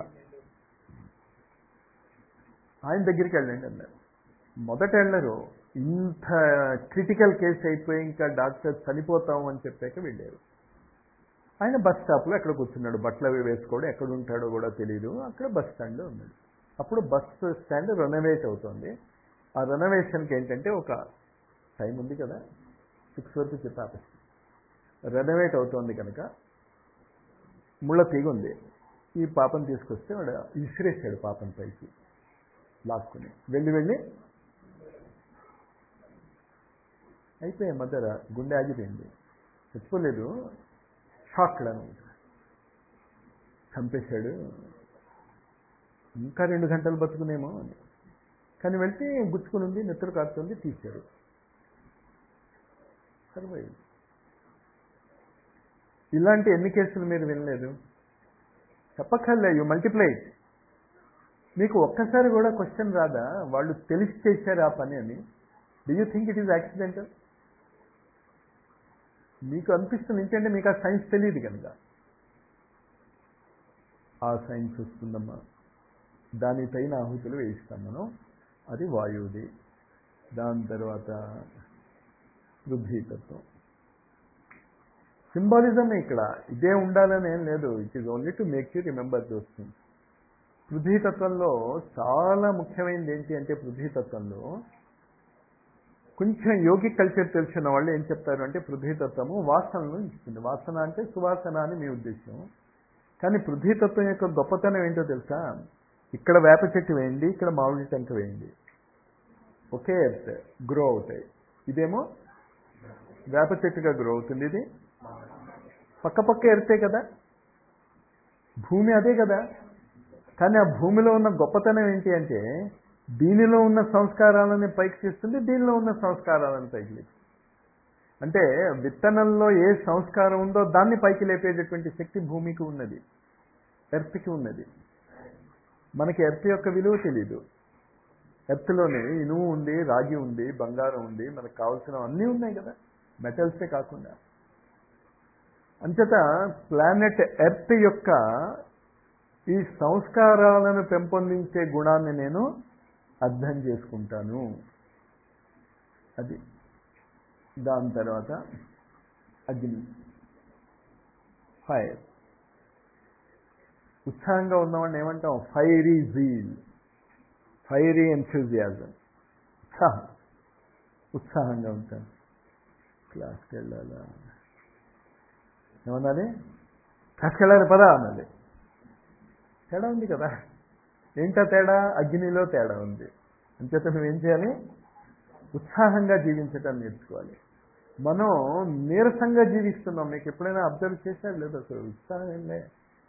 Speaker 1: ఆయన దగ్గరికి వెళ్ళండి అన్నారు మొదట వెళ్ళరు ఇంత క్రిటికల్ కేసు అయిపోయి ఇంకా డాక్టర్ చనిపోతాం అని చెప్పాక వెళ్ళారు ఆయన బస్ స్టాప్లో ఎక్కడ కూర్చున్నాడు బట్టలు అవి వేసుకోవడం ఎక్కడ ఉంటాడో కూడా తెలియదు అక్కడ బస్ స్టాండ్లో ఉన్నాడు అప్పుడు బస్ స్టాండ్ రెనోవేట్ అవుతుంది ఆ రెనోవేషన్కి ఏంటంటే ఒక టైం ఉంది కదా సిక్స్ వరకు చెప్పాపేసి రెనోవేట్ అవుతోంది కనుక ముళ్ళ తీగ ఉంది ఈ పాపను తీసుకొస్తే వాడు ఇసిరేసాడు పాపం పైకి లాక్కుని వెళ్ళి వెళ్ళి అయిపోయాయి మదర గుండె ఆగిపోయింది చచ్చిపోలేదు షాక్డ్ అనమాట చంపేశాడు ఇంకా రెండు గంటలు బతుకునేమో అని కానీ వెళ్తే గుచ్చుకుని ఉంది నిద్ర కాస్తుంది తీశాడు సర్వైవ్ ఇలాంటి ఎన్ని కేసులు మీరు వినలేదు చెప్పక్కర్లే యూ మల్టిప్లైడ్ మీకు ఒక్కసారి కూడా క్వశ్చన్ రాదా వాళ్ళు తెలిసి చేశారు ఆ పని అని do you think it is accidental మీకు అనిపిస్తుంది ఏంటంటే మీకు ఆ సైన్స్ తెలియదు కనుక ఆ సైన్స్ వస్తుందమ్మా దానిపైన ఆహుతులు వేయిస్తాం మనం అది వాయువుది దాని తర్వాత పృథ్వీతత్వం సింబాలిజం ఇక్కడ ఇదే ఉండాలని ఏం లేదు it is only to make you remember those things పృథ్వీతత్వంలో చాలా ముఖ్యమైనది ఏంటి అంటే పృథ్వీతత్వంలో కొంచెం యోగిక్ కల్చర్ తెలిసిన వాళ్ళు ఏం చెప్తారు అంటే పృథ్వీతత్వము వాసనను ఇస్తుంది వాసన అంటే సువాసన అని మీ ఉద్దేశం కానీ పృథ్వీతత్వం యొక్క గొప్పతనం ఏంటో తెలుసా ఇక్కడ వేప చెట్టు వేయండి ఇక్కడ మామిడి టెంక వేయండి ఒకే ఎర్త్ గ్రో అవుతాయి ఇదేమో వేప చెట్టుగా గ్రో అవుతుంది ఇది పక్క పక్క ఎర్తే కదా భూమి అదే కదా కానీ ఆ భూమిలో ఉన్న గొప్పతనం ఏంటి అంటే దీనిలో ఉన్న సంస్కారాలని పైకి తీస్తుంది దీనిలో ఉన్న సంస్కారాలను పైకి లేపి అంటే విత్తనంలో ఏ సంస్కారం ఉందో దాన్ని పైకి లేపేటటువంటి శక్తి భూమికి ఉన్నది ఎర్త్కి ఉన్నది మనకి ఎర్త్ యొక్క విలువ తెలీదు ఎర్త్లోనే ఇనుము ఉంది రాగి ఉంది బంగారం ఉంది మనకు కావాల్సిన అన్నీ ఉన్నాయి కదా మెటల్సే కాకుండా అంచేత ప్లానెట్ ఎర్త్ యొక్క ఈ సంస్కారాలను పెంపొందించే గుణాన్ని నేను అర్థం చేసుకుంటాను అది దాని తర్వాత అగ్ని ఫైర్ ఉత్సాహంగా ఉన్నవాడిని ఏమంటాం ఫైరీ జీల్ ఫైరీ ఎన్ఫ్యూజియాజం ఉత్సాహం ఉత్సాహంగా ఉంటాను క్లాస్కి వెళ్ళాలా ఏమన్నది క్లాస్కి వెళ్ళాలి పదా అన్నది తేడా ఉంది కదా ఏంటా తేడా అగ్నిలో తేడా ఉంది అంచేత నువ్వేం చేయాలి ఉత్సాహంగా జీవించటం నేర్చుకోవాలి మనం నీరసంగా జీవిస్తున్నాం మీకు ఎప్పుడైనా అబ్జర్వ్ చేశారు లేదు అసలు ఉత్సాహం ఏం లే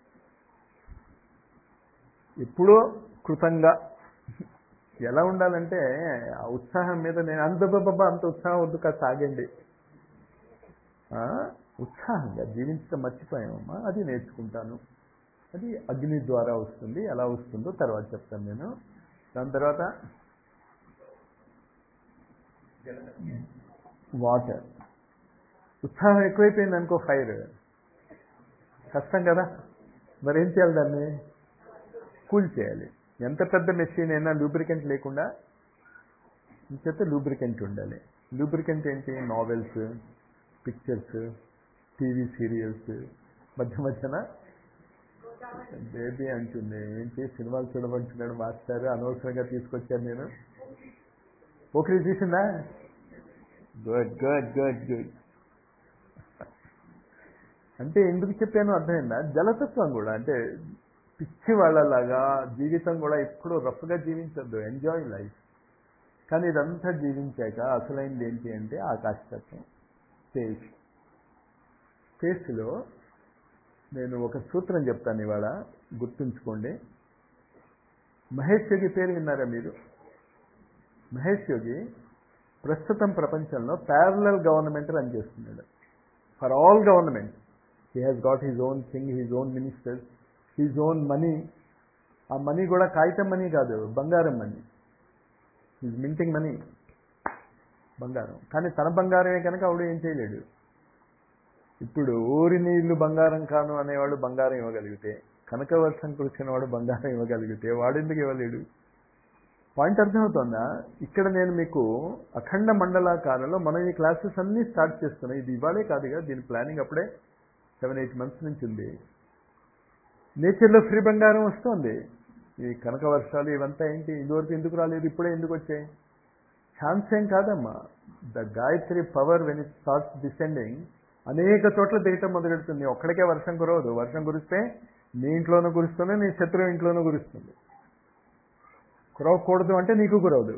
Speaker 1: ఎప్పుడో కృతంగా ఎలా ఉండాలంటే ఆ ఉత్సాహం మీద నేను అంత బాబా అంత ఉత్సాహం వద్దు కాస్త ఆగండి ఆ, ఉత్సాహంగా జీవించడం మర్చిపోయామమ్మా అది నేర్చుకుంటాను అది అగ్ని ద్వారా వస్తుంది ఎలా వస్తుందో తర్వాత చెప్తాను నేను దాని తర్వాత వాటర్ ఉత్సాహం ఎక్కువైపోయింది అనుకో ఫైర్ కష్టం కదా మరి ఏం చేయాలి దాన్ని కూల్ చేయాలి ఎంత పెద్ద మెషిన్ అయినా లూబ్రికెంట్ లేకుండా ఇంచేత లూబ్రికెంట్ ఉండాలి లూబ్రికెంట్ ఏంటి నావెల్స్ పిక్చర్స్ టీవీ సీరియల్స్ మధ్య మధ్యన బేబీ అంటుంది ఏంటి సినిమాలు చూడమంటున్నాడు మాస్టర్ అనవసరంగా తీసుకొచ్చాను నేను ఓకే తీసిందా గుడ్ గుడ్ గుడ్ గుడ్ అంటే ఎందుకు చెప్పాను అర్థమైందా జలతత్వం కూడా అంటే పిచ్చి వాళ్ళలాగా జీవితం కూడా ఎప్పుడూ రఫ్గా జీవించొద్దు ఎంజాయ్ లైఫ్ కానీ ఇదంతా జీవించాక అసలైంది ఏంటి అంటే ఆకాశతత్వం స్పేస్ స్పేస్లో నేను ఒక సూత్రం చెప్తాను ఇవాళ గుర్తుంచుకోండి మహేష్ యోగి పేరు విన్నారా మీరు మహేష్ యోగి ప్రస్తుతం ప్రపంచంలో ప్యారలల్ గవర్నమెంట్ రన్ చేస్తున్నాడు for all government he has got his own thing his own ministers his own money ఆ మనీ కూడా కాగితం మనీ కాదు బంగారం మనీ ఈజ్ మింటింగ్ మనీ బంగారం కానీ తన బంగారమే కనుక ఆవిడ ఏం చేయలేడు ఇప్పుడు ఊరి నీళ్లు బంగారం కాను అనేవాడు బంగారం ఇవ్వగలిగితే కనక వర్షం కురిసిన వాడు బంగారం ఇవ్వగలిగితే వాడు ఎందుకు ఇవ్వలేడు పాయింట్ అర్థమవుతుందా ఇక్కడ నేను మీకు అఖండ మండలాకారంలో మనం ఈ క్లాసెస్ అన్నీ స్టార్ట్ చేస్తున్నాం ఇది ఇవాళే కాదుగా దీని ప్లానింగ్ అప్పుడే సెవెన్ ఎయిట్ మంత్స్ నుంచి ఉంది నేచర్లో ఫ్రీ బంగారం వస్తుంది ఈ కనక వర్షాలు ఇవంతా ఏంటి ఇదివరకు ఎందుకు రాలేదు ఇప్పుడే ఎందుకు వచ్చాయి ఛాన్స్ ఏం కాదమ్మా the Gayatri power when it starts descending అనేక చోట్ల దిగటం మొదలెడుతుంది ఒక్కడికే వర్షం కురవదు వర్షం కురిస్తే నీ ఇంట్లోనూ కురుస్తుంది నీ శత్రువు ఇంట్లోనూ కురుస్తుంది కురవకూడదు అంటే నీకు కురవదు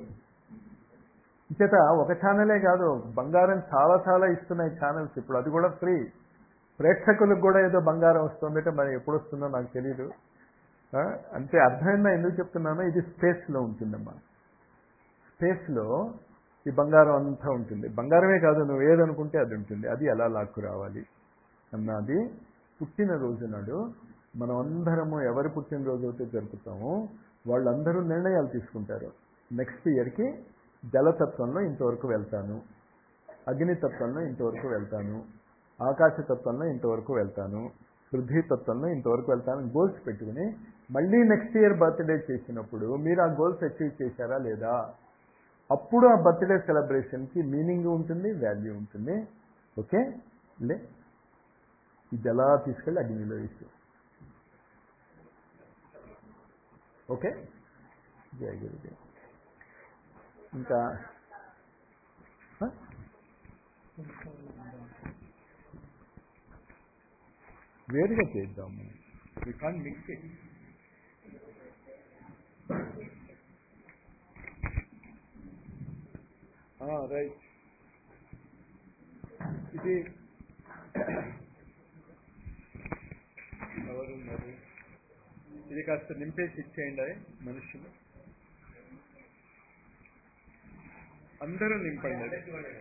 Speaker 1: చేత ఒక ఛానలే కాదు బంగారం చాలా చాలా ఇస్తున్నాయి ఛానల్స్ ఇప్పుడు అది కూడా ఫ్రీ ప్రేక్షకులకు కూడా ఏదో బంగారం వస్తుందంటే మరి ఎప్పుడు వస్తుందో నాకు తెలియదు ఆ, అంటే అర్థమైందా ఎందుకు చెప్తున్నానో ఇది స్పేస్లో ఉంటుందమ్మా స్పేస్లో ఈ బంగారం అంతా ఉంటుంది బంగారమే కాదు నువ్వు ఏదనుకుంటే అది ఉంటుంది అది ఎలా లాక్కు రావాలి అన్నది పుట్టినరోజు నాడు మనం అందరము ఎవరి పుట్టినరోజు అయితే జరుపుతామో వాళ్ళందరూ నిర్ణయాలు తీసుకుంటారు నెక్స్ట్ ఇయర్కి జలతత్వంలో ఇంతవరకు వెళ్తాను అగ్నితత్వంలో ఇంతవరకు వెళ్తాను ఆకాశతత్వంలో ఇంతవరకు వెళ్తాను పృథ్వీతత్వంలో ఇంతవరకు వెళ్తాను గోల్స్ పెట్టుకుని మళ్ళీ నెక్స్ట్ ఇయర్ బర్త్డే చేసినప్పుడు మీరు ఆ గోల్స్ అచీవ్ చేశారా లేదా అప్పుడు ఆ బర్త్డే సెలబ్రేషన్కి మీనింగ్ ఉంటుంది వాల్యూ ఉంటుంది ఓకే లే ఇది ఎలా తీసుకెళ్ళి అగ్నిలో వేసి ఓకే జయ గురుదేవ్ ఇంకా హ? వేరుగా చేద్దాము we can mix it right ఇది ఎవరున్నారు ఇది కాస్త నింపేసి ఇచ్చేయండి మనుషులు అందరూ నింపండి అది.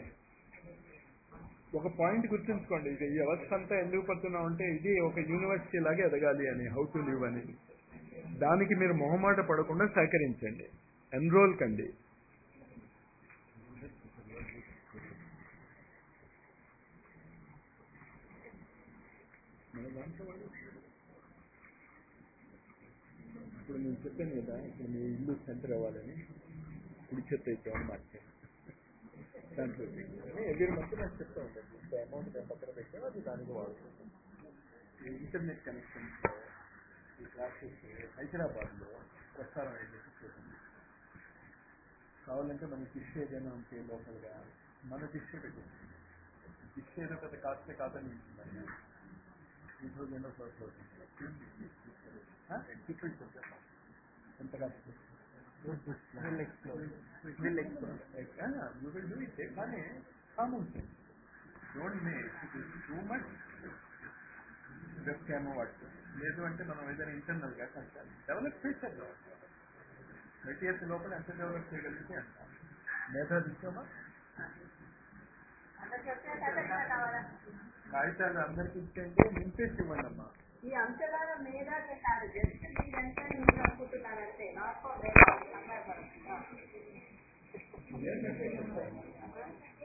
Speaker 1: ఒక పాయింట్ గుర్తుంచుకోండి ఇక ఈ వ్యవస్థ అంతా ఎందుకు పడుతున్నాం అంటే ఇది ఒక యూనివర్సిటీ లాగా ఎదగాలి అని హౌ టు లివ్ అని దానికి మీరు మొహమాట పడకుండా సహకరించండి ఎన్రోల్ కండి మన దాంట్లో వాళ్ళు ఇప్పుడు నేను చెప్పాను కదా ఇప్పుడు మీ ఇల్లు సెంటర్ అవ్వాలని కుడి చెత్త అయిపోవాలి మార్చాను దాంట్లో ఎవ్రీ మంత్ నాకు చెప్తా ఉంటాను ఇంత అమౌంట్ నేను పక్కన పెట్టాను అది దానికి వాడుతుంది ఈ ఇంటర్నెట్ కనెక్షన్స్ ఈ క్లాసెస్ హైదరాబాద్లో ప్రసారం అయ్యేది చూడండి కావాలంటే మన డిష్ ఏదైనా ఉంటే లోకల్గా మన డిష్ పెట్టింది డిష్ ఏదో పెద్ద కాస్ట్లీ కాదని ఉంటుందండి three thousand four thousand people చెప్పాను ఎంత cost will explore will explore you will do it కానీ common sense don't make it is too much web క్యామో వాట్సాప్ లేదు అంటే మనం ఏదైనా ఇంటర్నల్గా కష్టాలు డెవలప్ చేసేద్దాం థర్టీ ఇయర్స్ లోపల ఎంత డెవలప్ చేయగలిగితే అంత మేధా దిశమా కాగితాలు అందరికీ ఇచ్చేయండి నింపేసి ఇవ్వండి అమ్మా
Speaker 2: ఈ అంశదానం మేధాకే కాదు జస్ట్ మీరంతా మీరు అనుకుంటున్నారంటే నాట్ ఫర్ మేధావి కంగారు పడకుండా